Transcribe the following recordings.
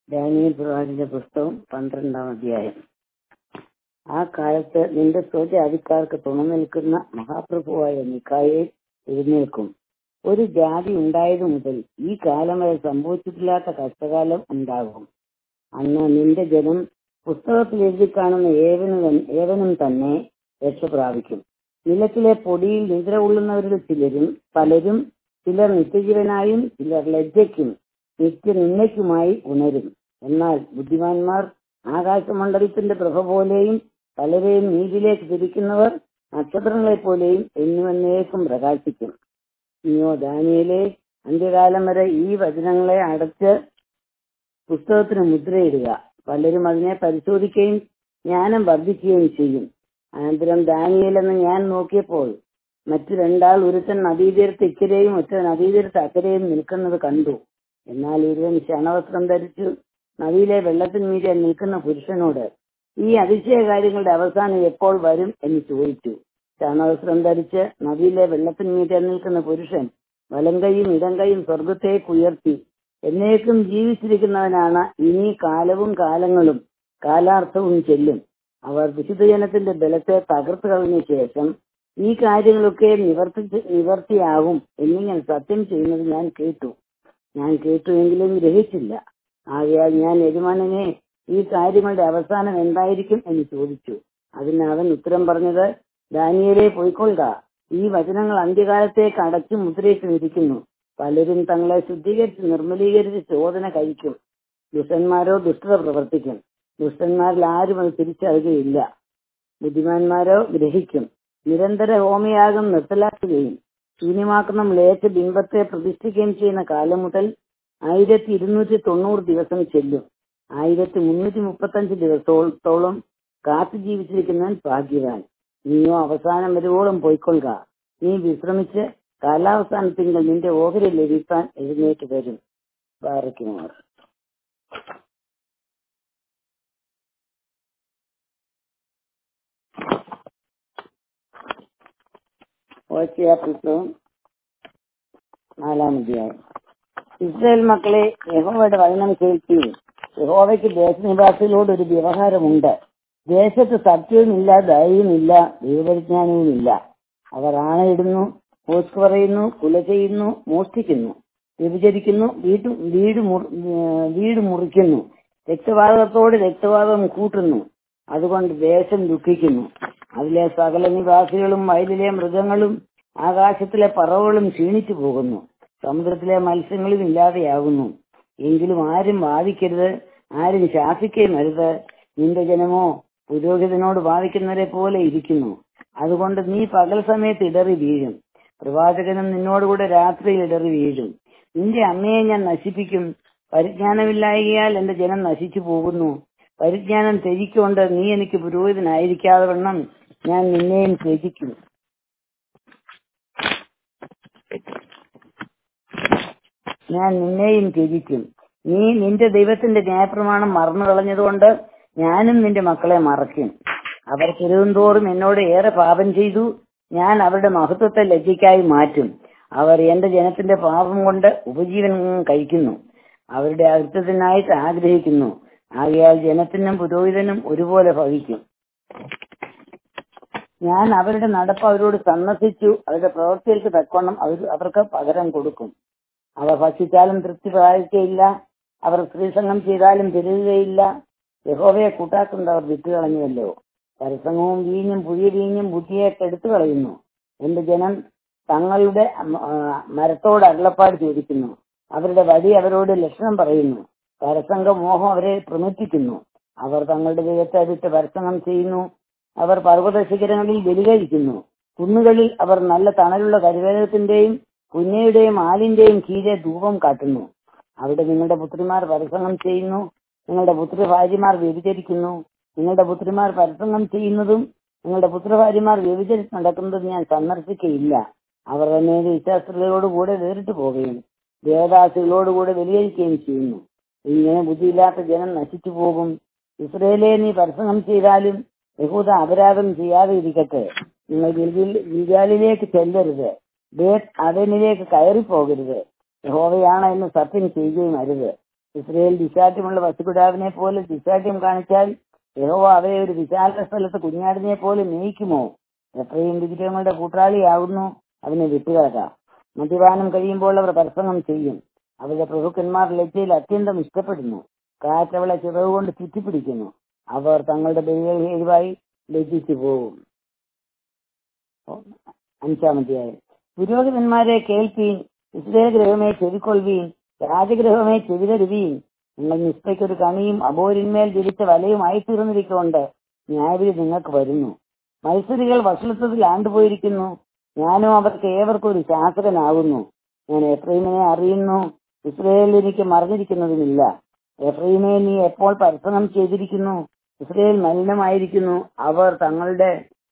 ദാനിയൽ പ്രവാചക പുസ്തകം പന്ത്രണ്ടാം അധ്യായം ആ കാലത്ത് നിന്റെ സ്വജാതിക്കാർക്ക് തുണ നിൽക്കുന്ന മഹാപ്രഭുവായ മിക്കായെ എഴുന്നേൽക്കും ഒരു ജാതി ഉണ്ടായതു മുതൽ ഈ കാലം വരെ സംഭവിച്ചിട്ടില്ലാത്ത കഷ്ടകാലം ഉണ്ടാകും അന്ന് നിന്റെ ജനം പുസ്തകത്തിൽ എഴുതി കാണുന്ന ഏവനും ഏവനും തന്നെ രക്ഷ പ്രാപിക്കും നിലത്തിലെ പൊടിയിൽ നിദ്ര കൊള്ളുന്നവരിൽ ചിലരും പലരും ചിലർ നിത്യജീവനായും ചിലർ ലജ്ജയ്ക്കും നിത്യനിന്ദയ്ക്കുമായി ഉണരും എന്നാൽ ബുദ്ധിമാന്മാർ ആകാശമണ്ഡലത്തിന്റെ പ്രഭ പോലെയും പലരെയും നീതിയിലേക്ക് തിരിക്കുന്നവർ നക്ഷത്രങ്ങളെ പോലെയും എന്നുവന്നേക്കും പ്രകാശിക്കും നീയോ ദാനിയലെ അന്ത്യകാലം വരെ ഈ വചനങ്ങളെ അടച്ച് പുസ്തകത്തിന് മുദ്രയിടുക പലരും അതിനെ പരിശോധിക്കുകയും ജ്ഞാനം വർദ്ധിക്കുകയും ചെയ്യും അനന്തരം ദാനിയലെന്ന് ഞാൻ നോക്കിയപ്പോൾ മറ്റു രണ്ടാൾ ഒരുത്തൻ നദീതീരത്ത് ഇക്കരെയും ഒറ്റ നദീതീരത്ത് അക്കരെയും നിൽക്കുന്നത് കണ്ടു എന്നാൽ ഒരുവൻ ശണവസ്ത്രം ധരിച്ചു നദിയിലെ വെള്ളത്തിന്മീതെ നിൽക്കുന്ന പുരുഷനോട് ഈ അതിശയ കാര്യങ്ങളുടെ അവസാനം എപ്പോൾ വരും എന്ന് ചോദിച്ചു ശണവസ്ത്രം ധരിച്ച് നദിയിലെ വെള്ളത്തിന്മീതെ നിൽക്കുന്ന പുരുഷൻ വലങ്കയും ഇടങ്കയും സ്വർഗത്തേക്ക് ഉയർത്തി എന്നേക്കും ജീവിച്ചിരിക്കുന്നവനാണ് ഇനി കാലവും കാലങ്ങളും കാലാർത്ഥവും ചെല്ലും അവർ വിശുദ്ധജനത്തിന്റെ ബലത്തെ തകർത്തു കളഞ്ഞ ശേഷം ഈ കാര്യങ്ങളൊക്കെ നിവർത്തി നിവർത്തിയാകും എന്നിങ്ങനെ സത്യം ചെയ്യുന്നത് ഞാൻ കേട്ടു ഞാൻ കേട്ടുവെങ്കിലും ഗ്രഹിച്ചില്ല ആകയാൽ ഞാൻ യജമാനനെ ഈ കാര്യങ്ങളുടെ അവസാനം എന്തായിരിക്കും എന്ന് ചോദിച്ചു അതിന് അവൻ ഉത്തരം പറഞ്ഞത് ദാനിയലെ പോയിക്കൊള്ളുക ഈ വചനങ്ങൾ അന്ത്യകാലത്തേക്ക് അടച്ചു മുദ്രയിട്ടിരിക്കുന്നു പലരും തങ്ങളെ ശുദ്ധീകരിച്ച് നിർമ്മലീകരിച്ച് ചോദന കഴിക്കും ദുഷ്ടന്മാരോ ദുഷ്ടത പ്രവർത്തിക്കും ദുഷ്ടന്മാരിൽ ആരും അത് തിരിച്ചറിയുകയില്ല ബുദ്ധിമാന്മാരോ ഗ്രഹിക്കും നിരന്തര ഹോമയാഗം നിർത്തലാക്കുകയും ശൂന്യമാക്കുന്ന മ്ലേച്ച ബിംബത്തെ പ്രതിഷ്ഠിക്കുകയും ചെയ്യുന്ന കാലം മുതൽ ആയിരത്തി ഇരുന്നൂറ്റി തൊണ്ണൂറ് ദിവസം ചെല്ലും ആയിരത്തി മുന്നൂറ്റി മുപ്പത്തഞ്ച് ദിവസത്തോളം കാത്തു ജീവിച്ചിരിക്കുന്നവൻ ഭാഗ്യവാൻ നീയോ അവസാനം വരുവോളം പോയിക്കൊള്ളുക നീ വിശ്രമിച്ച് കാലാവസാനത്തിങ്കിൽ നിന്റെ ഓഹരി ലഭിക്കാൻ എഴുന്നേറ്റ് വരും ബാറയ്ക്കുമാർ ഓച്ചിയ പുസ്തകം നാലാം അധ്യായം ഇസ്രായേൽ മക്കളെ യഹോവയുടെ വചനം കേൾക്കുകയും യഹോവയ്ക്ക് ദേശനിവാസികളോട് ഒരു വ്യവഹാരമുണ്ട് ദേശത്ത് സത്യവുമില്ല ദയവുമില്ല ദൈവപരിജ്ഞാനവുമില്ല അവർ ആണയിടുന്നു പോസ്റ്റ് പറയുന്നു കുല ചെയ്യുന്നു മോഷ്ടിക്കുന്നു വ്യഭിചരിക്കുന്നു വീട്ടു വീട് വീട് മുറിക്കുന്നു രക്തവാതകത്തോട് രക്തവാതകം കൂട്ടുന്നു അതുകൊണ്ട് ദേശം ദുഃഖിക്കുന്നു അതിലെ സകല നിവാസികളും വയലിലെ മൃഗങ്ങളും ആകാശത്തിലെ പറവുകളും ക്ഷീണിച്ചു പോകുന്നു സമുദ്രത്തിലെ മത്സ്യങ്ങളും ഇല്ലാതെയാകുന്നു എങ്കിലും ആരും വാദിക്കരുത് ആരും ശാസിക്കുകയും അരുത് നിന്റെ ജനമോ പുരോഹിതനോട് വാദിക്കുന്നവരെ പോലെ ഇരിക്കുന്നു അതുകൊണ്ട് നീ പകൽ സമയത്ത് ഇടറി വീഴും പ്രവാചകനും നിന്നോടുകൂടെ രാത്രിയിൽ ഇടറി വീഴും നിന്റെ അമ്മയെ ഞാൻ നശിപ്പിക്കും പരിജ്ഞാനമില്ലായകയാൽ എന്റെ ജനം നശിച്ചു പോകുന്നു പരിജ്ഞാനം ത്യജിക്കൊണ്ട് നീ എനിക്ക് പുരോഹിതനായിരിക്കാതെ വണ്ണം ഞാൻ നിന്നെയും ത്യജിക്കും ഞാൻ നിന്നെയും ത്യജിക്കും നീ നിന്റെ ദൈവത്തിന്റെ ന്യായപ്രമാണം മറന്നു കളഞ്ഞതുകൊണ്ട് ഞാനും നിന്റെ മക്കളെ മറക്കും അവർ തിരുവന്തോറും എന്നോട് ഏറെ പാപം ചെയ്തു ഞാൻ അവരുടെ മഹത്വത്തെ ലജ്ജയ്ക്കായി മാറ്റും അവർ എന്റെ ജനത്തിന്റെ പാപം കൊണ്ട് ഉപജീവനം കഴിക്കുന്നു അവരുടെ അർത്ഥത്തിനായിട്ട് ആഗ്രഹിക്കുന്നു ആകയാൽ ജനത്തിനും പുരോഹിതനും ഒരുപോലെ ഭവിക്കും ഞാൻ അവരുടെ നടപ്പ് അവരോട് സന്ദർശിച്ചു അവരുടെ പ്രവൃത്തികൾക്ക് തക്കവണ്ണം അവർ അവർക്ക് പകരം കൊടുക്കും അവർ ഭക്ഷിച്ചാലും തൃപ്തി പ്രാപിക്കുകയില്ല അവർ സ്ത്രീസംഗം ചെയ്താലും പെരുകുകയില്ല യഹോവയെ കൂട്ടാക്കുന്നത് അവർ വിട്ടുകളഞ്ഞുവല്ലോ പരസംഗവും വീഞ്ഞും പുതിയ വീഞ്ഞും ബുദ്ധിയെ കെടുത്തു കളയുന്നു എന്റെ ജനം തങ്ങളുടെ മരത്തോട് അരുളപ്പാട് ചോദിക്കുന്നു അവരുടെ വടി അവരോട് ലക്ഷണം പറയുന്നു പരസംഗ മോഹം അവരെ പ്രമുഖിക്കുന്നു അവർ തങ്ങളുടെ ദൈവത്തെ അടുത്ത് പരസംഗം ചെയ്യുന്നു അവർ പർവ്വത ശിഖരങ്ങളിൽ ബലികഴിക്കുന്നു കുന്നുകളിൽ അവർ നല്ല തണലുള്ള കരുവേലത്തിന്റെയും പുന്നയുടെയും ആലിന്റെയും കീഴെ ധൂപം കാട്ടുന്നു അവിടെ നിങ്ങളുടെ പുത്രിമാർ പരസംഗം ചെയ്യുന്നു നിങ്ങളുടെ പുത്രി ഭാര്യമാർ വ്യഭിചരിക്കുന്നു നിങ്ങളുടെ പുത്രിമാർ പരസംഗം ചെയ്യുന്നതും നിങ്ങളുടെ പുത്രഭാര്യമാർ വ്യഭിചരിച്ച് നടക്കുന്നതും ഞാൻ സന്ദർശിക്കയില്ല അവർ തന്നെ വിശ്വാസികളോടുകൂടെ വേറിട്ട് പോവുകയും ദേവദാസികളോടുകൂടെ വെലികരിക്കുകയും ചെയ്യുന്നു ഇങ്ങനെ ബുദ്ധിയില്ലാത്ത ജനം നശിച്ചു പോകും ഇസ്രയേലെ നീ പരസംഗം ചെയ്താലും യഹൂദ അപരാധം ചെയ്യാതെ ഇരിക്കട്ടെ നിങ്ങൾ ഗിൽഗാലിലേക്ക് ചെല്ലരുത് ബേത്ത് അവനിലേക്ക് കയറി പോകരുത് യഹോവയാണ് എന്ന് സത്യം ചെയ്യുകയും അരുത് ഇസ്രയേൽ ദിശാഠ്യമുള്ള വസ്തുപിതാവിനെ പോലെ ദിശാഠ്യം കാണിച്ചാൽ യഹോവ അവരെ ഒരു വിശാല സ്ഥലത്ത് കുഞ്ഞാടിനെ പോലെ മേയ്ക്കുമോ എത്രയും വിഗ്രഹങ്ങളുടെ കൂട്ടാളിയാകുന്നു അവനെ വിട്ടുകിടക്കാം മദ്യപാനം കഴിയുമ്പോൾ അവർ പ്രസംഗം ചെയ്യും അവരുടെ പ്രഭുക്കന്മാർ ലജ്ജയിൽ അത്യന്തം ഇഷ്ടപ്പെടുന്നു കാറ്റവളെ ചിറവുകൊണ്ട് ചുറ്റിപ്പിടിക്കുന്നു അവർ തങ്ങളുടെ ബലികൾ ഹേതുവായി ലജ്ജിച്ചു പോകും അഞ്ചാമധ്യായം പുരോഹിതന്മാരെ കേൾപ്പീൻ ഇസ്രയേൽ ഗ്രഹമേ ചെവിക്കൊള്ളുവീൻ രാജഗ്രഹമേ ചെവിതരുവീൻ നിങ്ങൾ നിസ്ബയ്ക്കൊരു കണിയും അബോരിന്മേൽ വിരിച്ച വലയുമായി തീർന്നിരിക്കൊണ്ട് ന്യായവിധി നിങ്ങൾക്ക് വരുന്നു മത്സരികൾ വഷളത്വത്തിൽ ആണ്ടുപോയിരിക്കുന്നു ഞാനും അവർക്ക് ഏവർക്കും ഒരു ശാസകനാകുന്നു ഞാൻ എഫ്രൈമിനെ അറിയുന്നു ഇസ്രയേലിൽ എനിക്ക് മറന്നിരിക്കുന്നതുമില്ല എഫ്രൈമെ നീ എപ്പോൾ പരിശ്രമം ചെയ്തിരിക്കുന്നു ഇസ്രയേൽ മലിനമായിരിക്കുന്നു അവർ തങ്ങളുടെ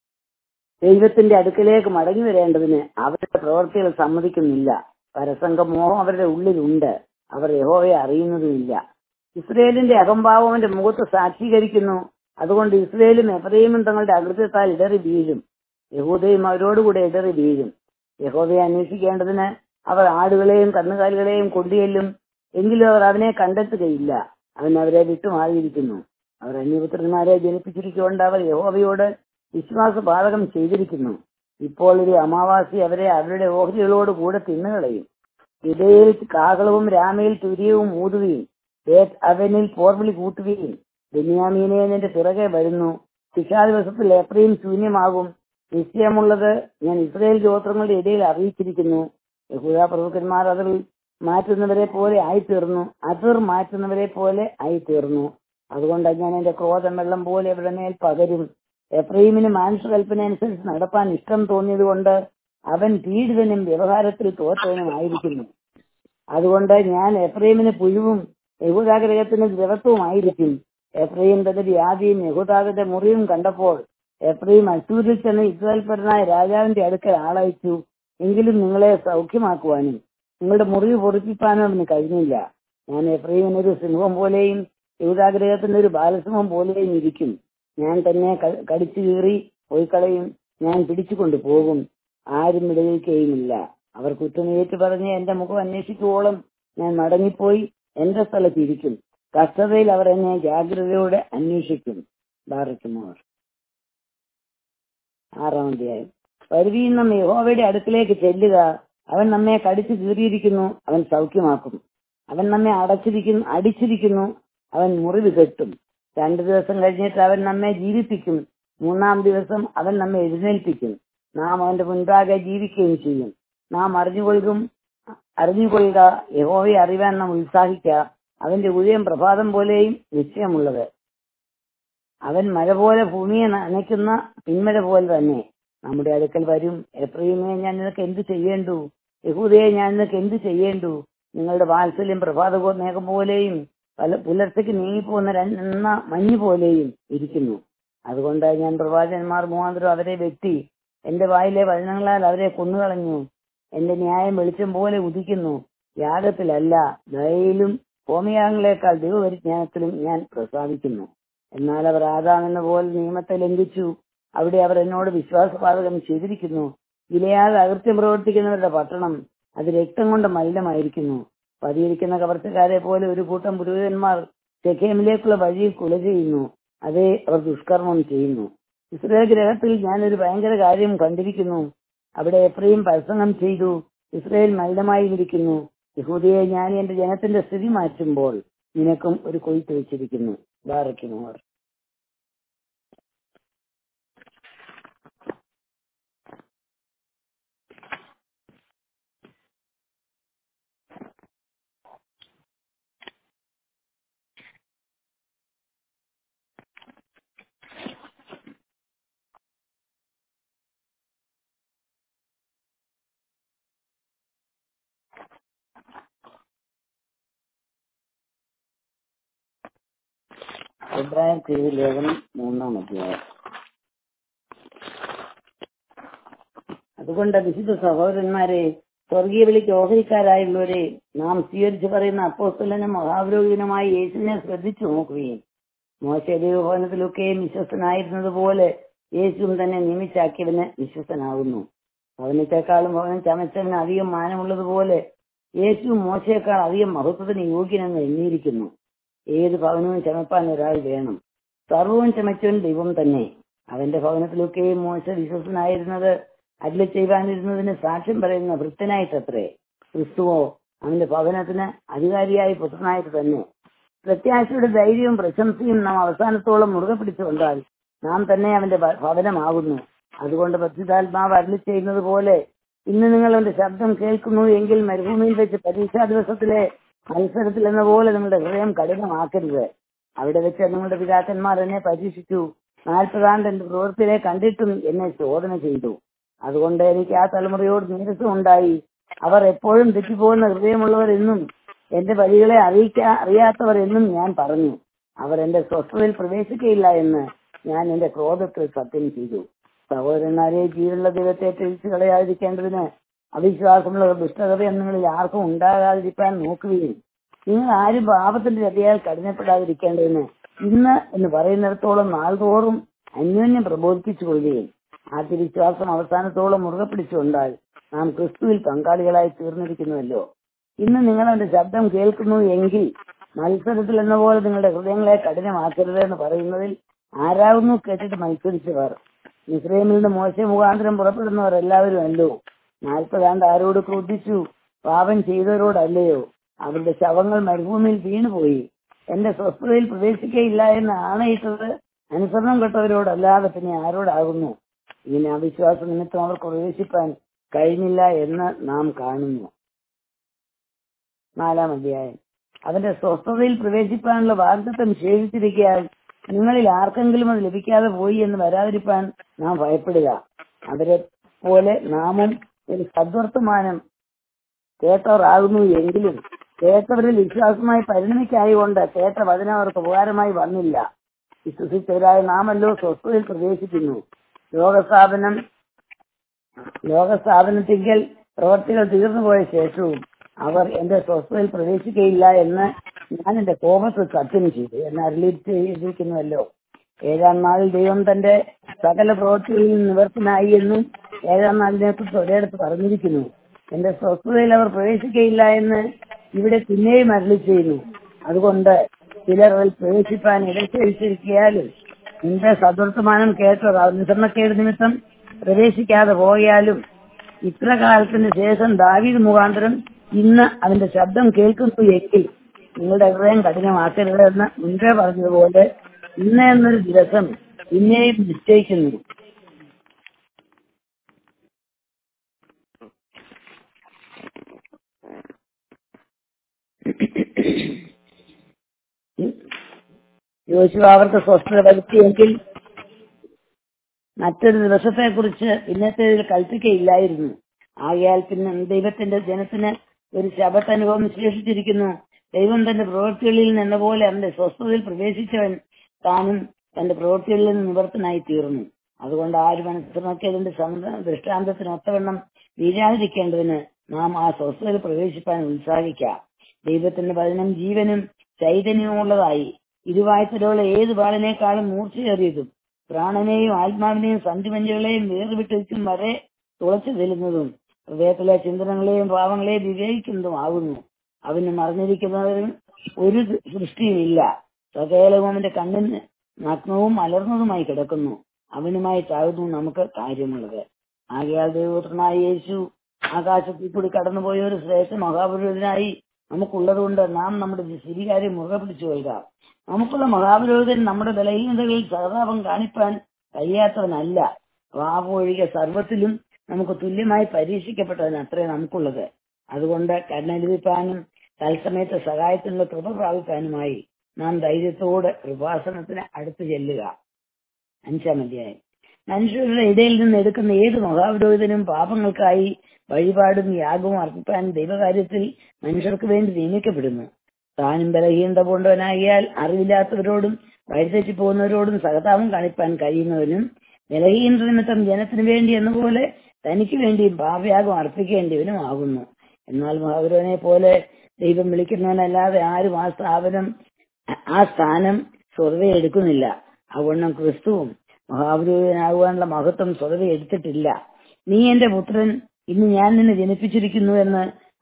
ദൈവത്തിന്റെ അടുക്കലേക്ക് മടങ്ങി വരേണ്ടതിന് അവരുടെ പ്രവർത്തികൾ സമ്മതിക്കുന്നില്ല പരസംഗ മോഹം അവരുടെ ഉള്ളിലുണ്ട് അവർ യഹോവയെ അറിയുന്നതുമില്ല ഇസ്രയേലിന്റെ അഹംഭാവം അവന്റെ മുഖത്ത് സാക്ഷീകരിക്കുന്നു അതുകൊണ്ട് ഇസ്രയേലും എഫ്രൈമും തങ്ങളുടെ അകൃത്യത്താൽ ഇടറി വീഴും യഹൂദയും അവരോടുകൂടെ ഇടറി വീഴും യഹോവയെ അന്വേഷിക്കേണ്ടതിന് അവർ ആടുകളെയും കന്നുകാലികളെയും കൊണ്ടുചെല്ലും എങ്കിലും അവർ അവനെ കണ്ടെത്തുകയില്ല അവൻ അവരെ വിട്ടുമാറിയിരിക്കുന്നു അവർ അന്യപുത്രന്മാരെ ജനിപ്പിച്ചിരിക്കൊണ്ട് അവർ യഹോവയോട് വിശ്വാസപാതകം ചെയ്തിരിക്കുന്നു ഇപ്പോൾ ഒരു അമാവാസി അവരെ അവരുടെ ഓഹരികളോട് കൂടെ തിന്നുകളയും ഇടയിൽ കാകളവും രാമയിൽ തുര്യവും ഊതുകയും അവനിൽ പോർവിളി കൂട്ടുകയും ബെന്യാമീനെ നിന്റെ പിറകെ വരുന്നു ശിക്ഷാ ദിവസത്തിൽ എത്രയും ശൂന്യമാകും നിശ്ചയമുള്ളത് ഞാൻ ഇസ്രയേൽ ഗോത്രങ്ങളുടെ ഇടയിൽ അറിയിച്ചിരിക്കുന്നു യഹൂദ പ്രഭുക്കന്മാർ അതിൽ മാറ്റുന്നവരെ പോലെ ആയിത്തീർന്നു അതിർ മാറ്റുന്നവരെ പോലെ ആയിത്തീർന്നു അതുകൊണ്ട് ഞാൻ എന്റെ ക്രോധം വെള്ളം പോലെ അവരുടെ മേൽ പകരും എഫ്രൈമിന് മാനുഷകൽപ്പന അനുസരിച്ച് നടപ്പാൻ ഇഷ്ടം തോന്നിയതുകൊണ്ട് അവൻ പീഡിതനും വ്യവഹാരത്തിൽ തോറ്റവനുമായിരിക്കുന്നു അതുകൊണ്ട് ഞാൻ എഫ്രൈമിന് പുഴുവും യഹൂദാഗ്രഹത്തിന് ദ്രവത്വമായിരിക്കും എഫ്രൈം തന്റെ വ്യാധിയും യഹൂദാഗന്റെ മുറിവും കണ്ടപ്പോൾ എഫ്രൈം അശൂരിൽ ചെന്ന് ഇസ്രായേൽപരനായ രാജാവിന്റെ അടുക്കൽ ആളയച്ചു എങ്കിലും നിങ്ങളെ സൗഖ്യമാക്കുവാനും നിങ്ങളുടെ മുറിവ് പൊറിപ്പിക്കാനും അവന് കഴിഞ്ഞില്ല ഞാൻ എഫ്രൈമിന് ഒരു സിംഹം പോലെയും യഹൂദാഗ്രഹത്തിന്റെ ഒരു ബാലസിംഹം പോലെയും ഇരിക്കും ഞാൻ തന്നെ കടിച്ചു കീറി പോയിക്കളയും ഞാൻ പിടിച്ചുകൊണ്ട് പോകും ആരും വിടുവിക്കുകയുമില്ല അവർ കുറ്റമേറ്റ് പറഞ്ഞ് എന്റെ മുഖം അന്വേഷിക്കുവോളം ഞാൻ മടങ്ങിപ്പോയി എന്റെ സ്ഥലത്തിരിക്കും കഷ്ടതയിൽ അവർ എന്നെ ജാഗ്രതയോടെ അന്വേഷിക്കും ബാറയ്ക്കുമാർ ആറാം അധ്യായം വരുവീൻ നമ്മ യഹോവയുടെ അടുക്കിലേക്ക് ചെല്ലുക അവൻ നമ്മെ കടിച്ചു കീറിയിരിക്കുന്നു അവൻ സൗഖ്യമാക്കും അവൻ നമ്മെ അടച്ചിരിക്കുന്നു അടിച്ചിരിക്കുന്നു അവൻ മുറിവ് കെട്ടും രണ്ടു ദിവസം കഴിഞ്ഞിട്ട് അവൻ നമ്മെ ജീവിപ്പിക്കും മൂന്നാം ദിവസം അവൻ നമ്മെ എഴുന്നേൽപ്പിക്കും നാം അവന്റെ മുൻപാകെ ജീവിക്കുകയും ചെയ്യും നാം അറിഞ്ഞുകൊള്ളും അറിഞ്ഞുകൊള്ളുക യഹോവയെ അറിയാൻ നാം ഉത്സാഹിക്കുക അവന്റെ ഉദയം പ്രഭാതം പോലെയും നിശ്ചയമുള്ളത് അവൻ മഴ പോലെ ഭൂമിയെ നനയ്ക്കുന്ന പിന്മഴ പോലെ തന്നെ നമ്മുടെ അടുക്കൽ വരും എപ്രയുമേ ഞാൻ നിനക്ക് എന്ത് ചെയ്യേണ്ടു യഹൂദയെ ഞാൻ നിനക്ക് എന്ത് ചെയ്യേണ്ടു നിങ്ങളുടെ വാത്സല്യം പ്രഭാത മേഘം പോലെയും പല പുലർച്ചയ്ക്ക് നീങ്ങിപ്പോകുന്ന എന്ന മഞ്ഞ് പോലെയും ഇരിക്കുന്നു അതുകൊണ്ട് ഞാൻ പ്രവാചകന്മാർ മുഖാന്തരം അവരെ വെട്ടി എന്റെ വായിലെ വചനങ്ങളാൽ അവരെ കൊന്നുകളഞ്ഞു എന്റെ ന്യായം വെളിച്ചം പോലെ ഉദിക്കുന്നു യാഗത്തിലല്ല ദയയിലും ഹോമയാഗങ്ങളെക്കാൾ ദൈവപരിജ്ഞാനത്തിലും ഞാൻ പ്രസാദിക്കുന്നു എന്നാൽ അവർ ആദാമെന്ന പോലെ നിയമത്തെ ലംഘിച്ചു അവിടെ അവർ എന്നോട് വിശ്വാസപാതകം ചെയ്തിരിക്കുന്നു വിലയാതെ അകൃത്യം പ്രവർത്തിക്കുന്നവരുടെ പട്ടണം അത് രക്തം കൊണ്ട് മലിനമായിരിക്കുന്നു പതിയിരിക്കുന്ന കവർച്ചക്കാരെ പോലെ ഒരു കൂട്ടം പുരോഹിതന്മാർ ചെഖേമിലേക്കുള്ള വഴി കുല ചെയ്യുന്നു അതേ അവർ ദുഷ്കർമ്മം ചെയ്യുന്നു ഇസ്രയേൽ ഗ്രഹത്തിൽ ഞാനൊരു ഭയങ്കര കാര്യം കണ്ടിരിക്കുന്നു അവിടെ എത്രയും പ്രസംഗം ചെയ്തു ഇസ്രയേൽ മലിനമായിരിക്കുന്നു യഹൂദിയെ ഞാൻ എന്റെ ജനത്തിന്റെ സ്ഥിതി മാറ്റുമ്പോൾ നിനക്കും ഒരു കൊയ്ത്ത് വെച്ചിരിക്കുന്നു ബാറയ്ക്കുമോർ എബ്രാഹിം തിരു ലേഖനം മൂന്നാം അധ്യായം അതുകൊണ്ട് വിശുദ്ധ സഹോദരന്മാരെ സ്വർഗീയ വിളിക്ക് ഓഹരിക്കാരായുള്ളവരെ നാം സ്വീകരിച്ചു പറയുന്ന അപ്പോസ്തലനും മഹാപുരോഹിതനുമായി യേശുവിനെ ശ്രദ്ധിച്ചു നോക്കുകയും മോശ ദൈവഭവനത്തിലൊക്കെയും വിശ്വസ്തനായിരുന്നത് പോലെ യേശുവും തന്നെ നിയമിച്ചാക്കിയവന് വിശ്വസ്തനാകുന്നു ഭവനത്തെക്കാളും ഭവനം ചമച്ചവന് അധികം മാനമുള്ളതുപോലെ യേശു മോശയേക്കാൾ അധികം മഹത്വത്തിന് യോഗ്യനെന്ന് എണ്ണിയിരിക്കുന്നു ഏത് ഭവനവും ചമപ്പാൻ ഒരാൾ വേണം സർവവും ചമച്ചവൻ ദൈവം തന്നെ അവന്റെ ഭവനത്തിലൊക്കെ മോശ വിശ്വസനായിരുന്നത് അല്ല ചെയ്യുവാനിരുന്നതിന് സാക്ഷ്യം പറയുന്ന വൃത്തനായിട്ടത്രേ ക്രിസ്തുവോ അവന്റെ ഭവനത്തിന് അധികാരിയായ പുത്രനായിട്ട് തന്നെ പ്രത്യാശയുടെ ധൈര്യവും പ്രശംസയും നാം അവസാനത്തോളം മുറുകെ പിടിച്ചുകൊണ്ടാൽ നാം തന്നെ അവന്റെ ഭ- ഭവനമാകുന്നു അതുകൊണ്ട് പരിശുദ്ധാത്മാവ് അരളി ചെയ്യുന്നത് പോലെ ഇന്ന് നിങ്ങൾ അവന്റെ ശബ്ദം കേൾക്കുന്നു എങ്കിൽ മരുഭൂമിയിൽ വെച്ച് പരീക്ഷാ ദിവസത്തിലെ മത്സരത്തിൽ എന്ന പോലെ നിങ്ങളുടെ ഹൃദയം കഠിനമാക്കരുത് അവിടെ വെച്ച് നിങ്ങളുടെ പിതാക്കന്മാർ എന്നെ പരീക്ഷിച്ചു നാൽപ്പതാണ്ട് എന്റെ പ്രവൃത്തിയെ കണ്ടിട്ടും എന്നെ ചോദന ചെയ്തു അതുകൊണ്ട് എനിക്ക് ആ തലമുറയോട് നീരസം ഉണ്ടായി അവർ എപ്പോഴും തെറ്റിപ്പോകുന്ന ഹൃദയമുള്ളവർ എന്നും എന്റെ വഴികളെ അറിയിക്കാ അറിയാത്തവർ എന്നും ഞാൻ പറഞ്ഞു അവർ എന്റെ സ്വസ്ഥതയിൽ പ്രവേശിക്കയില്ല എന്ന് ഞാൻ എന്റെ ക്രോധത്തിൽ സത്യം ചെയ്തു സഹോദരന്മാരെ ജീവനുള്ള ദൈവത്തെ തിരിച്ചു കളയാതിരിക്കേണ്ടതിന് അവിശ്വാസമുള്ള ദുഷ്ടഹൃദയം നിങ്ങളിൽ ആർക്കും ഉണ്ടാകാതിരിക്കാൻ നോക്കുകയും നിങ്ങൾ ആരും പാപത്തിന്റെ ചതിയാൽ കഠിനപ്പെടാതിരിക്കേണ്ടതിന് ഇന്ന് എന്ന് പറയുന്നിടത്തോളം നാൾതോറും അന്യോന്യം പ്രബോധിപ്പിച്ചു കൊള്ളുകയും ആ തിരിശ്വാസം അവസാനത്തോളം മുറുകെ പിടിച്ചുകൊണ്ടാൽ നാം ക്രിസ്തുവിൽ പങ്കാളികളായി തീർന്നിരിക്കുന്നുവല്ലോ ഇന്ന് നിങ്ങൾ അവന്റെ ശബ്ദം കേൾക്കുന്നു എങ്കിൽ മത്സരത്തിൽ എന്ന പോലെ നിങ്ങളുടെ ഹൃദയങ്ങളെ കഠിനമാക്കരുത് എന്ന് പറയുന്നതിൽ ആരാകുന്നു കേട്ടിട്ട് മത്സരിച്ചവർ ഇസ്രയേമിൽ നിന്ന് മോശ മുഖാന്തരം പുറപ്പെടുന്നവർ എല്ലാവരും അല്ലോ നാൽപ്പതാണ്ട് ആരോട് ക്രോധിച്ചു പാപം ചെയ്തവരോടല്ലയോ അവരുടെ ശവങ്ങൾ മരുഭൂമിയിൽ വീണുപോയി എന്റെ സ്വസ്ഥതയിൽ പ്രവേശിക്കയില്ല എന്ന് ആണയിട്ടത് അനുസരണം കെട്ടവരോടല്ലാതെ പിന്നെ ആരോടാകുന്നു ഇങ്ങനെ അവിശ്വാസ നിമിത്തം അവർ പ്രവേശിപ്പാൻ കഴിഞ്ഞില്ല എന്ന് നാം കാണുന്നു നാലാം അധ്യായം അവന്റെ സ്വസ്ഥതയിൽ പ്രവേശിപ്പാനുള്ള വാഗ്ദത്തം ശേഷിച്ചിരിക്കാൻ നിങ്ങളിൽ ആർക്കെങ്കിലും അത് ലഭിക്കാതെ പോയി എന്ന് വരാതിരിപ്പാൻ നാം ഭയപ്പെടുക അവരെ പോലെ നാമും ഒരു സദ്വർത്തമാനം കേട്ടവരാകുന്നു എങ്കിലും കേട്ടവരിൽ വിശ്വാസമായി പരിണമിക്കായകൊണ്ട് കേട്ട വചനം അവർക്ക് ഉപകാരമായി വന്നില്ല വിശ്വസിച്ചവരായ നാമല്ലോ സ്വസ്ഥതയിൽ പ്രവേശിക്കുന്നു ലോകസ്ഥാപനം ലോകസ്ഥാപനത്തിങ്കൽ പ്രവർത്തികൾ തീർന്നുപോയ ശേഷവും അവർ എന്റെ സ്വസ്ഥതയിൽ പ്രവേശിക്കയില്ല എന്ന് ഞാൻ എന്റെ കോപത്തിൽ സത്യം ചെയ്തു എന്ന് അരളി ചെയ്തിരിക്കുന്നുവല്ലോ ഏഴാം നാളിൽ ദൈവം തന്റെ സകല പ്രവൃത്തികളിൽ നിവർത്തനായി എന്നും ഏഴാം നാളിനെ കുറിച്ച് ഒരിടത്ത് പറഞ്ഞിരിക്കുന്നു എന്റെ സ്വസ്ഥതയിൽ അവർ പ്രവേശിക്കയില്ല എന്ന് ഇവിടെ പിന്നെയും അരളി ചെയ്യുന്നു അതുകൊണ്ട് ചിലർ അതിൽ പ്രവേശിപ്പാൻ ഇടച്ചരിച്ചിരിക്കാലും നിന്റെ സദൃത്തമാനം കേട്ടത് അനുസരണക്കേട് നിമിത്തം പ്രവേശിക്കാതെ പോയാലും ഇത്ര കാലത്തിന് ശേഷം ദാവീദ് മുഖാന്തരം ഇന്ന് അതിന്റെ ശബ്ദം കേൾക്കുന്നു എങ്കിൽ നിങ്ങളുടെ ഹൃദയം കഠിനമാക്കരുത് എന്ന് മുൻപേ പറഞ്ഞതുപോലെ ഇന്ന് എന്നൊരു ദിവസം പിന്നെയും നിശ്ചയിക്കുന്നു യോശുവ അവർക്ക് സ്വസ്ഥത വരുത്തിയെങ്കിൽ മറ്റൊരു ദിവസത്തെ കുറിച്ച് ഇന്നത്തേതിൽ കൽപ്പിക്കയില്ലായിരുന്നു ആകയാൽ പിന്നെ ദൈവത്തിന്റെ ജനത്തിന് ഒരു ശബത്ത് അനുഭവം ശേഷിച്ചിരിക്കുന്നു ദൈവം തന്റെ പ്രവൃത്തികളിൽ നിന്ന പോലെ അവന്റെ സ്വസ്ഥതയിൽ പ്രവേശിച്ചവൻ താനും തന്റെ പ്രവൃത്തികളിൽ നിന്ന് നിവർത്തനായി തീർന്നു അതുകൊണ്ട് ആരും അനുസരണക്കേതിന്റെ ദൃഷ്ടാന്തത്തിന് ഒത്തവണ്ണം വീഴാതിരിക്കേണ്ടതിന് നാം ആ സ്വസ്ഥതയിൽ പ്രവേശിപ്പാൻ ഉത്സാഹിക്കാം ദൈവത്തിന്റെ വചനം ജീവനും ചൈതന്യമുള്ളതായി ഇരുവായത്തിലുള്ള ഏത് ബാളിനേക്കാളും മൂർച്ചയേറിയതും പ്രാണനെയും ആത്മാവിനെയും സന്ധിമഞ്ചുകളെയും വേർവിട്ടിരിക്കും വരെ തുളച്ചു തെല്ലുന്നതും ഹൃദയത്തിലെ ചിന്തനങ്ങളെയും ഭാവങ്ങളെയും വിവേകിക്കുന്നതും ആകുന്നു അവന് മറിഞ്ഞിരിക്കുന്നവരും ഒരു സൃഷ്ടിയുമില്ല സകലവും അവന്റെ കണ്ണിന് നഗ്നവും അലർന്നതുമായി കിടക്കുന്നു അവനുമായിട്ടാകുന്നു നമുക്ക് കാര്യമുള്ളത് ആകയാൽ ദൈവപുത്രനായ യേശു ആകാശത്തിൽ കൂടി കടന്നുപോയ ഒരു ശ്രേഷ്ഠ മഹാപുരോഹിതനായി നമുക്കുള്ളതുകൊണ്ട് നാം നമ്മുടെ ശരികാര്യം മുറുകെ പിടിച്ചു കൊള്ളുക നമുക്കുള്ള മഹാപുരോഹിതൻ നമ്മുടെ ബലഹീനതകളിൽ സഹതാപം കാണിപ്പാൻ കഴിയാത്തവനല്ല വാവൊഴികെ സർവത്തിലും നമുക്ക് തുല്യമായി പരീക്ഷിക്കപ്പെട്ടവൻ അത്രേ നമുക്കുള്ളത് അതുകൊണ്ട് കരുണലഭിപ്പാനും തത്സമയത്ത് സഹായത്തിനുള്ള കൃപ പ്രാപിപ്പാനുമായി നാം ധൈര്യത്തോടെ കൃപാസനത്തിന് അടുത്ത് ചെല്ലുക അഞ്ചാം അധ്യായം മനുഷ്യരുടെ ഇടയിൽ നിന്ന് എടുക്കുന്ന ഏത് മഹാപുരോഹിതനും പാപങ്ങൾക്കായി വഴിപാടും യാഗവും അർപ്പിക്കാൻ ദൈവകാര്യത്തിൽ മനുഷ്യർക്ക് വേണ്ടി നിയമിക്കപ്പെടുന്നു താനും ബലഹീനത പൂണ്ടവനാകിയാൽ അറിവില്ലാത്തവരോടും വഴിതെറ്റി പോകുന്നവരോടും സഹതാപം കാണിപ്പാൻ കഴിയുന്നവനും ബലഹീനത നിമിത്തം ജനത്തിനു വേണ്ടി എന്നപോലെ തനിക്ക് വേണ്ടിയും പാപയാഗം അർപ്പിക്കേണ്ടവനും ആകുന്നു എന്നാൽ മഹാപുരോനെ പോലെ ദൈവം വിളിക്കുന്നവനല്ലാതെ ആരും ആ സ്ഥാപനം ആ സ്ഥാനം സ്വതവേ എടുക്കുന്നില്ല അതുകൊണ്ട് ക്രിസ്തുവും മഹാപുരോഹിതനാകുവാനുള്ള മഹത്വം സ്വതവേ എടുത്തിട്ടില്ല നീ എന്റെ പുത്രൻ ഇന്ന് ഞാൻ നിന്നെ ജനിപ്പിച്ചിരിക്കുന്നു എന്ന്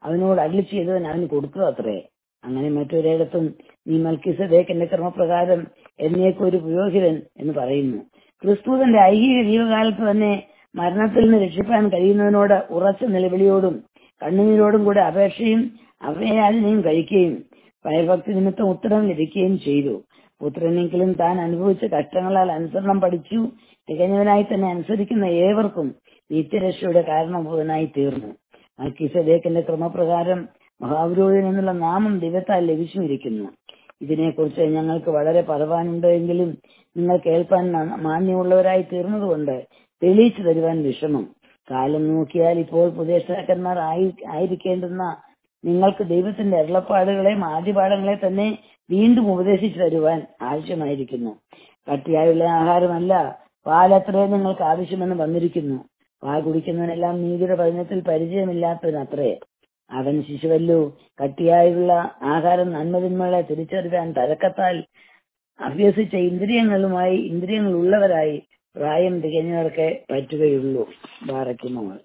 അവനോട് അരുളി ചെയ്തവൻ അവന് കൊടുത്തു അത്രേ അങ്ങനെ മറ്റൊരിടത്തും നീ മൽക്കിസദേക്കിന്റെ ക്രമപ്രകാരം എന്നേക്കൊരു പുരോഹിതൻ എന്ന് പറയുന്നു ക്രിസ്തുവിന്റെ ഐഹിക ജീവകാലത്ത് തന്നെ മരണത്തിൽ നിന്ന് രക്ഷിപ്പാൻ കഴിയുന്നതിനോട് ഉറച്ച നിലവിളിയോടും കണ്ണുനീരോടും കൂടെ അപേക്ഷയും അവയാചനയും കഴിക്കുകയും ഭയഭക്തി നിമിത്തം ഉത്തരം ലഭിക്കുകയും ചെയ്തു പുത്രനെങ്കിലും താൻ അനുഭവിച്ച കഷ്ടങ്ങളാൽ അനുസരണം പഠിച്ചു തികഞ്ഞവനായി തന്നെ അനുസരിക്കുന്ന ഏവർക്കും നിത്യരക്ഷയുടെ കാരണഭൂതനായി തീർന്നു മൽക്കിസദേക്കിന്റെ ക്രമപ്രകാരം മഹാപുരോഹിതൻ എന്നുള്ള നാമം ദൈവത്താൽ ലഭിച്ചുമിരിക്കുന്നു ഇതിനെക്കുറിച്ച് ഞങ്ങൾക്ക് വളരെ പറവാനുണ്ട് എങ്കിലും നിങ്ങൾ കേൾപ്പാൻ മ- മാന്യമുള്ളവരായി തീർന്നതുകൊണ്ട് തെളിയിച്ചു തരുവാൻ വിഷമം കാലം നോക്കിയാൽ ഇപ്പോൾ ഉപദേഷ്ടാക്കന്മാർ ആയി ആയിരിക്കേണ്ടുന്ന നിങ്ങൾക്ക് ദൈവത്തിന്റെ അരുളപ്പാടുകളെയും ആദ്യപാഠങ്ങളെ തന്നെ വീണ്ടും ഉപദേശിച്ചു തരുവാൻ ആവശ്യമായിരിക്കുന്നു കട്ടിയായുള്ള ആഹാരമല്ല പാലത്രേ നിങ്ങൾക്ക് ആവശ്യമെന്ന് വന്നിരിക്കുന്നു പാൽ കുടിക്കുന്നവനെല്ലാം നീതിയുടെ പഠനത്തിൽ പരിചയമില്ലാത്തവനത്രേ അവൻ ശിശുവല്ലോ കട്ടിയായുള്ള ആഹാരം നന്മതിന്മകളെ തിരിച്ചറിയാൻ തലക്കത്താൽ അഭ്യസിച്ച ഇന്ദ്രിയങ്ങളുമായി ഇന്ദ്രിയങ്ങൾ ഉള്ളവരായി പ്രായം തികഞ്ഞവർക്ക് പറ്റുകയുള്ളൂ ബാറയ്ക്കുമോൾ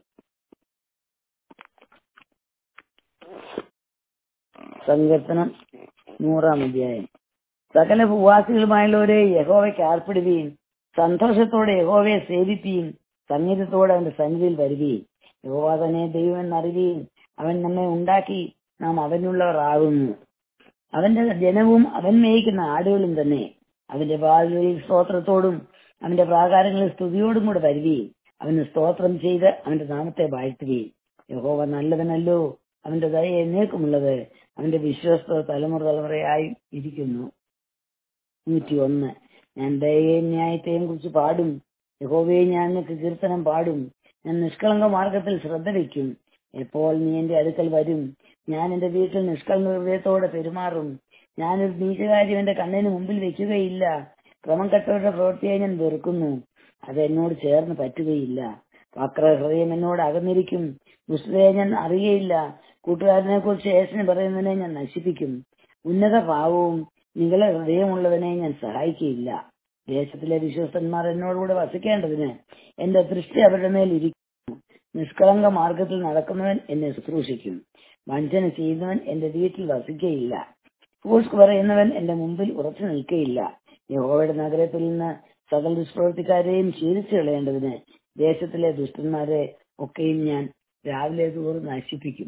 സങ്കീർത്തനം നൂറാം അധ്യായം സകല ഭൂവാസികളുമായുള്ളവരെ യഹോവയ്ക്ക് ആർപ്പിടുകയും സന്തോഷത്തോടെ യഹോവയെ സേവിക്കുകയും സംഗീതത്തോടെ അവന്റെ സന്നിധിയിൽ വരികയും യഹോവ തന്നെ ദൈവം എന്നറിയുകയും അവൻ നമ്മെ ഉണ്ടാക്കി നാം അവനുള്ളവർ ആകുന്നു അവന്റെ ജനവും അവൻ മേയിക്കുന്ന ആടുകളും തന്നെ അവന്റെ വാതിലുകളിൽ സ്തോത്രത്തോടും അവന്റെ പ്രാകാരങ്ങളിൽ സ്തുതിയോടും കൂടെ വരികയും അവന് സ്തോത്രം ചെയ്ത് അവന്റെ നാമത്തെ വാഴ്ത്തുകയും യഹോവ നല്ലവനല്ലോ അവന്റെ ദയ എന്നേക്കുമുള്ളത് അവന്റെ വിശ്വസ്ത തലമുറ തലമുറയായി ഇരിക്കുന്നു നൂറ്റി ഒന്ന് ഞാൻ ദയയെയും ന്യായത്തെയും കുറിച്ച് പാടും യഹോവയെ ഞാൻ നിനക്ക് കീർത്തനം പാടും ഞാൻ നിഷ്കളങ്ക മാർഗത്തിൽ ശ്രദ്ധ വയ്ക്കും എപ്പോൾ നീ എന്റെ അടുക്കൽ വരും ഞാൻ എന്റെ വീട്ടിൽ നിഷ്കളങ്ക ഹൃദയത്തോടെ പെരുമാറും ഞാനൊരു നീചകാര്യം എന്റെ കണ്ണിന് മുമ്പിൽ വെക്കുകയില്ല ക്രമം കെട്ടവരുടെ പ്രവൃത്തിയെ ഞാൻ വെറുക്കുന്നു അത് എന്നോട് ചേർന്ന് പറ്റുകയില്ല വക്ര ഹൃദയം എന്നോട് അകന്നിരിക്കും ദുഷ്ടതയെ ഞാൻ അറിയയില്ല കൂട്ടുകാരനെ കുറിച്ച് ഏഷന് പറയുന്നതിനെ ഞാൻ നശിപ്പിക്കും ഉന്നത ഭാവവും നിങ്ങളെ ഹൃദയമുള്ളവനെ ഞാൻ സഹായിക്കുകയില്ല ദേശത്തിലെ വിശ്വസ്തന്മാർ എന്നോടുകൂടെ വസിക്കേണ്ടതിന് എന്റെ ദൃഷ്ടി അവരുടെ മേൽ ഇരിക്കുന്നു നിഷ്കളങ്ക മാർഗത്തിൽ നടക്കുന്നവൻ എന്നെ ശുശ്രൂഷിക്കും വഞ്ചന ചെയ്യുന്നവൻ എന്റെ വീട്ടിൽ വസിക്കയില്ല ഫൂഷ്ക്ക് പറയുന്നവൻ എന്റെ മുമ്പിൽ ഉറച്ചു നിൽക്കയില്ല യഹോവയുടെ നഗരത്തിൽ നിന്ന് സകല ദുഷ്പ്രവൃത്തിക്കാരെയും ഛേദിച്ചു കളയേണ്ടതിന് ദേശത്തിലെ ദുഷ്ടന്മാരെ ഒക്കെയും ഞാൻ രാവിലെ തോറും നശിപ്പിക്കും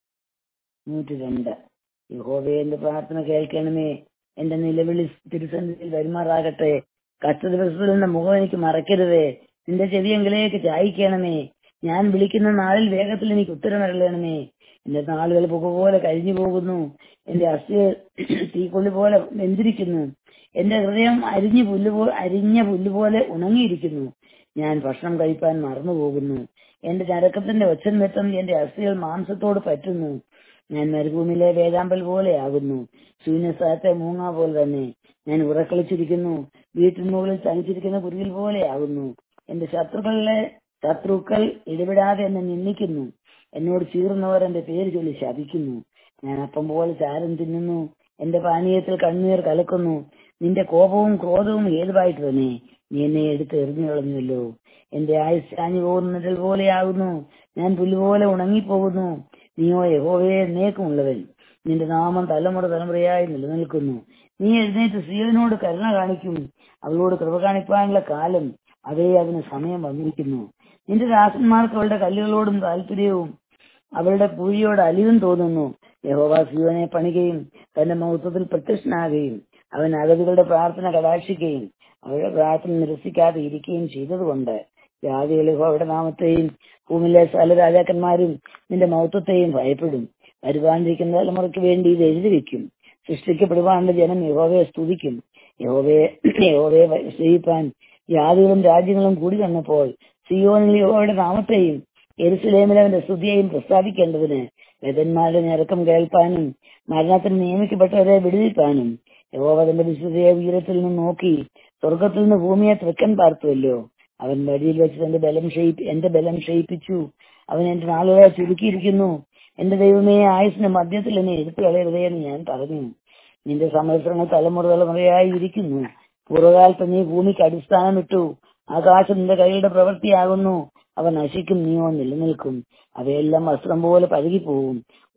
നൂറ്റി രണ്ട് യഹോവേ എന്റെ പ്രാർത്ഥന കേൾക്കണമേ എന്റെ നിലവിളി തിരുസന്നിധിയിൽ വരുമാറാകട്ടെ കഷ്ട ദിവസത്തിൽ നിന്ന് മുഖം എനിക്ക് മറക്കരുതേ നിന്റെ ചെവിയെങ്കിലേക്ക് ചായ്ക്കണമേ ഞാൻ വിളിക്കുന്ന നാളിൽ വേഗത്തിൽ എനിക്ക് ഉത്തരം അരളണമേ എന്റെ നാളുകൾ പുക പോലെ കഴിഞ്ഞു പോകുന്നു എന്റെ അസ്ഥി തീക്കൊള്ളി പോലെ വെന്തിരിക്കുന്നു എന്റെ ഹൃദയം അരിഞ്ഞു പുല്ലുപോ അരിഞ്ഞ പുല്ലുപോലെ ഉണങ്ങിയിരിക്കുന്നു ഞാൻ ഭക്ഷണം കഴിപ്പാൻ മറന്നുപോകുന്നു എന്റെ ഞരക്കത്തിന്റെ ഒച്ചൻ വെട്ടം എന്റെ അസ്ഥികൾ മാംസത്തോട് പറ്റുന്നു ഞാൻ മരുഭൂമിയിലെ വേദാമ്പൽ പോലെയാകുന്നു ശൂന്യസ്ഥലത്തെ മൂങ്ങ പോലെ തന്നെ ഞാൻ ഉറക്കളിച്ചിരിക്കുന്നു വീട്ടിന് മുകളിൽ തനിച്ചിരിക്കുന്ന കുരുവിൽ പോലെയാകുന്നു എന്റെ ശത്രുക്കളിലെ ശത്രുക്കൾ ഇടപെടാതെ എന്നെ നിന്ദിക്കുന്നു എന്നോട് ചീറുന്നവർ എന്റെ പേര് ചൊല്ലി ശപിക്കുന്നു ഞാൻ അപ്പം പോലെ ചാരം തിന്നുന്നു എന്റെ പാനീയത്തിൽ കണ്ണുനീർ കലക്കുന്നു നിന്റെ കോപവും ക്രോധവും ഏതുവായിട്ട് തന്നെ നീ എന്നെ എടുത്ത് എറിഞ്ഞു കളഞ്ഞല്ലോ എന്റെ ആയുസ് ചാഞ്ഞു പോകുന്ന നിഴൽ പോലെയാകുന്നു ഞാൻ പുല്ലുപോലെ ഉണങ്ങിപ്പോകുന്നു നീയോ യഹോവയെ എന്നേക്കുമുള്ളവൻ നിന്റെ നാമം തലമുറ തലമുറയായി നിലനിൽക്കുന്നു നീ എഴുന്നേറ്റ് സിയോനോട് കരുണ കാണിക്കും അവളോട് കൃപ കാണിക്കാനുള്ള കാലം അതേ അതിന് സമയം വന്നിരിക്കുന്നു നിന്റെ ദാസന്മാർക്ക് അവളുടെ കല്ലുകളോടും താല്പര്യവും അവളുടെ പൂഴിയോട് അലിവും തോന്നുന്നു യഹോവ സിയോനെ പണികയും തന്റെ മഹത്വത്തിൽ പ്രത്യക്ഷനാകുകയും അവൻ അഗതികളുടെ പ്രാർത്ഥന കടാക്ഷിക്കുകയും അവരുടെ പ്രാർത്ഥന നിരസിക്കാതെ ഇരിക്കുകയും ചെയ്തതുകൊണ്ട് ജാതികൾ യഹോവയുടെ നാമത്തെയും ഭൂമിയിലെ സകല രാജാക്കന്മാരും നിന്റെ മഹത്വത്തെയും ഭയപ്പെടും വരുവാനിരിക്കുന്ന തലമുറയ്ക്ക് വേണ്ടി ഇത് എഴുതി വെക്കും സൃഷ്ടിക്കപ്പെടുവാനുള്ള ജനം യഹോവയെ സ്തുതിക്കും യഹോവയെ യഹോവയെ സേവിപ്പാൻ ജാതികളും രാജ്യങ്ങളും കൂടി വന്നപ്പോൾ സിയോനിൽ യഹോവയുടെ നാമത്തെയും എരുസലേമിൽ അവന്റെ സ്തുതിയെയും പ്രസ്താവിക്കേണ്ടതിന് വേദന്മാരുടെ ഞരക്കം കേൾപ്പാനും മരണത്തിന് നിയമിക്കപ്പെട്ടവരെ വിടുവിപ്പാനും യഹോവ തന്റെ വിശുദ്ധയെ ഉയരത്തിൽ നിന്ന് നോക്കി സ്വർഗത്തിൽ നിന്ന് ഭൂമിയെ തൃക്കൻ പാർത്തുവല്ലോ അവൻ വഴിയിൽ വെച്ച് തന്റെ ബലം ക്ഷയിപ്പി എന്റെ ബലം ക്ഷയിപ്പിച്ചു അവൻ എന്റെ നാളുകളെ ചുരുക്കിയിരിക്കുന്നു എന്റെ ദൈവമേ ആയുസിന്റെ മധ്യത്തിൽ എന്നെ എടുത്തു കളയരുതേ എന്ന് ഞാൻ പറഞ്ഞു നിന്റെ സംവത്സരങ്ങൾ തലമുറ തലമുറയായി ഇരിക്കുന്നു പൂർവ്വകാലത്ത് നീ ഭൂമിക്ക് അടിസ്ഥാനമിട്ടു ആകാശം നിന്റെ കൈയുടെ പ്രവൃത്തിയാകുന്നു അവ നശിക്കും നീയോ നിലനിൽക്കും അവയെല്ലാം വസ്ത്രം പോലെ പഴകിപ്പോവും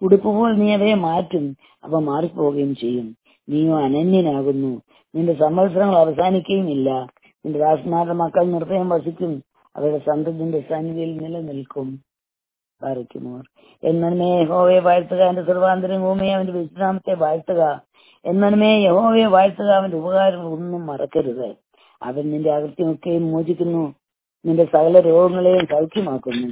ഉടുപ്പ് പോൽ നീ അവയെ മാറ്റും അവ മാറിപ്പോവുകയും ചെയ്യും നീയോ അനന്യനാകുന്നു നിന്റെ സംവത്സരങ്ങൾ അവസാനിക്കുകയും ഇല്ല നിന്റെ ദാസന്മാരുടെ മക്കൾ നിർഭയം വസിക്കും അവരുടെ സന്തതിന്റെ സന്നിധിയിൽ നിലനിൽക്കും പാലിക്കുമോർ എന്നമേ യഹോവയെ വാഴ്ത്തുക എന്റെ സർവാന്തരം ഭൂമിയെ അവന്റെ വിശ്രാമത്തെ വാഴ്ത്തുക എന്നമേ യഹോവയെ വാഴ്ത്തുക അവന്റെ ഉപകാരങ്ങൾ ഒന്നും മറക്കരുത് അവൻ നിന്റെ അകൃത്യമൊക്കെയും മോചിക്കുന്നു നിന്റെ സകല രോഗങ്ങളെയും സൗഖ്യമാക്കുന്നു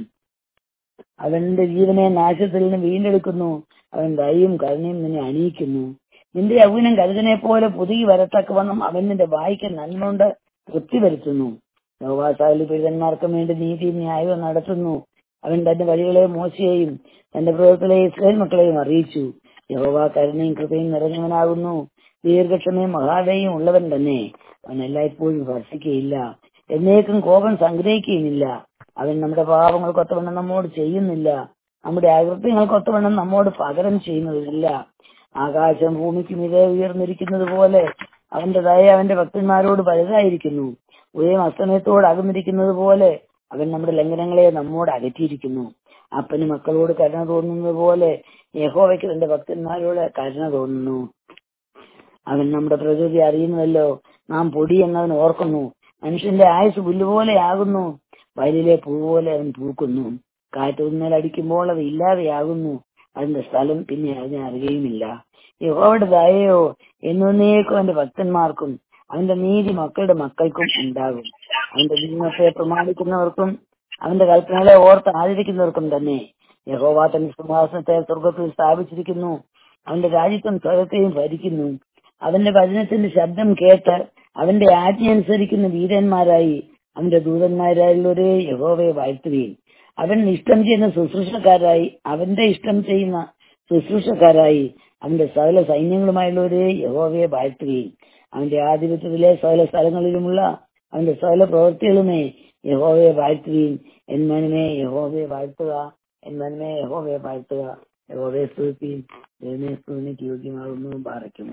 അവന്റെ ജീവനെ നാശത്തിൽ നിന്ന് വീണ്ടെടുക്കുന്നു അവൻ ദയയും കരുണയും നിന്നെ അണിയിക്കുന്നു നിന്റെ യൗവനം കരുതനെ പോലെ പുതുകി വരത്തക്കവണ്ണം അവൻ നിന്റെ വായിക്ക് നന്മ കൊണ്ട് തൃപ്തി വരുത്തുന്നു യോവാസാലി പീഡിതന്മാർക്കും വേണ്ടി നീതിയും ന്യായവും നടത്തുന്നു അവൻ തന്റെ വഴികളെ മോശയെയും തന്റെ പ്രവർത്തനങ്ങളെ ഇസ്രായേൽ മക്കളെയും അറിയിച്ചു യഹോവ കരുണയും കൃപയും നിറഞ്ഞവനാകുന്നു ദീർഘക്ഷമയും മഹാദയും ഉള്ളവൻ തന്നെ അവൻ എല്ലായ്പ്പോഴും ഭർഷിക്കുകയില്ല എന്നേക്കും കോപം സംഗ്രഹിക്കുകയുമില്ല അവൻ നമ്മുടെ പാപങ്ങൾക്കൊത്തവണ്ണം നമ്മോട് ചെയ്യുന്നില്ല നമ്മുടെ അകൃത്യങ്ങൾക്കൊത്തവണ്ണം നമ്മോട് പകരം ചെയ്യുന്നതില്ല ആകാശം ഭൂമിക്ക് മിതെ ഉയർന്നിരിക്കുന്നത് പോലെ അവന്റെ ദയ അവന്റെ ഭക്തന്മാരോട് വലുതായിരിക്കുന്നു ഉദയം അസ്തമയത്തോട് അകന്നിരിക്കുന്നത് പോലെ അവൻ നമ്മുടെ ലംഘനങ്ങളെ നമ്മോട് അകറ്റിയിരിക്കുന്നു അപ്പന് മക്കളോട് കരുണ തോന്നുന്നത് പോലെ യഹോവയ്ക്ക് തന്റെ ഭക്തന്മാരോട് കരുണ തോന്നുന്നു അവൻ നമ്മുടെ പ്രകൃതി അറിയുന്നുവല്ലോ നാം പൊടി എന്നവൻ ഓർക്കുന്നു മനുഷ്യന്റെ ആയുസ് പുല്ലുപോലെയാകുന്നു വയലിലെ പൂ പോലെ അവൻ പൂക്കുന്നു കാറ്റ് ഉന്മേൽ അടിക്കുമ്പോൾ അത് ഇല്ലാതെയാകുന്നു അതിന്റെ സ്ഥലം പിന്നെ അതിനെ അറിയുകയുമില്ല യഹോവയുടെ ദയയോ എന്നേക്കും അവന്റെ ഭക്തന്മാർക്കും അവന്റെ നീതി മക്കളുടെ മക്കൾക്കും ഉണ്ടാകും അവന്റെ നിയമത്തെ പ്രമാണിക്കുന്നവർക്കും അവന്റെ കൽപ്പനകളെ ഓർത്ത് ആചരിക്കുന്നവർക്കും തന്നെ യഹോവ തന്റെ സിംഹാസനത്തെ സ്വർഗത്തിൽ സ്ഥാപിച്ചിരിക്കുന്നു അവന്റെ രാജ്യത്വം സ്വർഗത്തെയും ഭരിക്കുന്നു അവന്റെ വചനത്തിന്റെ ശബ്ദം കേട്ട് അവന്റെ ആജ്ഞ അനുസരിക്കുന്ന വീരന്മാരായി അവന്റെ ദൂതന്മാരായുള്ളവരെ യഹോവയെ വാഴ്ത്തുകയും അവൻ ഇഷ്ടം ചെയ്യുന്ന ശുശ്രൂഷക്കാരായി അവന്റെ ഇഷ്ടം ചെയ്യുന്ന ശുശ്രൂഷക്കാരായി അവന്റെ സകല സൈന്യങ്ങളുമായുള്ളവരെ യഹോവയെ വാഴ്ത്തുകയും അവന്റെ ആധിപത്യത്തിലെ സകല സ്ഥലങ്ങളിലുമുള്ള അവന്റെ സകല പ്രവൃത്തികളുമേ യഹോവയെ വാഴ്ത്തുകയും എന്മനമേ യഹോവയെ വാഴ്ത്തുക എന്മനമേ യഹോവയെ വാഴ്ത്തുക യഹോവയെ സ്തുതിക്കുകയും ദൈവമേ സ്തുതിക്ക് യോഗ്യമാകുന്നു പാറയ്ക്കുമോ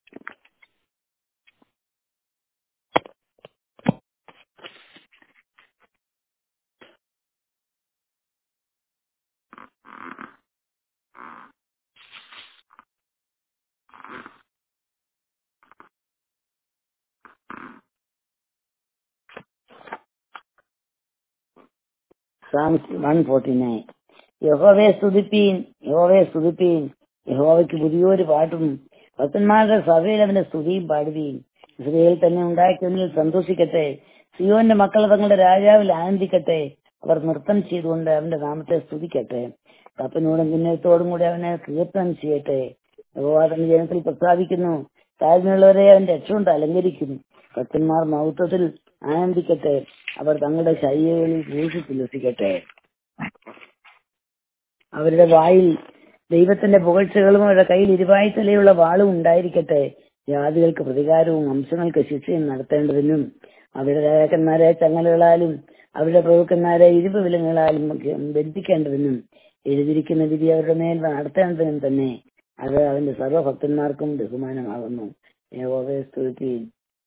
സാംസ് വൺ ഫോർട്ടി നയൻ യഹോവയെ സ്തുതിപ്പീൻ യഹോവയെ സ്തുതിപ്പീൻ യഹോവയ്ക്ക് പുതിയൊരു പാട്ടും ഭക്തന്മാരുടെ സഭയിൽ അവന്റെ സ്തുതിയും പാടുകയും ഇസ്രയേൽ തന്നെ ഉണ്ടാക്കിയതിൽ സന്തോഷിക്കട്ടെ സിയോന്റെ മക്കൾ തങ്ങളുടെ രാജാവിൽ ആനന്ദിക്കട്ടെ അവർ നൃത്തം ചെയ്തുകൊണ്ട് അവന്റെ നാമത്തെ സ്തുതിക്കട്ടെ കപ്പനോടും കിന്നരത്തോടും കൂടി അവനെ കീർത്തനം ചെയ്യട്ടെ യഹോവ തന്റെ ജനത്തിൽ പ്രസ്താവിക്കുന്നു താഴ്മയുള്ളവരെ അവന്റെ രക്ഷ കൊണ്ട് അലങ്കരിക്കും ഭക്തന്മാർ മഹത്വത്തിൽ ആനന്ദിക്കട്ടെ അവർ തങ്ങളുടെ ശരീരങ്ങളിൽ ഘോഷിച്ചുല്ലസിക്കട്ടെ അവരുടെ വായിൽ ദൈവത്തിന്റെ പുകഴ്ചകളും അവരുടെ കയ്യിൽ ഇരുവായ്ത്തലയുള്ള വാളും ഉണ്ടായിരിക്കട്ടെ ജാതികൾക്ക് പ്രതികാരവും വംശങ്ങൾക്ക് ശിക്ഷയും നടത്തേണ്ടതിനും അവരുടെ രാജാക്കന്മാരെ ചങ്ങലകളാലും അവരുടെ പ്രഭുക്കന്മാരെ ഇരുപ് വിലങ്ങളാലും ബന്ധിക്കേണ്ടതിനും എഴുതിയിരിക്കുന്ന വിധി അവരുടെ മേൽ നടത്തേണ്ടതിനും തന്നെ അത് അവന്റെ സർവഭക്തന്മാർക്കും ബഹുമാനമാകുന്നു യഹോവയെ സ്തുതിക്കുകയും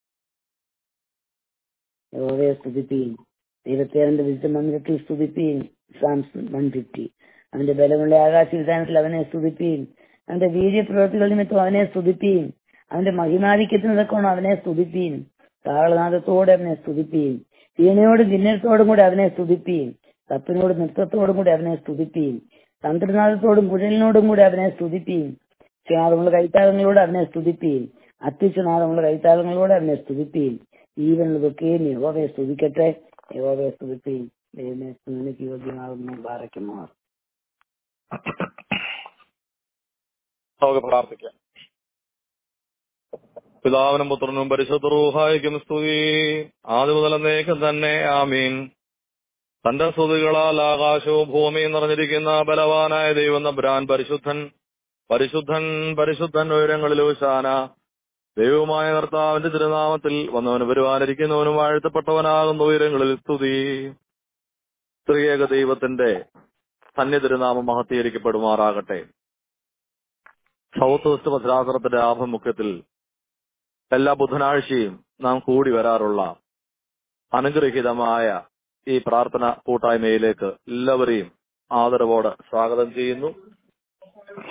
യഹോവയെ സ്തുതിക്കുകയും ദൈവത്തെ അവന്റെ വിശുദ്ധ മന്ദിരത്തിൽ സ്തുതിക്കുകയും സാംസ് വൺ ഫിഫ്റ്റി അവന്റെ ബലമുള്ള ആകാശ വിധാനത്തിൽ അവനെ സ്തുതിക്കുകയും അവന്റെ വീര്യപ്രവൃത്തികൾ നിമിത്തം അവനെ സ്തുതിക്കുകയും അവന്റെ മഹിമാധിക്യത്തിനൊക്കെ അവനെ സ്തുതിക്കുകയും താളനാഥത്തോടെ അവനെ സ്തുതിക്കുകയും വീണയോടും കിന്നരത്തോടും കൂടെ അവനെ സ്തുതിക്കുകയും തപ്പിനോടും നൃത്തത്തോടും കൂടി അവനെ സ്തുതിക്കുകയും തന്ത്രനാഥത്തോടും കുഴലിനോടും കൂടി അവനെ സ്തുതിക്കുകയും നാദമുള്ള കൈത്താളങ്ങളോട് അവനെ സ്തുതിക്കുകയും അത്യുച്ചനാദമുള്ള കൈത്താളങ്ങളോട് അവനെ സ്തുതിക്കുകയും ജീവനുള്ളതൊക്കെയും യഹോവയെ സ്തുതിക്കട്ടെ യഹോവയെ സ്തുതിക്കുകയും ദൈവമേ സ്തുതിക്ക് യോഗ്യമാകുന്നു പാറയ്ക്കുമോ നമുക്ക് പ്രാർത്ഥിക്കാം പിതാവിനും പുത്രനും പരിശുദ്ധ റൂഹായിക്കും സ്തുതി ആദ്യ മുതൽ എന്നേക്കും തന്നെ ആമീൻ തന്റെ സ്തുതികളാൽ ആകാശവും ഭൂമിയും നിറഞ്ഞിരിക്കുന്ന ബലവാനായ ദൈവം നബ്രാൻ പരിശുദ്ധൻ പരിശുദ്ധൻ പരിശുദ്ധൻ ഉയരങ്ങളിലും ശാന ദൈവമായ കർത്താവിന്റെ തിരുനാമത്തിൽ വന്നവന് വരുവാനിരിക്കുന്നവനും വാഴ്ത്തപ്പെട്ടവനാകുന്ന ഉയരങ്ങളിൽ സ്തുതി സ്ത്രീയേക ദൈവത്തിന്റെ സന്നിധിരുനാമം മഹത്തീകരിക്കപ്പെടുമാറാകട്ടെ സൗത്ത് വെസ്റ്റ് ഭദ്രാസനത്തിന്റെ ആഭിമുഖ്യത്തിൽ എല്ലാ ബുധനാഴ്ചയും നാം കൂടി വരാറുള്ള അനുഗ്രഹീതമായ ഈ പ്രാർത്ഥന കൂട്ടായ്മയിലേക്ക് എല്ലാവരെയും ആദരവോടെ സ്വാഗതം ചെയ്യുന്നു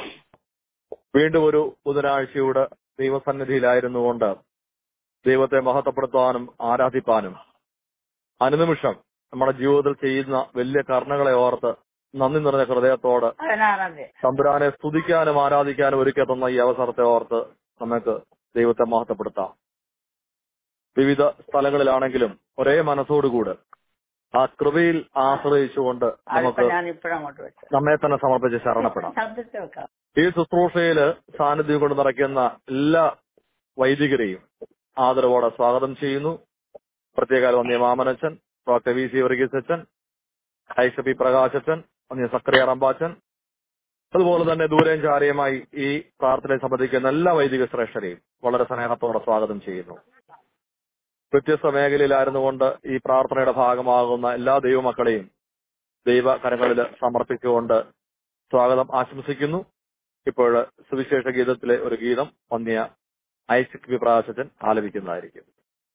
വീണ്ടും ഒരു ബുധനാഴ്ചയുടെ ദൈവസന്നിധിയിലായിരുന്നുകൊണ്ട് ദൈവത്തെ മഹത്വപ്പെടുത്താനും ആരാധിപ്പാനും അനുനിമിഷം നമ്മുടെ ജീവിതത്തിൽ ചെയ്യുന്ന വലിയ കർണകളെ ഓർത്ത് നന്ദി നിറഞ്ഞ ഹൃദയത്തോട് പതിനാറാം തീയതി തമ്പുരാനെ സ്തുതിക്കാനും ആരാധിക്കാനും ഒരുക്കി തന്ന ഈ അവസരത്തെ ഓർത്ത് നമുക്ക് ദൈവത്തെ മഹത്വപ്പെടുത്താം വിവിധ സ്ഥലങ്ങളിലാണെങ്കിലും ഒരേ മനസ്സോടുകൂടെ ആ കൃപയിൽ ആശ്രയിച്ചുകൊണ്ട് നമുക്ക് അതിപ്പോ ഞാൻ ഇപ്പഴങ്ങോട്ട് വെച്ചു നമ്മെ തന്നെ സമർപ്പിച്ച് ശരണപ്പെടാം ശബ്ദത്തിൽ വെക്കാം ഈ ശുശ്രൂഷയില് സാന്നിധ്യം കൊണ്ട് നിറയ്ക്കുന്ന എല്ലാ വൈദികരെയും ആദരവോടെ സ്വാഗതം ചെയ്യുന്നു പ്രത്യേക വന്യ മാമനച്ചൻ ഡോക്ടർ വി സി വർഗീസ് അച്ഛൻ ഐഷപി പ്രകാശച്ചൻ വന്യ സക്രിയ റമ്പാച്ചൻ അതുപോലെ തന്നെ ദൂരം ചാരിയമായി ഈ പ്രാർത്ഥനയെ സംബന്ധിക്കുന്ന എല്ലാ വൈദിക ശ്രേഷ്ഠരെയും വളരെ സ്നേഹത്തോടെ സ്വാഗതം ചെയ്യുന്നു വ്യത്യസ്ത മേഖലയിലായിരുന്നുകൊണ്ട് ഈ പ്രാർത്ഥനയുടെ ഭാഗമാകുന്ന എല്ലാ ദൈവമക്കളെയും ദൈവ കരങ്ങളിൽ സമർപ്പിച്ചുകൊണ്ട് സ്വാഗതം ആശംസിക്കുന്നു ഇപ്പോൾ സുവിശേഷ ഗീതത്തിലെ ഒരു ഗീതം വന്യ ഐസക് വിപ്രാശച്ചൻ ആലപിക്കുന്നതായിരിക്കും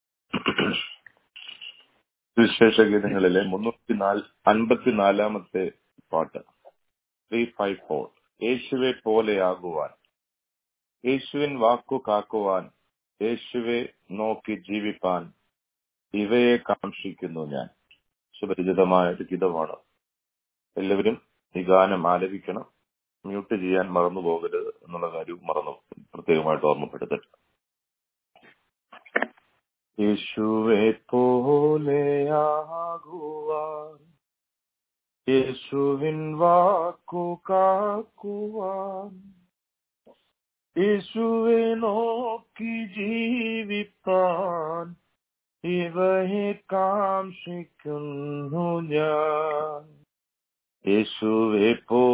സുവിശേഷ ഗീതങ്ങളിലെ മുന്നൂറ്റി നാല് അൻപത്തിനാലാമത്തെ പാട്ട് ത്രീ ഫൈവ് ഫോർ യേശുവെ പോലെയാകുവാൻ യേശുവിൻ വാക്കു കാക്കുവാൻ യേശുവെ നോക്കി ജീവിപ്പാൻ ഇവയെ കാക്ഷിക്കുന്നു ഞാൻ സുപരിചിതമായ ഒരു ഗീതമാണ് എല്ലാവരും ഈ ഗാനം ആലപിക്കണം മ്യൂട്ട് ചെയ്യാൻ മറന്നു പോകരുത് എന്നുള്ള കാര്യം മറന്നു പ്രത്യേകമായിട്ട് ഓർമ്മപ്പെടുത്തട്ടെ യേശുവെ പോലെയാകുവാൻ യേശുവിൻ വാക്കു കാക്കുവാൻ യേശുവെ നോക്കി ജീവിപ്പാൻ ഇവയെ കാക്ഷിക്കുന്നു ഞാൻ യേശുവെ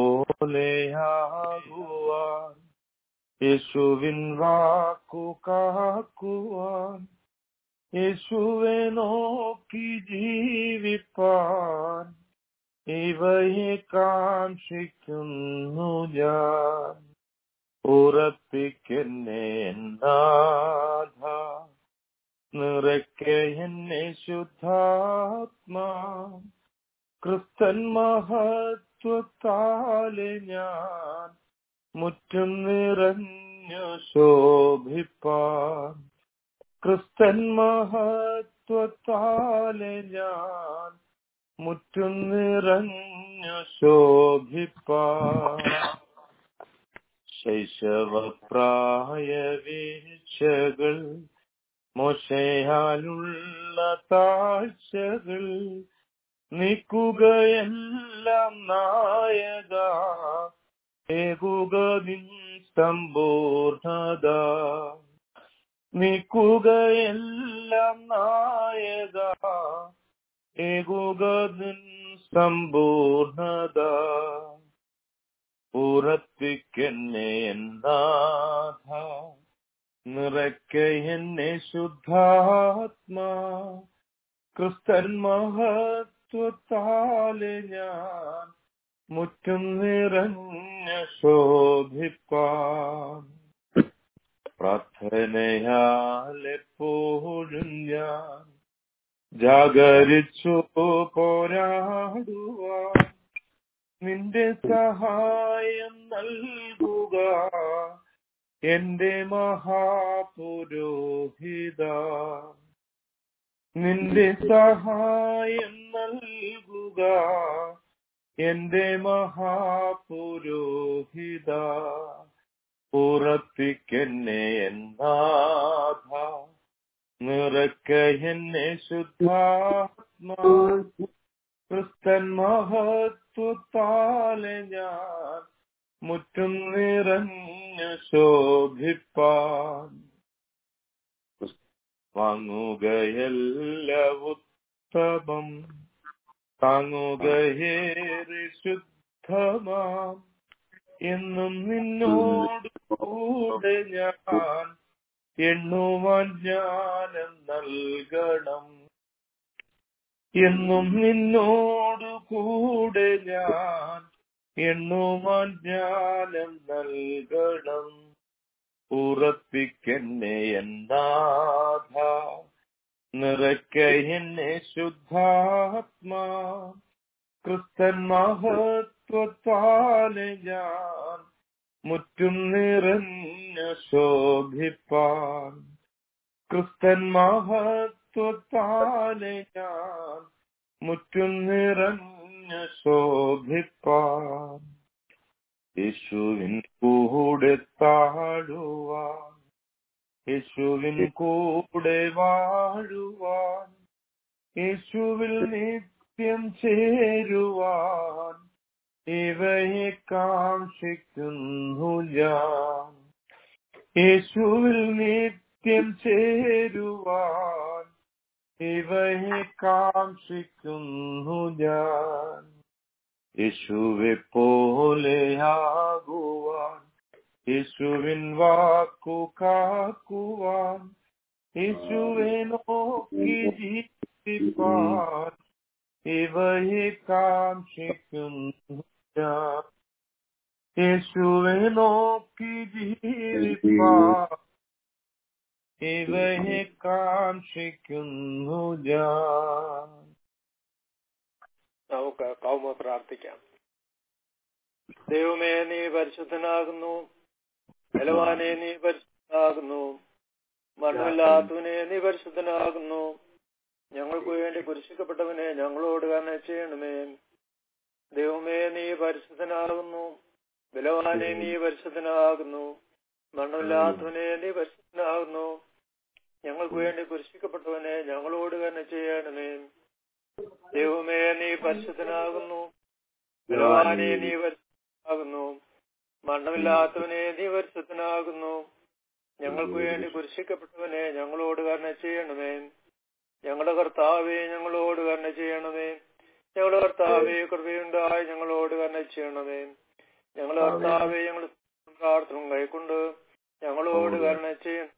പോലെയാകുവാൻ യേശുവിൻ വാക്കു കാക്കുവാൻ യേശുവെ നോക്കി ജീവിപ്പാൻ ഇവയെ കാക്ഷിക്കുന്നു ഞാൻ ഉറപ്പിക്കെന്നെ എന്നാഥ നിറയ്ക്ക എന്നെ ശുദ്ധാത്മാ ക്രിസ്തൻ മഹത്വത്താലെ ഞാൻ മുറ്റും നിറഞ്ഞു ശോഭിപ്പാൻ ക്രിസ്തൻ മഹത്വത്താലെ ഞാൻ മുറ്റും നിറഞ്ഞു ശോഭിപ്പാൻ ശൈശവപ്രായ വീഴ്ചകൾ മോശയാലുള്ള താഴ്ചകൾ നീക്കുകയെല്ലാം നായക ഏകുക നിൻ സമ്പൂർണത നീക്കുകയെല്ലാം നായക ഏകുക നിൻ സമ്പൂർണത ഉറപ്പിക്കെന്നെ എന്നാഥ നിറയ്ക്ക എന്നെ ശുദ്ധാത്മാ ക്രിസ്തൻ മഹത്വത്താലെ ഞാൻ മുറ്റും നിറഞ്ഞ ശോഭിപ്പാൻ പ്രാർത്ഥനയാലെപ്പോഴും ഞാൻ ജാഗരിച്ചു പോരാടുവാൻ നിന്റെ സഹായം നൽകുക എന്റെ മഹാപുരോഹിത നിന്റെ സഹായം നൽകുക എന്റെ മഹാപുരോഹിത ഉറപ്പിക്കെന്നെ എന്നാഥ നിറക്ക എന്നെ ശുദ്ധാത്മാ ക്രിസ്തൻ മഹത്വത്താലെ ഞാൻ മുറ്റും നിറഞ്ഞു ശോഭിപ്പാൻ വാങ്ങുകയല്ല ഉത്തമം താങ്ങുകയേറെ ശുദ്ധമാം എന്നും നിന്നോട് കൂടെ ഞാൻ എണ്ണുവാൻ ജ്ഞാനം നൽകണം എന്നും നിന്നോട് കൂടെ ഞാൻ എണ്ണുവാൻ ജ്ഞാനം നൽകണം ഉറപ്പിക്കെന്നെ എന്നാഥ നിറയ്ക്ക എന്നെ ശുദ്ധാത്മാ ക്രിസ്തൻ മഹത്വത്താലെ ഞാൻ മുറ്റും നിറഞ്ഞു ശോഭിപ്പാൻ ക്രിസ്തൻ മഹത്വത്താലെ ഞാൻ മുറ്റും നിറഞ്ഞു ശോഭിപ്പാൻ യേശുവിൻ കൂടെ താഴുവാൻ യേശുവിൻ കൂടെ വാഴുവാൻ യേശുവിൽ നിത്യം ചേരുവാൻ ഇവയെ കാക്ഷിക്കുന്നു ഞാൻ യേശുവിൽ നിത്യം ചേരുവാൻ ഇവയെ കാക്ഷിക്കുന്നു ഞാൻ യേശുവെ പോലെയാകുവാൻ യേശുവിൻ വാക്കു കാക്കുവാൻ യേശുവെ നോക്കി ജീവിപ്പാൻ ഇവയെ കാക്ഷിക്കുന്നു ഞാൻ യേശുവെ നോക്കി ജീവിപ്പാൻ ഇവയെ കാക്ഷിക്കുന്നു ഞാൻ നമുക്ക് കൗമ പ്രാർത്ഥിക്കാം ദൈവമേ നീ പരിശുദ്ധനാകുന്നു ബലവാനെ നീ പരിശുദ്ധനാകുന്നു മരണമില്ലാത്തവനെ നീ പരിശുദ്ധനാകുന്നു ഞങ്ങൾക്ക് വേണ്ടി കുരിശിക്കപ്പെട്ടവനെ ഞങ്ങളോട് കരുണ ചെയ്യണമേ ദൈവമേ നീ പരിശുദ്ധനാകുന്നു ബലവാനെ നീ പരിശുദ്ധനാകുന്നു മരണമില്ലാത്തവനെ നീ പരിശുദ്ധനാകുന്നു ഞങ്ങൾക്ക് വേണ്ടി കുരിശിക്കപ്പെട്ടവനെ ഞങ്ങളോട് കരുണ ചെയ്യണമേ ദൈവമേ നീ പരിശുദ്ധനാകുന്നു ബലവാനെ നീ പരിശുദ്ധനാകുന്നു മരണമില്ലാത്തവനെ നീ പരിശുദ്ധനാകുന്നു ഞങ്ങൾക്ക് വേണ്ടി കുരിശിക്കപ്പെട്ടവനെ ഞങ്ങളോട് കരുണ ചെയ്യണമേ ഞങ്ങളുടെ കർത്താവെ ഞങ്ങളോട് കരുണ ചെയ്യണമേ ഞങ്ങളുടെ കർത്താവെ കൃപയുണ്ടായി ഞങ്ങളോട് കരുണ ചെയ്യണമേ ഞങ്ങളുടെ കർത്താവെ ഞങ്ങൾ പ്രാർത്ഥന കൈക്കൊണ്ട് ഞങ്ങളോട് കരുണ ചെയ്യണം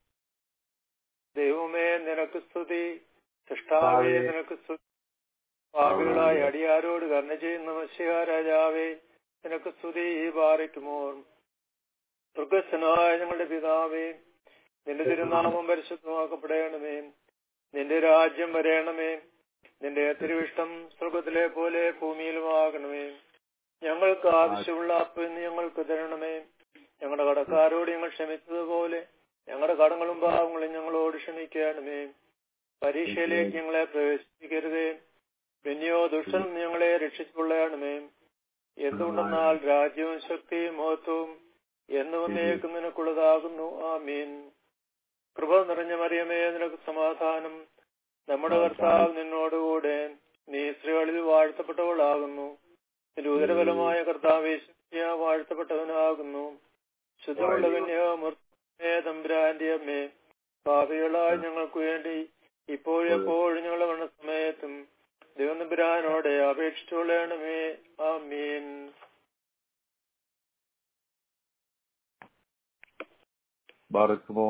ദൈവമേ നിനക്ക് സ്തുതി സൃഷ്ടാവേ നിനക്ക് സ്തുതി പാപികളായ അടിയാരോട് കരുണ ചെയ്യുന്ന മത്സ്യ രാജാവേ നിനക്ക് സ്തുതി പാറിക്കുമോ ദുർഗസ്ഥനായ ഞങ്ങളുടെ പിതാവേ നിന്റെ തിരുനാമം പരിശുദ്ധമാക്കപ്പെടണമേ നിന്റെ രാജ്യം വരയണമേ നിന്റെ തിരുവിഷ്ടം സ്വർഗത്തിലെ പോലെ ഭൂമിയിലുമാകണമേ ഞങ്ങൾക്ക് ആവശ്യമുള്ള അപ്പ് ഇന്ന് ഞങ്ങൾക്ക് തരണമേ ഞങ്ങളുടെ കടക്കാരോട് ഞങ്ങൾ ക്ഷമിച്ചതുപോലെ ഞങ്ങളുടെ കടങ്ങളും പാവങ്ങളും ഞങ്ങളോട് ക്ഷമിക്കണമേ പരീക്ഷയിലേക്ക് ഞങ്ങളെ പ്രവേശിപ്പിക്കരുതേ പിന്നെയോ ദുഷ്ടൻ ഞങ്ങളെ രക്ഷിച്ചുകൊള്ളണമേ എന്തുകൊണ്ടെന്നാൽ രാജ്യവും ശക്തിയും മഹത്വവും എന്ന് വന്നേക്കും നിനക്കുള്ളതാകുന്നു ആമീൻ കൃപ നിറഞ്ഞ മറിയമേ നിനക്ക് സമാധാനം നമ്മുടെ കർത്താവ് നിന്നോടുകൂടെ നീ സ്ത്രീകളിൽ വാഴ്ത്തപ്പെട്ടവളാകുന്നു നിന്റെ ഉദരബലമായ കർത്താവ് ശക്തിയ വാഴ്ത്തപ്പെട്ടവനാകുന്നു ശുദ്ധമുള്ള കന്യാമേ തമ്പുരാന്റെ അമ്മേ പാപികളായ ഞങ്ങൾക്ക് വേണ്ടി ഇപ്പോഴെപ്പോഴും ഞങ്ങളുടെ മരണസമയത്തും ദൈവനമ്പുരാനോടെ അപേക്ഷിച്ചുകൊള്ളണമേ ആമീൻ ബാറക്കുമോ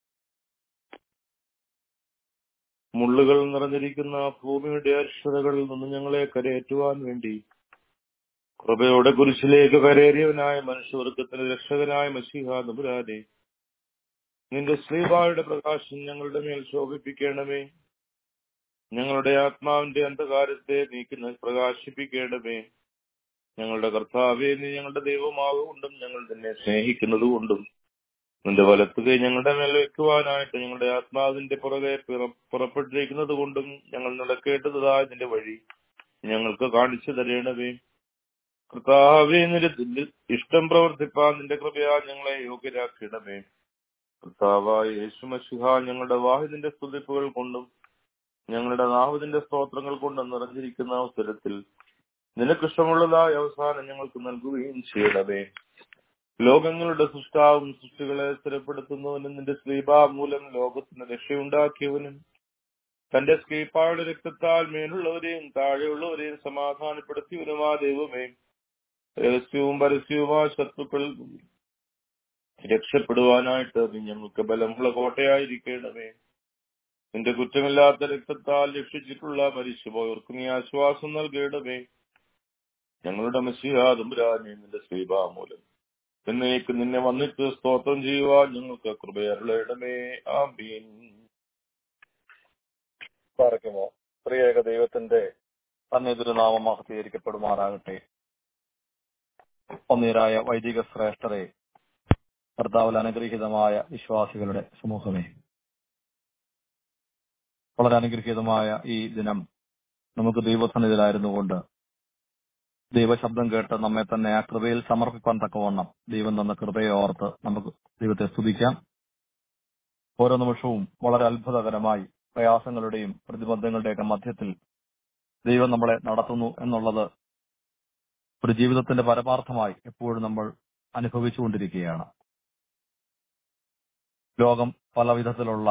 മുള്ളുകൾ നിറഞ്ഞിരിക്കുന്ന ഭൂമിയുടെ അരിഷ്ടതകളിൽ നിന്ന് ഞങ്ങളെ കരയേറ്റുവാൻ വേണ്ടി കൃപയോടെ കുരിശിലേക്ക് കരേറിയവനായ മനുഷ്യവർഗത്തിന് രക്ഷകനായ മസിഹ നബുരാനെ നിന്റെ ശ്രീഭായുടെ പ്രകാശം ഞങ്ങളുടെ മേൽ ശോഭിപ്പിക്കണമേ ഞങ്ങളുടെ ആത്മാവിന്റെ അന്ധകാരത്തെ നീക്കുന്ന പ്രകാശിപ്പിക്കണമേ ഞങ്ങളുടെ കർത്താവെ നീ ഞങ്ങളുടെ ദൈവമാകൊണ്ടും ഞങ്ങൾ നിന്നെ സ്നേഹിക്കുന്നത് കൊണ്ടും നിന്റെ വലത്ത് കൈ ഞങ്ങളുടെ മേൽ വെക്കുവാനായിട്ട് ഞങ്ങളുടെ ആത്മാവിന്റെ പുറകെ പിറ- പുറപ്പെട്ടിരിക്കുന്നത് കൊണ്ടും ഞങ്ങൾ നടക്കേണ്ടതായ നിന്റെ വഴി ഞങ്ങൾക്ക് കാണിച്ചു തരണമേ കർത്താവെ നിന്റെ നിന്റെ ഇഷ്ടം പ്രവർത്തിപ്പാൻ നിന്റെ കൃപയാ ഞങ്ങളെ യോഗ്യരാക്കിയിടമേ കർത്താവായ യേശുമശിഹ ഞങ്ങളുടെ വാഹിദിന്റെ സ്തുതിപ്പുകൾ കൊണ്ടും ഞങ്ങളുടെ നാഹുദിന്റെ സ്തോത്രങ്ങൾ കൊണ്ടും നിറഞ്ഞിരിക്കുന്ന അവസരത്തിൽ നിനക്കിഷ്ടമുള്ളതായ അവസാനം ഞങ്ങൾക്ക് നൽകുകയും ചെയ്യണമേ ലോകങ്ങളുടെ സൃഷ്ടാവും സൃഷ്ടികളെ സ്ഥിരപ്പെടുത്തുന്നവനും നിന്റെ സ്ലീബാ മൂലം ലോകത്തിന് രക്ഷയുണ്ടാക്കിയവനും തന്റെ സ്ലീപ്പായുടെ രക്തത്താൽ മേലുള്ളവരെയും താഴെയുള്ളവരെയും സമാധാനപ്പെടുത്തിയവനുമാ ദൈവമേ രഹസ്യവും പരസ്യവുമായ ശത്രുക്കൾ രക്ഷപ്പെടുവാനായിട്ട് നീ ഞങ്ങൾക്ക് ബലമുള്ള കോട്ടയായിരിക്കണമേ നിന്റെ കുറ്റമില്ലാത്ത രക്തത്താൽ രക്ഷിച്ചിട്ടുള്ള മരിച്ചുപോയവർക്ക് നീ ആശ്വാസം നൽകണമേ ഞങ്ങളുടെ മസിയാതുംരാനെ നിന്റെ ശ്രീബാ മൂലം എന്നേക്ക് നിന്നെ വന്നിട്ട് സ്തോത്രം ചെയ്യുവാൻ ഞങ്ങൾക്ക് കൃപയരുളയിടമേ ആമീൻ പാറയ്ക്കുമോ പ്രിയേക ദൈവത്തിന്റെ സന്നിധിനാമം മഹത്തീകരിക്കപ്പെടുമാറാകട്ടെ ഒന്നീരായ വൈദിക ശ്രേഷ്ഠരെ കർത്താവിൽ അനുഗ്രഹീതമായ വിശ്വാസികളുടെ സമൂഹമേ വളരെ അനുഗ്രഹീതമായ ഈ ദിനം നമുക്ക് ദൈവസന്നിധിയിലായിരുന്നുകൊണ്ട് ദൈവശബ്ദം കേട്ട് നമ്മെ തന്നെ ആ കൃപയിൽ സമർപ്പിക്കാൻ തക്കവണ്ണം ദൈവം തന്ന കൃപയെ ഓർത്ത് നമുക്ക് ദൈവത്തെ സ്തുതിക്കാം ഓരോ നിമിഷവും വളരെ അത്ഭുതകരമായി പ്രയാസങ്ങളുടെയും പ്രതിബന്ധങ്ങളുടെയൊക്കെ മധ്യത്തിൽ ദൈവം നമ്മളെ നടത്തുന്നു എന്നുള്ളത് ഒരു ജീവിതത്തിന്റെ പരമാർത്ഥമായി എപ്പോഴും നമ്മൾ അനുഭവിച്ചുകൊണ്ടിരിക്കുകയാണ് ലോകം പല വിധത്തിലുള്ള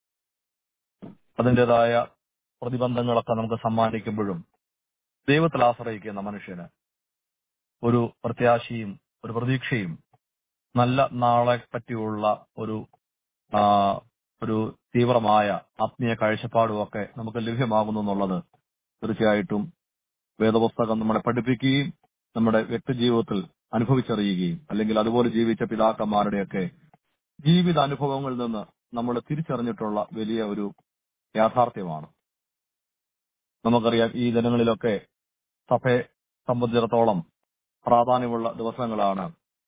അതിൻ്റെതായ പ്രതിബന്ധങ്ങളൊക്കെ നമുക്ക് സമ്മാനിക്കുമ്പോഴും ദൈവത്തിൽ ആശ്രയിക്കുന്ന മനുഷ്യന് ഒരു പ്രത്യാശയും ഒരു പ്രതീക്ഷയും നല്ല നാളെ പറ്റിയുള്ള ഒരു ആ, ഒരു തീവ്രമായ ആത്മീയ കാഴ്ചപ്പാടും ഒക്കെ നമുക്ക് ലഭ്യമാകുന്നു എന്നുള്ളത് തീർച്ചയായിട്ടും വേദപുസ്തകം നമ്മളെ പഠിപ്പിക്കുകയും നമ്മുടെ വ്യക്തിജീവിതത്തിൽ അനുഭവിച്ചറിയുകയും അല്ലെങ്കിൽ അതുപോലെ ജീവിച്ച പിതാക്കന്മാരുടെയൊക്കെ ജീവിത അനുഭവങ്ങളിൽ നിന്ന് നമ്മൾ തിരിച്ചറിഞ്ഞിട്ടുള്ള വലിയ ഒരു യാഥാർത്ഥ്യമാണ് നമുക്കറിയാം ഈ ദിനങ്ങളിലൊക്കെ സഭയെ സംബന്ധിച്ചിടത്തോളം പ്രാധാന്യമുള്ള ദിവസങ്ങളാണ്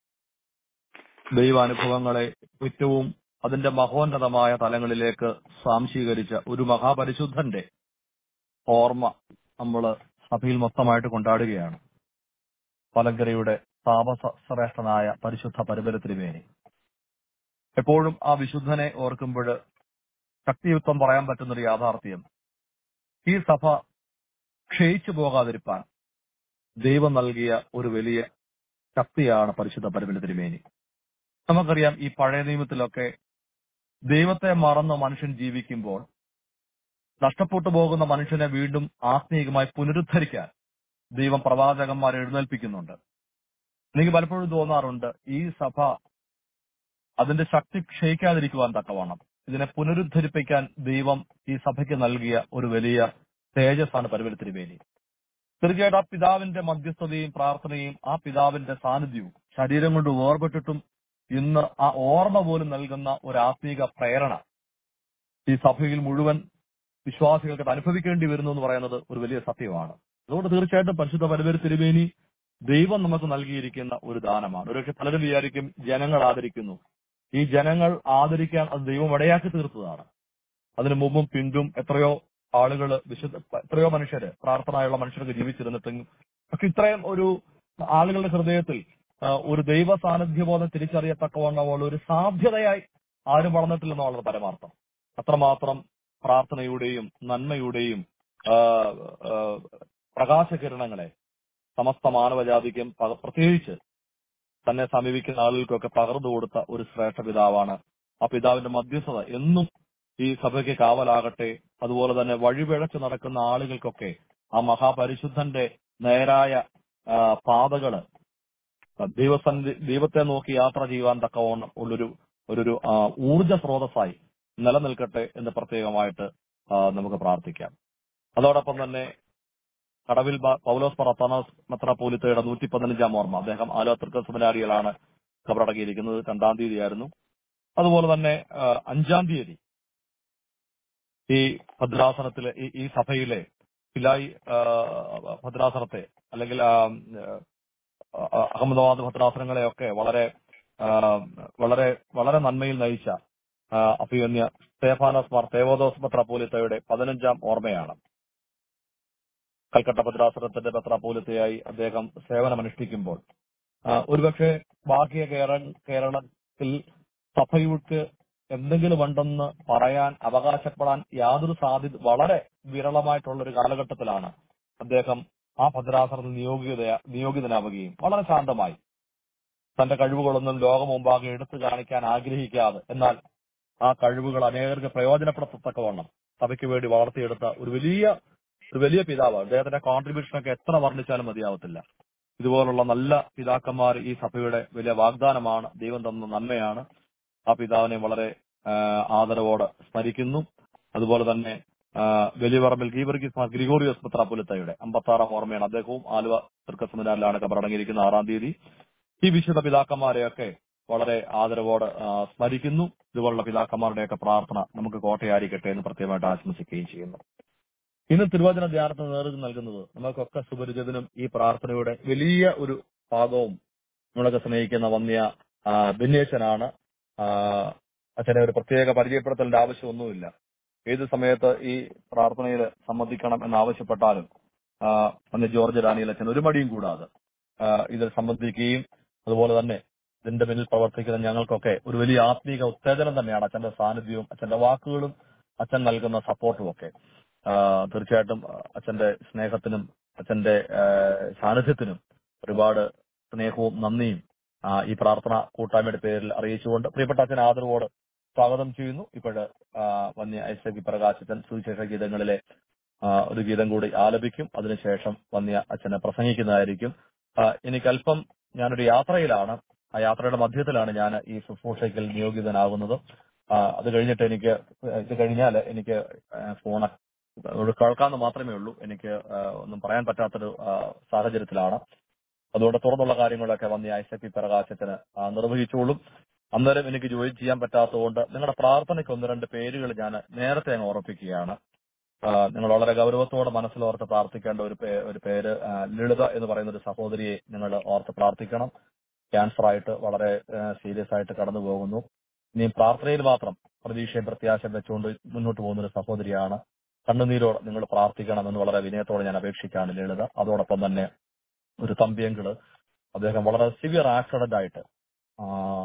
ദൈവാനുഭവങ്ങളെ ഏറ്റവും അതിന്റെ മഹോന്നതമായ തലങ്ങളിലേക്ക് സ്വാംശീകരിച്ച ഒരു മഹാപരിശുദ്ധന്റെ ഓർമ്മ നമ്മൾ സഭയിൽ മൊത്തമായിട്ട് കൊണ്ടാടുകയാണ് പലങ്കരയുടെ താപസ ശ്രേഷ്ഠനായ പരിശുദ്ധ പരിബലത്തിരുമേനി എപ്പോഴും ആ വിശുദ്ധനെ ഓർക്കുമ്പോൾ ശക്തിയുക്തം പറയാൻ പറ്റുന്നൊരു യാഥാർത്ഥ്യം ഈ സഭ ക്ഷയിച്ചു പോകാതിരിപ്പാൻ ദൈവം നൽകിയ ഒരു വലിയ ശക്തിയാണ് പരിശുദ്ധ പരിമല തിരുമേനി നമുക്കറിയാം ഈ പഴയ നിയമത്തിലൊക്കെ ദൈവത്തെ മറന്ന് മനുഷ്യൻ ജീവിക്കുമ്പോൾ നഷ്ടപ്പെട്ടു പോകുന്ന മനുഷ്യനെ വീണ്ടും ആത്മീയമായി പുനരുദ്ധരിക്കാൻ ദൈവം പ്രവാചകന്മാരെ എഴുന്നേൽപ്പിക്കുന്നുണ്ട് എനിക്ക് പലപ്പോഴും തോന്നാറുണ്ട് ഈ സഭ അതിന്റെ ശക്തി ക്ഷയിക്കാതിരിക്കുവാൻ തക്കവണ്ണം ഇതിനെ പുനരുദ്ധരിപ്പിക്കാൻ ദൈവം ഈ സഭയ്ക്ക് നൽകിയ ഒരു വലിയ തേജസ്സാണ് പരിമല തിരുമേനി തീർച്ചയായിട്ടും ആ പിതാവിന്റെ മധ്യസ്ഥതയും പ്രാർത്ഥനയും ആ പിതാവിന്റെ സാന്നിധ്യവും ശരീരം കൊണ്ട് വേർപെട്ടിട്ടും ഇന്ന് ആ ഓർമ്മ പോലും നൽകുന്ന ഒരു ആത്മീക പ്രേരണ ഈ സഭയിൽ മുഴുവൻ വിശ്വാസികൾക്ക് അത് അനുഭവിക്കേണ്ടി വരുന്നു എന്ന് പറയുന്നത് ഒരു വലിയ സത്യമാണ് അതുകൊണ്ട് തീർച്ചയായിട്ടും പരിശുദ്ധ പരമേര് തിരുമേനി ദൈവം നമുക്ക് നൽകിയിരിക്കുന്ന ഒരു ദാനമാണ് ഒരുപക്ഷെ പലരും വിചാരിക്കും ജനങ്ങൾ ആദരിക്കുന്നു ഈ ജനങ്ങൾ ആദരിക്കാൻ അത് ദൈവം ഇടയാക്കി തീർത്തതാണ് അതിനു മുമ്പും പിൻപും എത്രയോ ആളുകൾ വിശുദ്ധ എത്രയോ മനുഷ്യര് പ്രാർത്ഥനയുള്ള മനുഷ്യർക്ക് ജീവിച്ചിരുന്നിട്ടും പക്ഷെ ഇത്രയും ഒരു ആളുകളുടെ ഹൃദയത്തിൽ ആ, ഒരു ദൈവ സാന്നിധ്യബോധം തിരിച്ചറിയത്തക്കവണ്ണമുള്ള ഒരു സാധ്യതയായി ആരും വളർന്നിട്ടില്ലെന്നുള്ളത് പരമാർത്ഥം അത്രമാത്രം പ്രാർത്ഥനയുടെയും നന്മയുടെയും ആ, ആ, പ്രകാശകിരണങ്ങളെ സമസ്ത മാനവജാതിക്കും പക- പ്രത്യേകിച്ച് തന്നെ സമീപിക്കുന്ന ആളുകൾക്കൊക്കെ പകർന്നു കൊടുത്ത ഒരു ശ്രേഷ്ഠ പിതാവാണ് ആ പിതാവിന്റെ മധ്യസ്ഥത എന്നും ഈ സഭയ്ക്ക് കാവലാകട്ടെ അതുപോലെ തന്നെ വഴിപിഴച്ച് നടക്കുന്ന ആളുകൾക്കൊക്കെ ആ മഹാപരിശുദ്ധന്റെ നേരായ ആ, പാതകള് ദൈവസന്ധി ദൈവത്തെ നോക്കി യാത്ര ചെയ്യുവാൻ തക്കവണ്ണം ഉള്ളൊരു ഒരു ആ, ഊർജ സ്രോതസ്സായി നിലനിൽക്കട്ടെ എന്ന് പ്രത്യേകമായിട്ട് ആ, നമുക്ക് പ്രാർത്ഥിക്കാം അതോടൊപ്പം തന്നെ കടവിൽ ബ- പൗലോസ് പറത്താനോസ് മെത്രാപോലിത്തയുടെ നൂറ്റി പതിനഞ്ചാം ഓർമ്മ അദ്ദേഹം ആലോ തൃക്ക സെമിനാരികളാണ് കബറടക്കിയിരിക്കുന്നത് രണ്ടാം തീയതിയായിരുന്നു അതുപോലെ തന്നെ ആ, അഞ്ചാം തീയതി ഈ ഭദ്രാസനത്തിലെ ഈ- ഈ സഭയിലെ പിലായി ആ, ഭദ്രാസനത്തെ അല്ലെങ്കിൽ ആ, ആ, അഹമ്മദാബാദ് ഭദ്രാസനങ്ങളെയൊക്കെ വളരെ ആ, വളരെ വളരെ നന്മയിൽ നയിച്ച ആ, അഭിമന്യ സ്തേഫാനോസ് മാർ തേവോദോസ് മെത്രാപോലിത്തയുടെ പതിനഞ്ചാം ഓർമ്മയാണ് കൽക്കട്ട ഭദ്രാസനത്തിന്റെ മെത്രാപോലിത്തയായി അദ്ദേഹം സേവനമനുഷ്ഠിക്കുമ്പോൾ ആ, ഒരുപക്ഷെ ബാഹ്യ കേരള കേരളത്തിൽ സഭയ്ക്ക് എന്തെങ്കിലും ഉണ്ടെന്ന് പറയാൻ അവകാശപ്പെടാൻ യാതൊരു സാധ്യത വളരെ വിരളമായിട്ടുള്ള ഒരു കാലഘട്ടത്തിലാണ് അദ്ദേഹം ആ ഭദ്രാസനത്തിൽ നിയോഗിത നിയോഗിതനാവുകയും വളരെ ശാന്തമായി തന്റെ കഴിവുകളൊന്നും ലോകം മുമ്പാകെ എടുത്തു കാണിക്കാൻ ആഗ്രഹിക്കാതെ എന്നാൽ ആ കഴിവുകൾ അനേകർക്ക് പ്രയോജനപ്പെടത്തക്കവണ്ണം സഭയ്ക്ക് വേണ്ടി വളർത്തിയെടുത്ത ഒരു വലിയ ഒരു വലിയ പിതാവ് അദ്ദേഹത്തിന്റെ കോൺട്രിബ്യൂഷൻ ഒക്കെ എത്ര വർണ്ണിച്ചാലും മതിയാവത്തില്ല ഇതുപോലുള്ള നല്ല പിതാക്കന്മാർ ഈ സഭയുടെ വലിയ വാഗ്ദാനമാണ് ദൈവം തന്ന നന്മയാണ് ആ പിതാവിനെ വളരെ ആ, ആദരവോടെ സ്മരിക്കുന്നു അതുപോലെ തന്നെ ആ, വലിയപറമ്പിൽ ഗീവർഗീസ് മാർ ഗ്രിഗോറിയോസ് മെത്രാപൊലിത്തയുടെ അമ്പത്താറാം ഓർമ്മയാണ് അദ്ദേഹവും ആലുവ തൃക്കസമിനാരിലാണ് കബറടങ്ങിയിരിക്കുന്ന ആറാം തീയതി ഈ വിശുദ്ധ പിതാക്കന്മാരെയൊക്കെ വളരെ ആദരവോടെ ആ, സ്മരിക്കുന്നു ഇതുപോലുള്ള പിതാക്കന്മാരുടെയൊക്കെ പ്രാർത്ഥന നമുക്ക് കോട്ടയായിരിക്കട്ടെ എന്ന് പ്രത്യേകമായിട്ട് ആശംസിക്കുകയും ചെയ്യുന്നു ഇന്ന് തിരുവചന ധ്യാനത്തിന് നേതൃത്വം നൽകുന്നത് നമുക്കൊക്കെ സുപരിചിതനും ഈ പ്രാർത്ഥനയുടെ വലിയ ഒരു ഭാഗവും നമ്മളൊക്കെ സ്നേഹിക്കുന്ന വന്യ ആ, ബിന്നേച്ചനാണ് ആ, അച്ഛനെ ഒരു പ്രത്യേക പരിചയപ്പെടുത്തലിന്റെ ആവശ്യമൊന്നുമില്ല ഏത് സമയത്ത് ഈ പ്രാർത്ഥനയിൽ സംബന്ധിക്കണം എന്ന് ആവശ്യപ്പെട്ടാലും ആ, അന്ന് ജോർജ് ഡാനിയൽ അച്ഛൻ ഒരു മടിയും കൂടാതെ ആ, ഇതിൽ സംബന്ധിക്കുകയും അതുപോലെ തന്നെ ഇതിന്റെ പിന്നിൽ പ്രവർത്തിക്കുന്ന ഞങ്ങൾക്കൊക്കെ ഒരു വലിയ ആത്മീക ഉത്തേജനം തന്നെയാണ് അച്ഛന്റെ സാന്നിധ്യവും അച്ഛന്റെ വാക്കുകളും അച്ഛൻ നൽകുന്ന സപ്പോർട്ടും ഒക്കെ ആ, തീർച്ചയായിട്ടും അച്ഛന്റെ സ്നേഹത്തിനും അച്ഛന്റെ ആ, സാന്നിധ്യത്തിനും ഒരുപാട് സ്നേഹവും നന്ദിയും ആ, ഈ പ്രാർത്ഥന കൂട്ടായ്മയുടെ പേരിൽ അറിയിച്ചുകൊണ്ട് പ്രിയപ്പെട്ട അച്ഛൻ ആദരവോട് സ്വാഗതം ചെയ്യുന്നു ഇപ്പോഴ് വന്യ ഐസകി പ്രകാശിച്ചൻ സുവിശേഷ ഗീതങ്ങളിലെ ആ, ഒരു ഗീതം കൂടി ആലപിക്കും അതിനുശേഷം വന്യ അച്ഛനെ പ്രസംഗിക്കുന്നതായിരിക്കും ആ, എനിക്കല്പം ഞാനൊരു യാത്രയിലാണ് ആ യാത്രയുടെ മധ്യത്തിലാണ് ഞാൻ ഈ ശുശ്രൂഷയ്ക്ക് നിയോഗിതനാകുന്നത് ആ, അത് കഴിഞ്ഞിട്ട് എനിക്ക് ഇത് കഴിഞ്ഞാൽ എനിക്ക് ഫോൺ കേൾക്കാമെന്ന് മാത്രമേ ഉള്ളൂ എനിക്ക് ആ, ഒന്നും പറയാൻ പറ്റാത്തൊരു ആ, സാഹചര്യത്തിലാണ് അതുകൊണ്ട് തുറന്നുള്ള കാര്യങ്ങളൊക്കെ വന്ന് ഐ പി പ്രകാശത്തിന് ആ, നിർവഹിച്ചോളും അന്നേരം എനിക്ക് ജോയിൻ ചെയ്യാൻ പറ്റാത്തതുകൊണ്ട് നിങ്ങളുടെ പ്രാർത്ഥനയ്ക്ക് ഒന്ന് രണ്ട് പേരുകൾ ഞാൻ നേരത്തെ അങ്ങ് ഓർപ്പിക്കുകയാണ് ആ, നിങ്ങൾ വളരെ ഗൗരവത്തോടെ മനസ്സിലോർത്ത് പ്രാർത്ഥിക്കേണ്ട ഒരു പേ- ഒരു പേര് ആ, ലളിത എന്ന് പറയുന്ന ഒരു സഹോദരിയെ നിങ്ങൾ ഓർത്ത് പ്രാർത്ഥിക്കണം ക്യാൻസർ ആയിട്ട് വളരെ സീരിയസ് ആയിട്ട് കടന്നു പോകുന്നു ഇനി പ്രാർത്ഥനയിൽ മാത്രം പ്രതീക്ഷയും പ്രത്യാശയും വെച്ചുകൊണ്ട് മുന്നോട്ട് പോകുന്ന ഒരു സഹോദരിയാണ് കണ്ണുനീരോടെ നിങ്ങൾ പ്രാർത്ഥിക്കണമെന്ന് വളരെ വിനയത്തോടെ ഞാൻ അപേക്ഷിക്കുകയാണ് ലളിത അതോടൊപ്പം തന്നെ ഒരു തമ്പിയെങ്കില് അദ്ദേഹം വളരെ സിവിയർ ആക്സിഡന്റ് ആയിട്ട് ആ,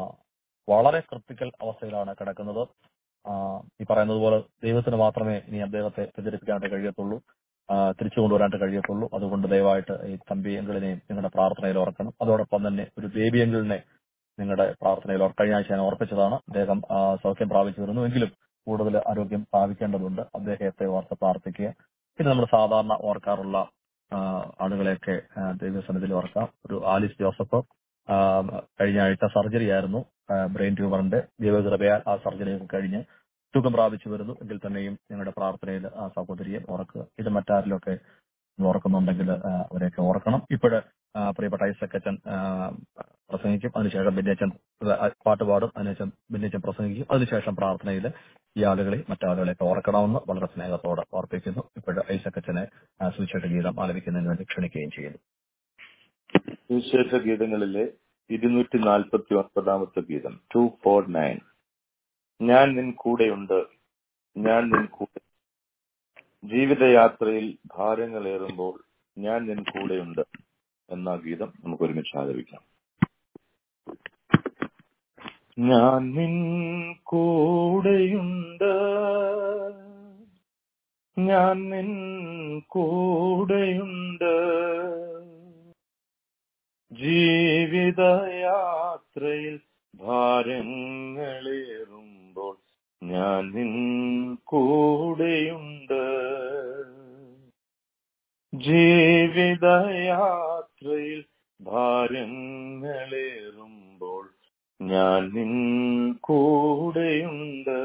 വളരെ ക്രിട്ടിക്കൽ അവസ്ഥയിലാണ് കിടക്കുന്നത് ആ, ഈ പറയുന്നത് പോലെ ദൈവത്തിന് മാത്രമേ ഇനി അദ്ദേഹത്തെ പിന്തിരിപ്പിക്കാനായിട്ട് കഴിയത്തുള്ളൂ ആ, തിരിച്ചു കൊണ്ടുവരാനായിട്ട് കഴിയത്തുള്ളൂ അതുകൊണ്ട് ദയവായിട്ട് ഈ തമ്പി എങ്കിളിനെയും നിങ്ങളുടെ പ്രാർത്ഥനയിൽ ഓർക്കണം അതോടൊപ്പം തന്നെ ഒരു ബേബി എങ്കിളിനെ നിങ്ങളുടെ പ്രാർത്ഥനയിൽ ഓർ- കഴിഞ്ഞ ആഴ്ച ഞാൻ ഓർപ്പിച്ചതാണ് അദ്ദേഹം ആ, സൗഖ്യം പ്രാപിച്ചു വരുന്നു എങ്കിലും കൂടുതൽ ആരോഗ്യം പ്രാപിക്കേണ്ടതുണ്ട് അദ്ദേഹത്തെ ഓർത്ത് പ്രാർത്ഥിക്കുക പിന്നെ നമ്മൾ സാധാരണ ഓർക്കാറുള്ള ആ, ആളുകളെയൊക്കെ ആ, ദൈവസന്നിധിയിൽ ഓർക്കാം ഒരു ആലിസ് ജോസഫ് ആ, കഴിഞ്ഞ ആഴ്ച സർജറി ആയിരുന്നു ബ്രെയിൻ ട്യൂമറിന്റെ ദൈവകൃപയാൽ ആ സർജറി ഒക്കെ കഴിഞ്ഞ് സുഖം പ്രാപിച്ചു വരുന്നു എങ്കിൽ തന്നെയും നിങ്ങളുടെ പ്രാർത്ഥനയിൽ ആ സഹോദരിയെ ഓർക്കുക ഇത് മറ്റാരിലൊക്കെ നിങ്ങൾ ഓർക്കുന്നുണ്ടെങ്കിൽ ആ, അവരെയൊക്കെ ഓർക്കണം ഇപ്പോഴ് പ്രിയപ്പെട്ട ഐസക് അച്ഛൻ ആ, പ്രസംഗിക്കും അതിനുശേഷം ബിന്നച്ചൻ പാട്ട് പാടും അതിനുശേഷം ബിന്നച്ചൻ പ്രസംഗിക്കും അതിനുശേഷം പ്രാർത്ഥനയിൽ ഈ ആളുകളെ മറ്റാളുകളെയൊക്കെ ഓർക്കണമെന്ന് വളരെ സ്നേഹത്തോടെ ഓർപ്പിക്കുന്നു ഇപ്പോഴ് ഐസക് അച്ഛനെ ആ, സുവിശേഷ ഗീതം ആലപിക്കുന്നതിന് വേണ്ടി ക്ഷണിക്കുകയും ചെയ്യുന്നു സുവിശേഷ ഗീതങ്ങളിലെ ഇരുന്നൂറ്റി നാൽപ്പത്തി ഒൻപതാമത്തെ ഗീതം ടു ഫോർ നയൻ ഞാൻ നിൻ കൂടെയുണ്ട് ഞാൻ നിൻ കൂടെ ജീവിതയാത്രയിൽ ഭാരങ്ങളേറുമ്പോൾ ഞാൻ നിൻ കൂടെയുണ്ട് എന്ന ഗീതം നമുക്ക് ഒരുമിച്ച് ആലപിക്കാം ഞാൻ നിൻ കൂടെയുണ്ട് ഞാൻ നിൻ കൂടെയുണ്ട് ജീവിതയാത്രയിൽ ഭാരങ്ങളേറുമ്പോൾ ഞാൻ നിൻ കൂടെയുണ്ട് ജീവിതയാത്രയിൽ ഭാരങ്ങളേറുമ്പോൾ ഞാൻ നിൻ കൂടെയുണ്ട്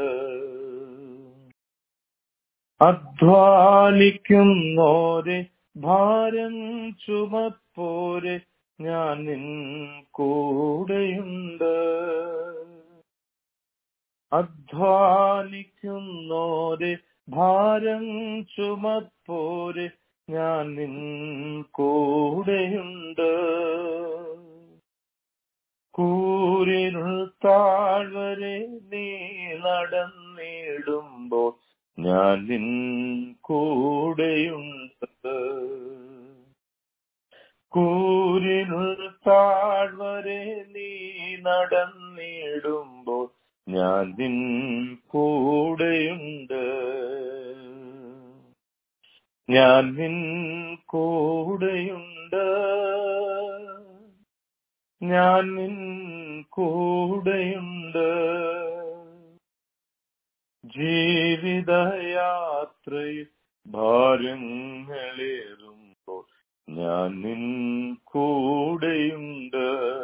അധ്വാനിക്കുന്നോരെ ഭാരം ചുമപ്പോരെ ഞാൻ നിൻ കൂടെയുണ്ട് അധ്വാനിക്കുന്നോരെ ഭാരം ചുമപ്പോരെ ഞാൻ നിൻ കൂടെയുണ്ട് കൂരിരുൾ താഴ്വരെ നീ നടന്നിടുമ്പോൾ ഞാൻ നിൻ കൂടെയുണ്ട് കൂരിരുൾ താഴ്വരെ നീ നടന്നിടുമ്പോൾ ഞാൻ നിൻ കൂടെയുണ്ട് ഞാൻ നിൻ കൂടെയുണ്ട് ഞാൻ നിൻ കൂടെയുണ്ട് ജീവിതയാത്രയിൽ ഭാരങ്ങളേറുമ്പോൾ ഞാൻ നിൻ കൂടെയുണ്ട്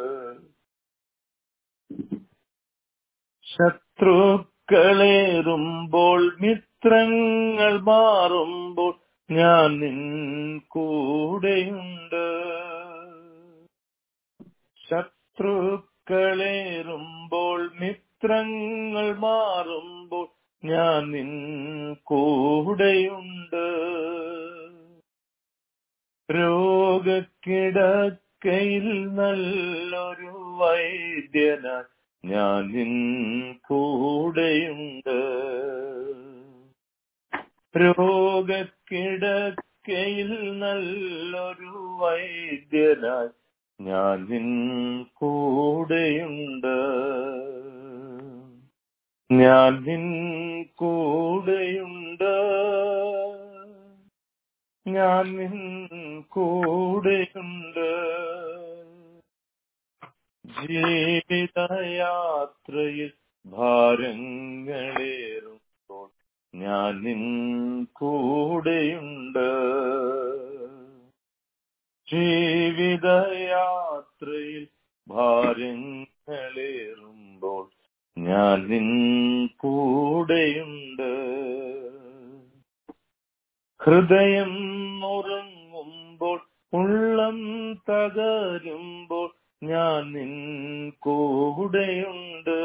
ശത്രുക്കളേറുമ്പോൾ മിത്രങ്ങൾ മാറുമ്പോൾ ഞാൻ നിൻ കൂടെയുണ്ട് ശത്രുക്കളേറുമ്പോൾ മിത്രങ്ങൾ മാറുമ്പോൾ ഞാൻ നിൻ കൂടെയുണ്ട് രോഗക്കിടക്കയിൽ നല്ലൊരു വൈദ്യനായി ഞാൻ നിൻ കൂടെയുണ്ട് രോഗക്കിടക്കയിൽ നല്ലൊരു വൈദ്യനായി ഞാൻ നിൻ കൂടെയുണ്ട് ഞാൻ നിൻ കൂടെയുണ്ട് ഞാൻ നിൻ കൂടെയുണ്ട് ജീവിതയാത്രയിൽ ഭാരങ്ങളേറുമ്പോൾ ഞാൻ നിൻ കൂടെയുണ്ട് ജീവിതയാത്രയിൽ ഭാരങ്ങളേറുമ്പോൾ ഞാൻ നിൻ കൂടെയുണ്ട് ഹൃദയം ഉറങ്ങുമ്പോൾ ഉള്ളം തകരുമ്പോൾ ഞാൻ നിൻ കൂടെയുണ്ട്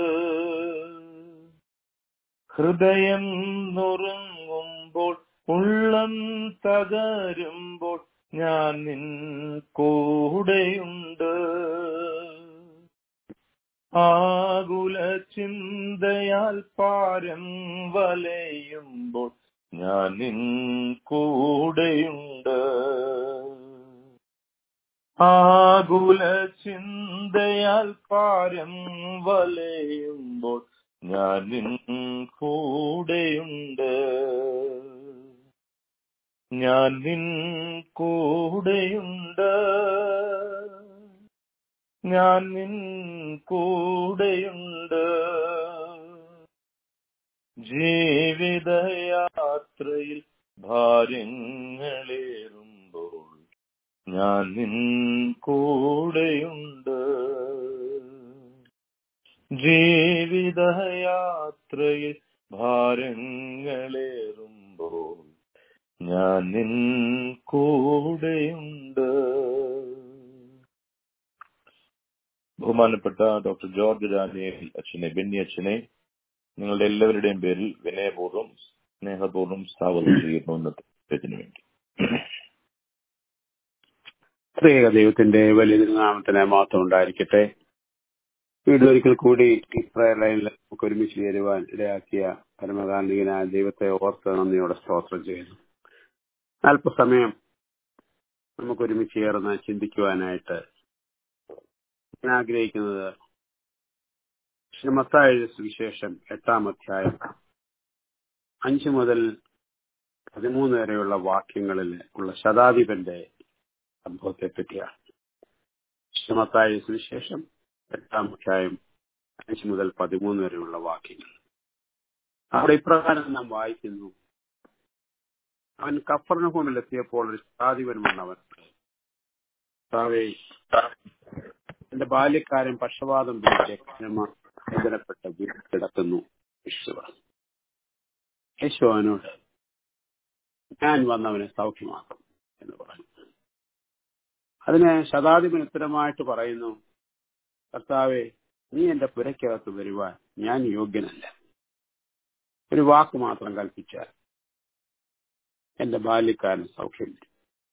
ഹൃദയം നുറുങ്ങുമ്പോൾ ഉള്ളം തകരുമ്പോൾ ഞാൻ നിൻ കൂടെയുണ്ട് ആകുല ചിന്തയാൽ പാരം വലയുമ്പോൾ ഞാൻ നിൻ കൂടെയുണ്ട് ആകുല ചിന്തയാൽ പാരം വലയുമ്പോൾ ഞാൻ നിൻ കൂടെയുണ്ട് ഞാൻ നിൻ കൂടെയുണ്ട് ഞാൻ നിൻ കൂടെയുണ്ട് ജീവിതയാത്രയിൽ ഭാര്യങ്ങളേറുമ്പോൾ ഞാൻ നിൻ കൂടെയുണ്ട് ജീവിതയാത്രയിൽ ഭാരങ്ങളേറുമ്പോൾ ഞാൻ നിൻ കൂടെയുണ്ട് ബഹുമാനപ്പെട്ട ഡോക്ടർ ജോർജ് ഡാനിയേൽ അച്ഛനെ ബെന്നി അച്ഛനെ നിങ്ങളുടെ എല്ലാവരുടെയും പേരിൽ വിനയപൂർവ്വം സ്നേഹപൂർവ്വം സ്വാഗതം ചെയ്യുന്നു ഇന്നത്തെ വേണ്ടി ത്രിയേക ദൈവത്തിന്റെ വലിയ നാമത്തിന് മാത്രം ഉണ്ടായിരിക്കട്ടെ വീണ്ടും ഒരിക്കൽ കൂടി ഇസ്രായേൽ ലൈനിൽ നമുക്ക് ഒരുമിച്ച് ചേരുവാൻ ഇടയാക്കിയ പരമകാന്തികനായ ദൈവത്തെ ഓർത്ത് നന്ദിയോടെ സ്തോത്രം ചെയ്യുന്നു അല്പസമയം നമുക്ക് ഒരുമിച്ച് ചേർന്ന് ചിന്തിക്കുവാനായിട്ട് ഞാൻ ആഗ്രഹിക്കുന്നത് മത്തായ സുവിശേഷം എട്ടാം അധ്യായം അഞ്ചു മുതൽ പതിമൂന്ന് വരെയുള്ള വാക്യങ്ങളിൽ ഉള്ള ശതാധിപന്റെ സംഭവത്തെ പറ്റിയാണ് മത്തായ സുവിശേഷം എട്ടാം അധ്യായം അഞ്ച് മുതൽ പതിമൂന്ന് വരെയുള്ള വാക്യങ്ങൾ അവിടെ ഇപ്രകാരം നാം വായിക്കുന്നു അവൻ കഫർണഹോമിൽ എത്തിയപ്പോൾ ഒരു ശതാധിപൻ വന്നവൻ കർത്താവേ, എന്റെ ബാല്യക്കാരൻ പക്ഷപാതം പിടിച്ച് വേദനപ്പെട്ട് വീട്ടിൽ കിടക്കുന്നു യേശു പറഞ്ഞു യേശു അവനോട് ഞാൻ വന്നവനെ സൗഖ്യമാക്കും എന്ന് പറഞ്ഞു അതിന് ശതാധിപൻ ഉത്തരമായിട്ട് പറയുന്നു കർത്താവെ നീ എന്റെ പുരയ്ക്കകത്ത് വരുവാൻ ഞാൻ യോഗ്യനല്ല ഒരു വാക്ക് മാത്രം കൽപ്പിച്ചാൽ എന്റെ ബാല്യക്കാരന് സൗഖ്യം വരും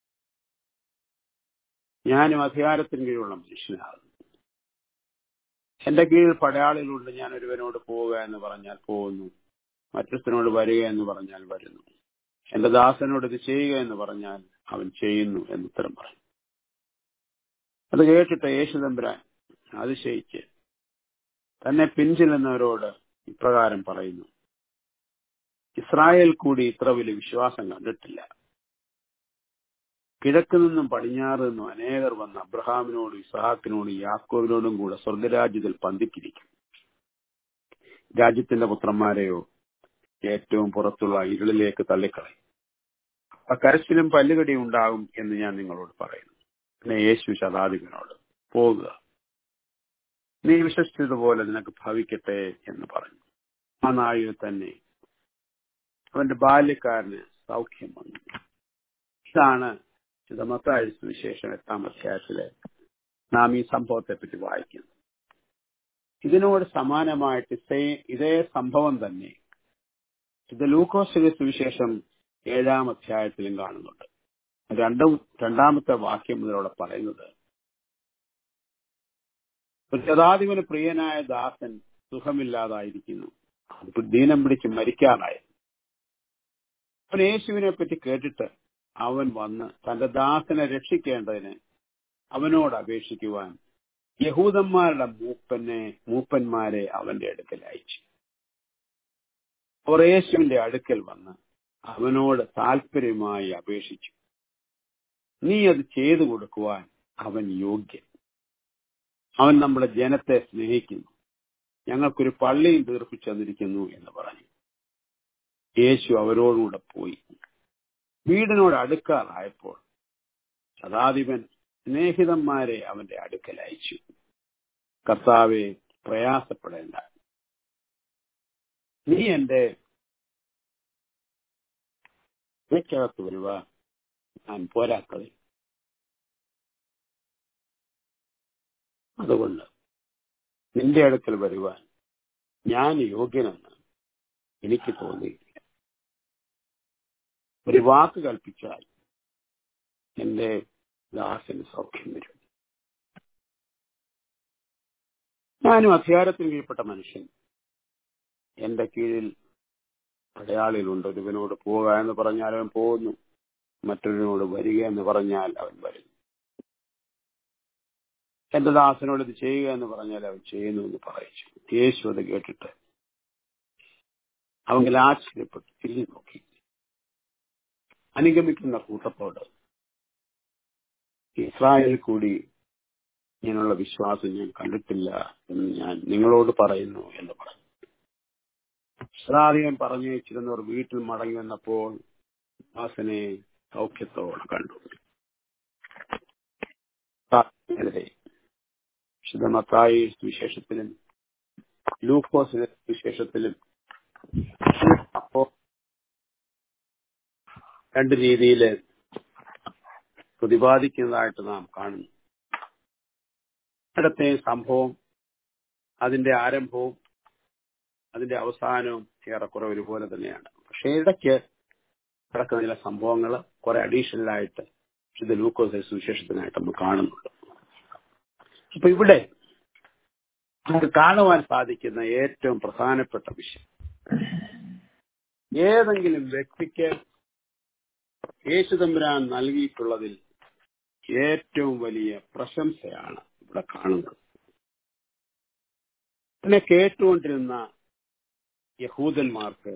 ഞാനും അധികാരത്തിന് കീഴിലുള്ള മനുഷ്യനാകുന്നു എന്റെ കീഴിൽ പടയാളികളുണ്ട് ഞാൻ ഒരുവനോട് പോവുക എന്ന് പറഞ്ഞാൽ പോകുന്നു മറ്റൊരുത്തനോട് വരിക എന്ന് പറഞ്ഞാൽ വരുന്നു എന്റെ ദാസനോട് ഇത് ചെയ്യുക എന്ന് പറഞ്ഞാൽ അവൻ ചെയ്യുന്നു എന്ന് ഉത്തരം പറയും അത് കേട്ടിട്ട് യേശുദമ്പുരാൻ അതിശയിച്ച് തന്നെ പിൻചെല്ലുന്നവരോട് ഇപ്രകാരം പറയുന്നു ഇസ്രായേൽ കൂടി ഇത്ര വലിയ വിശ്വാസം കണ്ടിട്ടില്ല കിഴക്ക് നിന്നും പടിഞ്ഞാറ് നിന്നും അനേകർ വന്ന് അബ്രഹാമിനോടും ഇസഹാക്കിനോടും യാക്കോബിനോടും കൂടെ സ്വർഗരാജ്യത്തിൽ പന്തിക്കിരിക്കും രാജ്യത്തിന്റെ പുത്രന്മാരെയോ ഏറ്റവും പുറത്തുള്ള ഇരുളിലേക്ക് തള്ളിക്കളയും ആ കരച്ചിലും പല്ലുകടിയും ഉണ്ടാകും എന്ന് ഞാൻ നിങ്ങളോട് പറയുന്നു പിന്നെ യേശു ശതാധിപനോട് പോകുക നീ വിശ്വസിച്ചതുപോലെ നിനക്ക് ഭവിക്കട്ടെ എന്ന് പറഞ്ഞു ആ നാഴിക തന്നെ അവന്റെ ബാല്യക്കാരന് സൗഖ്യം വന്നു ഇതാണ് മത്തായ സുവിശേഷം എട്ടാം അധ്യായത്തില് നാം ഈ സംഭവത്തെ പറ്റി വായിക്കുന്നത് ഇതിനോട് സമാനമായിട്ട് ഇതേ- ഇതേ സംഭവം തന്നെ ഇത് ലൂക്കോസിന്റെ സുവിശേഷം ഏഴാം അധ്യായത്തിലും കാണുന്നുണ്ട് രണ്ടും രണ്ടാമത്തെ വാക്യം മുതലവിടെ പറയുന്നത് ഒരു ശതാധിപന് പ്രിയനായ ദാസൻ സുഖമില്ലാതായിരിക്കുന്നു അത് ദീനം പിടിച്ച് മരിക്കാറായി അവൻ യേശുവിനെ പറ്റി കേട്ടിട്ട് അവൻ വന്ന് തന്റെ ദാസനെ രക്ഷിക്കേണ്ടതിന് അവനോട് അപേക്ഷിക്കുവാൻ യഹൂദന്മാരുടെ മൂപ്പനെ മൂപ്പന്മാരെ അവന്റെ അടുക്കൽ അയച്ചു അവർ യേശുവിന്റെ അടുക്കൽ വന്ന് അവനോട് താല്പര്യമായി അപേക്ഷിച്ചു നീ അത് ചെയ്തു കൊടുക്കുവാൻ അവൻ യോഗ്യൻ അവൻ നമ്മുടെ ജനത്തെ സ്നേഹിക്കുന്നു ഞങ്ങൾക്കൊരു പള്ളിയും തീർപ്പിച്ചു തന്നിരിക്കുന്നു എന്ന് പറഞ്ഞു യേശു അവരോടുകൂടെ പോയി വീടിനോട് അടുക്കാറായപ്പോൾ ശതാധിപൻ സ്നേഹിതന്മാരെ അവന്റെ അടുക്കൽ അയച്ചു കർത്താവെ പ്രയാസപ്പെടേണ്ട നീ എന്റെ ഇടയ്ക്കകത്ത് വരുക ഞാൻ പോരാത്തത് അതുകൊണ്ട് നിന്റെ അടുക്കൽ വരുവാൻ ഞാൻ യോഗ്യനെന്ന് എനിക്ക് തോന്നിയില്ല ഒരു വാക്ക് കൽപ്പിച്ചാൽ എന്റെ ദാസന് സൗഖ്യം വരും ഞാനും അധികാരത്തിന് കീഴ്പ്പെട്ട മനുഷ്യൻ എന്റെ കീഴിൽ അടയാളിലുണ്ട് ഒരുവനോട് പോവുക എന്ന് പറഞ്ഞാൽ അവൻ പോകുന്നു മറ്റൊരുവനോട് വരിക എന്ന് പറഞ്ഞാൽ അവൻ വരുന്നു എന്റെ ദാസനോട് ഇത് ചെയ്യുക എന്ന് പറഞ്ഞാൽ അവൻ ചെയ്യുന്നു എന്ന് പറയിച്ചു യേശു അത് കേട്ടിട്ട് അവങ്കിൽ ആശ്ചര്യപ്പെട്ടു തിരിഞ്ഞു നോക്കി അനുഗമിക്കുന്ന കൂട്ടത്തോട് ഇസ്രായേലിൽ കൂടി ഇങ്ങനെയുള്ള വിശ്വാസം ഞാൻ കണ്ടിട്ടില്ല എന്ന് ഞാൻ നിങ്ങളോട് പറയുന്നു എന്ന് പറഞ്ഞു ശ്രാധികം പറഞ്ഞു വെച്ചിരുന്നവർ വീട്ടിൽ മടങ്ങി വന്നപ്പോൾ ദാസനെ സൗഖ്യത്തോടെ കണ്ടു എതിരെ വിശുദ്ധമത്തായി സുവിശേഷത്തിലും ലൂക്കോസിലെ സുവിശേഷത്തിലും അപ്പോ രണ്ട് രീതിയിൽ പ്രതിപാദിക്കുന്നതായിട്ട് നാം കാണുന്നു ഇടത്തെ സംഭവം അതിന്റെ ആരംഭവും അതിന്റെ അവസാനവും ഏറെക്കുറെ ഒരുപോലെ തന്നെയാണ് പക്ഷേ ഇടയ്ക്ക് നടക്കുന്ന ചില സംഭവങ്ങൾ കുറെ അഡീഷണൽ ആയിട്ട് ഇത് ലൂക്കോസ് സുവിശേഷത്തിനായിട്ട് നമ്മൾ കാണുന്നുണ്ട് അപ്പൊ ഇവിടെ നമുക്ക് കാണുവാൻ സാധിക്കുന്ന ഏറ്റവും പ്രധാനപ്പെട്ട വിഷയം ഏതെങ്കിലും വ്യക്തിക്ക് യേശുതമ്പുരാൻ നൽകിയിട്ടുള്ളതിൽ ഏറ്റവും വലിയ പ്രശംസയാണ് ഇവിടെ കാണുന്നത് പിന്നെ കേട്ടുകൊണ്ടിരുന്ന യഹൂദന്മാർക്ക്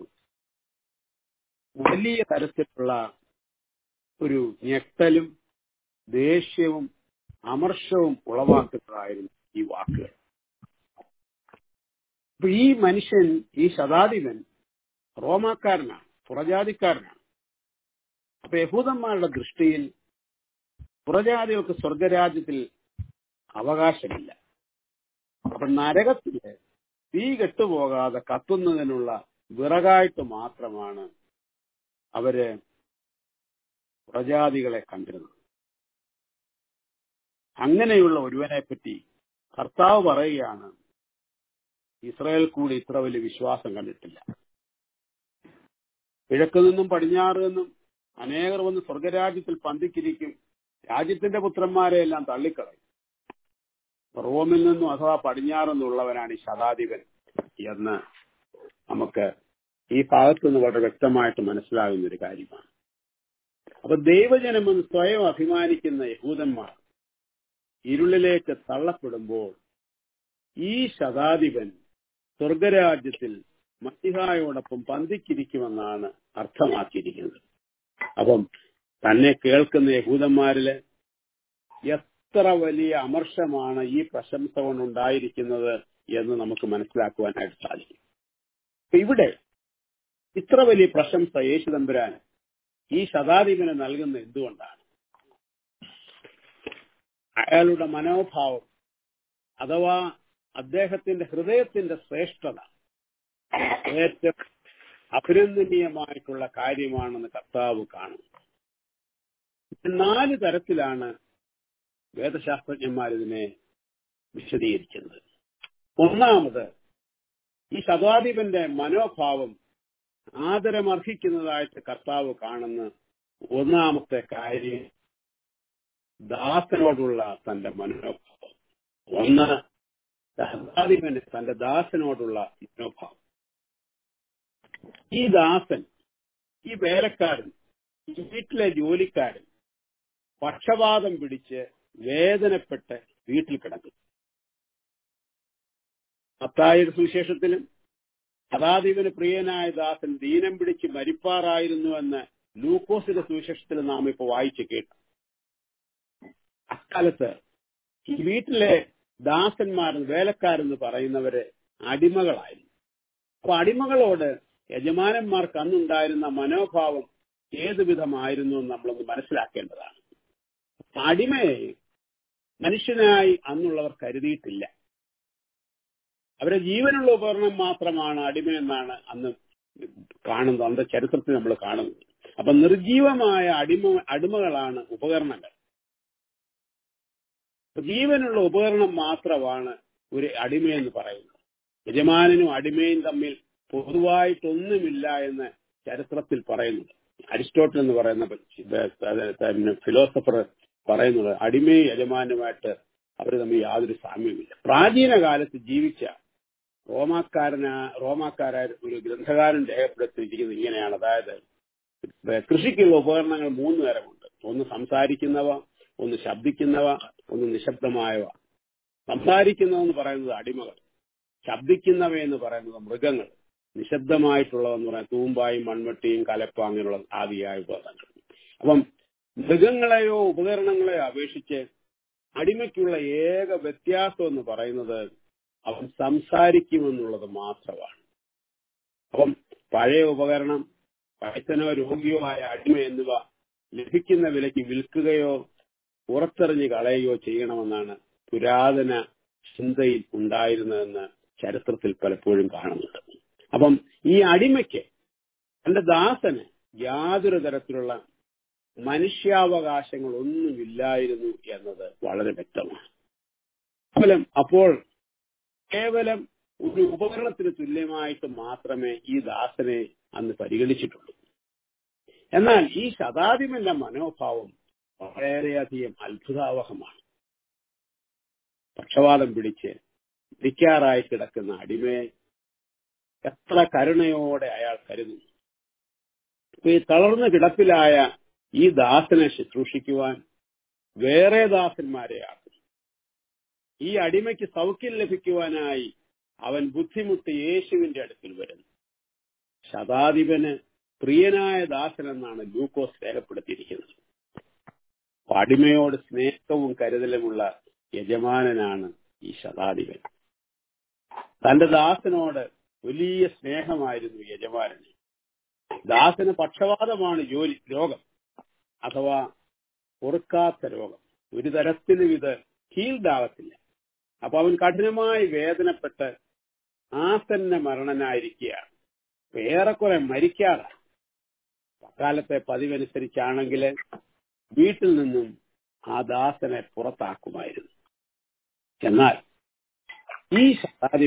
വലിയ തരത്തിലുള്ള ഒരു ഞെട്ടലും ദേഷ്യവും അമർഷവും ഉളവാക്കുന്നതായിരുന്നു ഈ വാക്കുകൾ അപ്പൊ ഈ മനുഷ്യൻ ഈ ശതാധിപൻ റോമാക്കാരനാണ് പുറജാതിക്കാരനാണ് അപ്പൊ യഹൂദന്മാരുടെ ദൃഷ്ടിയിൽ പുറജാതികൾക്ക് സ്വർഗരാജ്യത്തിൽ അവകാശമില്ല അപ്പൊ നരകത്തില് തീ കെട്ടുപോകാതെ കത്തുന്നതിനുള്ള വിറകായിട്ട് മാത്രമാണ് അവര് പ്രജാതികളെ കണ്ടിരുന്നത് അങ്ങനെയുള്ള ഒരുവനെ പറ്റി കർത്താവ് പറയുകയാണ് ഇസ്രായേൽ കൂടി ഇത്ര വലിയ വിശ്വാസം കണ്ടിട്ടില്ല കിഴക്ക് നിന്നും പടിഞ്ഞാറ് നിന്നും അനേകർ വന്ന് സ്വർഗരാജ്യത്തിൽ പന്തിക്കിരിക്കും രാജ്യത്തിന്റെ പുത്രന്മാരെ എല്ലാം തള്ളിക്കളയും റോമിൽ നിന്നും അഥവാ പടിഞ്ഞാറ് നിന്നുള്ളവനാണ് ഈ ശതാധിപൻ എന്ന് നമുക്ക് ഈ ഭാഗത്തു നിന്ന് വളരെ വ്യക്തമായിട്ട് മനസ്സിലാകുന്ന ഒരു കാര്യമാണ് അപ്പൊ ദൈവജനമെന്ന് സ്വയം അഭിമാനിക്കുന്ന യഹൂദന്മാർ ഇരുളിലേക്ക് തള്ളപ്പെടുമ്പോൾ ഈ ശതാധിപൻ സ്വർഗരാജ്യത്തിൽ മസിഹായോടൊപ്പം പന്തിക്കിരിക്കുമെന്നാണ് അർത്ഥമാക്കിയിരിക്കുന്നത് അപ്പം തന്നെ കേൾക്കുന്ന യഹൂദന്മാരില് എത്ര വലിയ അമർഷമാണ് ഈ പ്രശംസ കൊണ്ടുണ്ടായിരിക്കുന്നത് എന്ന് നമുക്ക് മനസ്സിലാക്കുവാനായിട്ട് സാധിക്കും അപ്പൊ ഇവിടെ ഇത്ര വലിയ പ്രശംസ യേശു തമ്പുരാൻ ഈ ശതാധിപന് നൽകുന്ന എന്തുകൊണ്ടാണ് അയാളുടെ മനോഭാവം അഥവാ അദ്ദേഹത്തിന്റെ ഹൃദയത്തിന്റെ ശ്രേഷ്ഠത ഏറ്റവും അഭിനന്ദനീയമായിട്ടുള്ള കാര്യമാണെന്ന് കർത്താവ് കാണും നാല് തരത്തിലാണ് വേദശാസ്ത്രജ്ഞന്മാർ ഇതിനെ വിശദീകരിക്കുന്നത് ഒന്നാമത് ഈ ശതാധിപന്റെ മനോഭാവം ആദരമർഹിക്കുന്നതായിട്ട് കർത്താവ് കാണുന്ന ഒന്നാമത്തെ കാര്യം ദാസനോടുള്ള തന്റെ മനോഭാവം ഒന്ന് ശതാധിപന് തന്റെ ദാസനോടുള്ള മനോഭാവം ഈ ദാസൻ ഈ വേലക്കാരൻ ഈ വീട്ടിലെ ജോലിക്കാരൻ പക്ഷപാതം പിടിച്ച് വേദനപ്പെട്ട് വീട്ടിൽ കിടക്കും മത്തായുടെ സുവിശേഷത്തിലും ശതാധിപന് പ്രിയനായ ദാസൻ ദീനം പിടിച്ച് മരിപ്പാറായിരുന്നുവെന്ന് ലൂക്കോസിന്റെ സുവിശേഷത്തിൽ നാം ഇപ്പൊ വായിച്ചു കേട്ടു അക്കാലത്ത് ഈ വീട്ടിലെ ദാസന്മാരും വേലക്കാരെന്ന് പറയുന്നവര് അടിമകളായിരുന്നു അപ്പൊ അടിമകളോട് യജമാനന്മാർക്ക് അന്നുണ്ടായിരുന്ന മനോഭാവം ഏതു വിധമായിരുന്നു എന്ന് നമ്മളൊന്ന് മനസ്സിലാക്കേണ്ടതാണ് അടിമയെ മനുഷ്യനായി അന്നുള്ളവർ കരുതിയിട്ടില്ല അവരെ ജീവനുള്ള ഉപകരണം മാത്രമാണ് അടിമയെന്നാണ് അന്ന് കാണുന്നത് അന്നത്തെ ചരിത്രത്തിൽ നമ്മൾ കാണുന്നത് അപ്പൊ നിർജീവമായ അടിമ അടിമകളാണ് ഉപകരണങ്ങൾ ജീവനുള്ള ഉപകരണം മാത്രമാണ് ഒരു അടിമയെന്ന് പറയുന്നത് യജമാനനും അടിമയും തമ്മിൽ പൊതുവായിട്ടൊന്നുമില്ല എന്ന് ചരിത്രത്തിൽ പറയുന്നുണ്ട് അരിസ്റ്റോട്ടിൽ എന്ന് പറയുന്ന ഫിലോസഫർ പറയുന്നത് അടിമയും യജമാനുമായിട്ട് അവർ തമ്മിൽ യാതൊരു സാമ്യമില്ല പ്രാചീന കാലത്ത് ജീവിച്ച റോമാക്കാരനാ റോമാക്കാരായ ഒരു ഗ്രന്ഥകാരൻ രേഖപ്പെടുത്തിയിരിക്കുന്നത് ഇങ്ങനെയാണ് അതായത് കൃഷിക്കുള്ള ഉപകരണങ്ങൾ മൂന്ന് തരമുണ്ട് ഒന്ന് സംസാരിക്കുന്നവ ഒന്ന് ശബ്ദിക്കുന്നവ ഒന്ന് നിശബ്ദമായവ സംസാരിക്കുന്നതെന്ന് പറയുന്നത് അടിമകൾ ശബ്ദിക്കുന്നവ എന്ന് പറയുന്നത് മൃഗങ്ങൾ നിശബ്ദമായിട്ടുള്ളതെന്ന് പറയുന്നത് തൂമ്പായും മൺവെട്ടിയും കലപ്പ അങ്ങനെയുള്ള ആദിയായ ഉപകരണങ്ങൾ അപ്പം മൃഗങ്ങളെയോ ഉപകരണങ്ങളെയോ അപേക്ഷിച്ച് അടിമയ്ക്കുള്ള ഏക വ്യത്യാസം എന്ന് പറയുന്നത് അവൻ സംസാരിക്കുമെന്നുള്ളത് മാത്രമാണ് അപ്പം പഴയ ഉപകരണം വയസ്സനോ രോഗിയോ ആയ അടിമ എന്നിവ ലഭിക്കുന്ന വിലയ്ക്ക് വിൽക്കുകയോ പുറത്തെറിഞ്ഞ് കളയുകയോ ചെയ്യണമെന്നാണ് പുരാതന ചിന്തയിൽ ഉണ്ടായിരുന്നതെന്ന് ചരിത്രത്തിൽ പലപ്പോഴും കാണുന്നുണ്ട് അപ്പം ഈ അടിമയ്ക്ക് തന്റെ ദാസന് യാതൊരു തരത്തിലുള്ള മനുഷ്യാവകാശങ്ങൾ ഒന്നുമില്ലായിരുന്നു എന്നത് വളരെ വ്യക്തമാണ് കേവലം അപ്പോൾ കേവലം ഒരു ഉപകരണത്തിന് തുല്യമായിട്ട് മാത്രമേ ഈ ദാസനെ അന്ന് പരിഗണിച്ചിട്ടുള്ളൂ എന്നാൽ ഈ ശതാധിപന്റെ മനോഭാവം വളരെയധികം അത്ഭുതാവഹമാണ് പക്ഷപാതം പിടിച്ച് ഇരിക്കാറായി കിടക്കുന്ന അടിമയെ എത്ര കരുണയോടെ അയാൾ കരുതുന്നു ഈ തളർന്ന കിടപ്പിലായ ഈ ദാസനെ ശുശ്രൂഷിക്കുവാൻ വേറെ ദാസന്മാരെ ആക്കും ഈ അടിമയ്ക്ക് സൗഖ്യം ലഭിക്കുവാനായി അവൻ ബുദ്ധിമുട്ടി യേശുവിന്റെ അടുത്തിൽ വരുന്നു ശതാധിപന് പ്രിയനായ ദാസൻ എന്നാണ് ലൂക്കോസ് രേഖപ്പെടുത്തിയിരിക്കുന്നത് അടിമയോട് സ്നേഹവും കരുതലുമുള്ള യജമാനനാണ് ഈ ശതാധിപൻ തന്റെ ദാസനോട് വലിയ സ്നേഹമായിരുന്നു യജമാനന് ദാസന് പക്ഷപാതമാണ് ജോലി രോഗം അഥവാ പൊറുക്കാത്ത രോഗം ഒരു തരത്തിലും ഇത് ഹീൽഡ് ആകത്തില്ല അപ്പൊ അവൻ കഠിനമായി വേദനപ്പെട്ട് ആസന്ന മരണനായിരിക്കുകയാണ് ഏറെക്കുറെ മരിക്കാറാണ് അക്കാലത്തെ പതിവനുസരിച്ചാണെങ്കിൽ വീട്ടിൽ നിന്നും ആ ദാസനെ പുറത്താക്കുമായിരുന്നു എന്നാൽ ഈ ശതാധി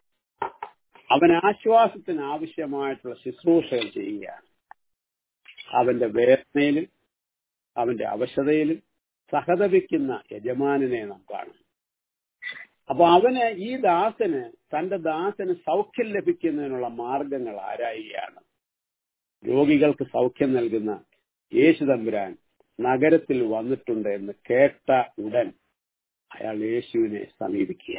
അവൻ ആശ്വാസത്തിന് ആവശ്യമായിട്ടുള്ള ശുശ്രൂഷകൾ ചെയ്യുകയാണ് അവന്റെ വേദനയിലും അവന്റെ അവശതയിലും സഹതപിക്കുന്ന യജമാനനെ നാം കാണും അപ്പൊ അവന് ഈ ദാസന് തന്റെ ദാസന് സൗഖ്യം ലഭിക്കുന്നതിനുള്ള മാർഗങ്ങൾ ആരായുകയാണ് രോഗികൾക്ക് സൗഖ്യം നൽകുന്ന യേശു തമ്പുരാൻ നഗരത്തിൽ വന്നിട്ടുണ്ട് എന്ന് കേട്ട ഉടൻ അയാൾ യേശുവിനെ സമീപിക്കുക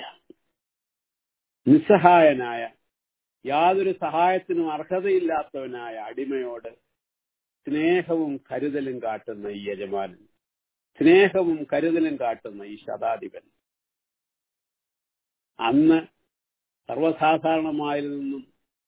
നിസ്സഹായനായ യാതൊരു സഹായത്തിനും അർഹതയില്ലാത്തവനായ അടിമയോട് സ്നേഹവും കരുതലും കാട്ടുന്ന ഈ യജമാനൻ സ്നേഹവും കരുതലും കാട്ടുന്ന ഈ ശതാധിപൻ അന്ന് സർവസാധാരണമായതിൽ നിന്നും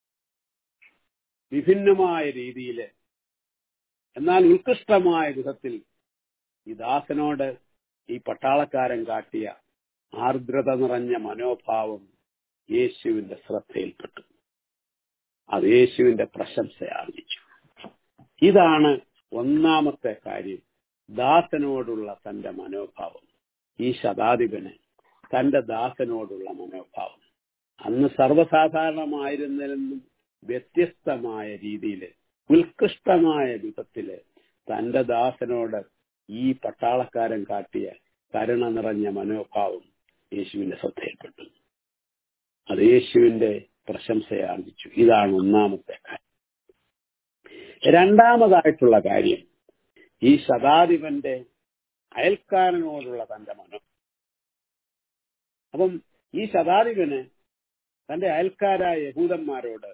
വിഭിന്നമായ രീതിയിൽ എന്നാൽ ഉത്കൃഷ്ടമായ വിധത്തിൽ ഈ ദാസനോട് ഈ പട്ടാളക്കാരൻ കാട്ടിയ ആർദ്രത നിറഞ്ഞ മനോഭാവം യേശുവിന്റെ ശ്രദ്ധയിൽപ്പെട്ടു അത് യേശുവിന്റെ പ്രശംസ ആർജിച്ചു ഇതാണ് ഒന്നാമത്തെ കാര്യം ദാസനോടുള്ള തന്റെ മനോഭാവം ഈ ശതാധിപന് തന്റെ ദാസനോടുള്ള മനോഭാവം അന്ന് സർവ്വസാധാരണമായിരുന്നതിൽ നിന്നും വ്യത്യസ്തമായ രീതിയിൽ ഉത്കൃഷ്ടമായ വിധത്തില് തന്റെ ദാസനോട് ഈ പട്ടാളക്കാരൻ കാട്ടിയ കരുണ നിറഞ്ഞ മനോഭാവം യേശുവിന്റെ ശ്രദ്ധയിൽപ്പെട്ടു അത് യേശുവിന്റെ പ്രശംസയാർജിച്ചു ഇതാണ് ഒന്നാമത്തെ കാര്യം രണ്ടാമതായിട്ടുള്ള കാര്യം ഈ ശതാധിപന്റെ അയൽക്കാരനോടുള്ള തന്റെ മനം അപ്പം ഈ ശതാധിപന് തന്റെ അയൽക്കാരായ യഹൂദന്മാരോട്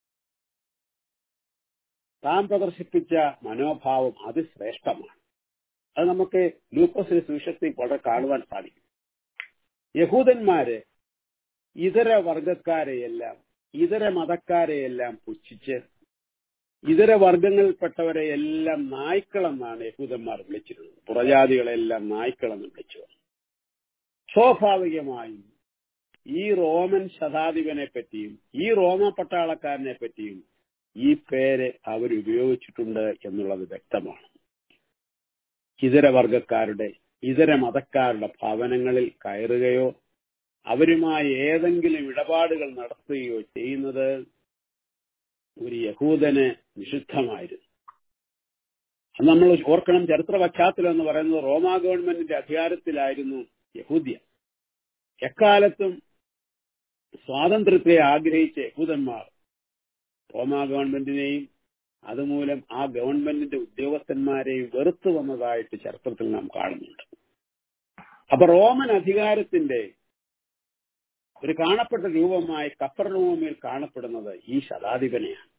താൻ പ്രദർശിപ്പിച്ച മനോഭാവം അതിശ്രേഷ്ഠമാണ് അത് നമുക്ക് ലൂക്കോസിന്റെ സുവിശേഷത്തിൽ വളരെ കാണുവാൻ സാധിക്കും യഹൂദന്മാര് ഇതര വർഗക്കാരെയെല്ലാം ഇതര മതക്കാരെയെല്ലാം പുച്ഛിച്ച് ഇതര വർഗങ്ങളിൽപ്പെട്ടവരെ എല്ലാം നായ്ക്കളെന്നാണ് യഹൂദന്മാർ വിളിച്ചിരുന്നത് പുറജാതികളെല്ലാം നായ്ക്കളെന്ന് വിളിച്ചു സ്വാഭാവികമായും ഈ റോമൻ ശതാധിപനെ പറ്റിയും ഈ റോമ പട്ടാളക്കാരനെ പറ്റിയും ഈ പേര് അവർ ഉപയോഗിച്ചിട്ടുണ്ട് എന്നുള്ളത് വ്യക്തമാണ് ഇതര വർഗക്കാരുടെ ഇതര മതക്കാരുടെ ഭവനങ്ങളിൽ കയറുകയോ അവരുമായി ഏതെങ്കിലും ഇടപാടുകൾ നടത്തുകയോ ചെയ്യുന്നത് ഒരു യഹൂദന് നിഷിദ്ധമായിരുന്നു അത് നമ്മൾ ഓർക്കണം ചരിത്ര പശ്ചാത്തലം എന്ന് പറയുന്നത് റോമാ ഗവൺമെന്റിന്റെ അധികാരത്തിലായിരുന്നു യഹൂദ്യ എക്കാലത്തും സ്വാതന്ത്ര്യത്തെ ആഗ്രഹിച്ച യഹൂദന്മാർ റോമാ ഗവൺമെന്റിനെയും അതുമൂലം ആ ഗവൺമെന്റിന്റെ ഉദ്യോഗസ്ഥന്മാരെയും വെറുത്തു വന്നതായിട്ട് ചരിത്രത്തിൽ നാം കാണുന്നുണ്ട് അപ്പൊ റോമൻ അധികാരത്തിന്റെ ഒരു കാണപ്പെട്ട രൂപമായി കപ്പർണോമിൽ കാണപ്പെടുന്നത് ഈ ശതാധിപനെയാണ്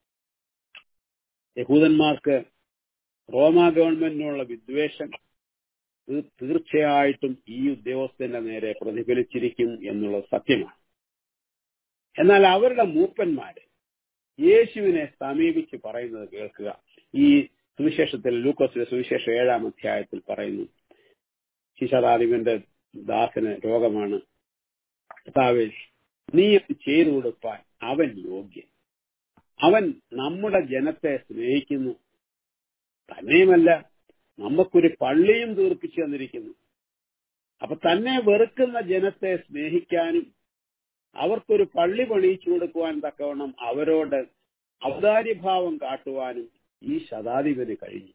യഹൂദന്മാർക്ക് റോമാ ഗവൺമെന്റിനുള്ള വിദ്വേഷം തീർച്ചയായിട്ടും ഈ ഉദ്യോഗസ്ഥന്റെ നേരെ പ്രതിഫലിച്ചിരിക്കും എന്നുള്ളത് സത്യമാണ് എന്നാൽ അവരുടെ മൂപ്പന്മാര് യേശുവിനെ സമീപിച്ച് പറയുന്നത് കേൾക്കുക ഈ സുവിശേഷത്തിൽ ലൂക്കോസിലെ സുവിശേഷം ഏഴാം അധ്യായത്തിൽ പറയുന്നു ശിശതാധിപന്റെ ദാസന് രോഗമാണ് കർത്താവേ നീ അത് ചെയ്തു കൊടുപ്പാൻ അവൻ യോഗ്യൻ അവൻ നമ്മുടെ ജനത്തെ സ്നേഹിക്കുന്നു തന്നെയുമല്ല നമുക്കൊരു പള്ളിയും തീർപ്പിച്ചു തന്നിരിക്കുന്നു അപ്പൊ തന്നെ വെറുക്കുന്ന ജനത്തെ സ്നേഹിക്കാനും അവർക്കൊരു പള്ളി പണിയിച്ചു കൊടുക്കുവാൻ തക്കവണ്ണം അവരോട് ഔദാര്യഭാവം കാട്ടുവാനും ഈ ശതാധിപന് കഴിഞ്ഞു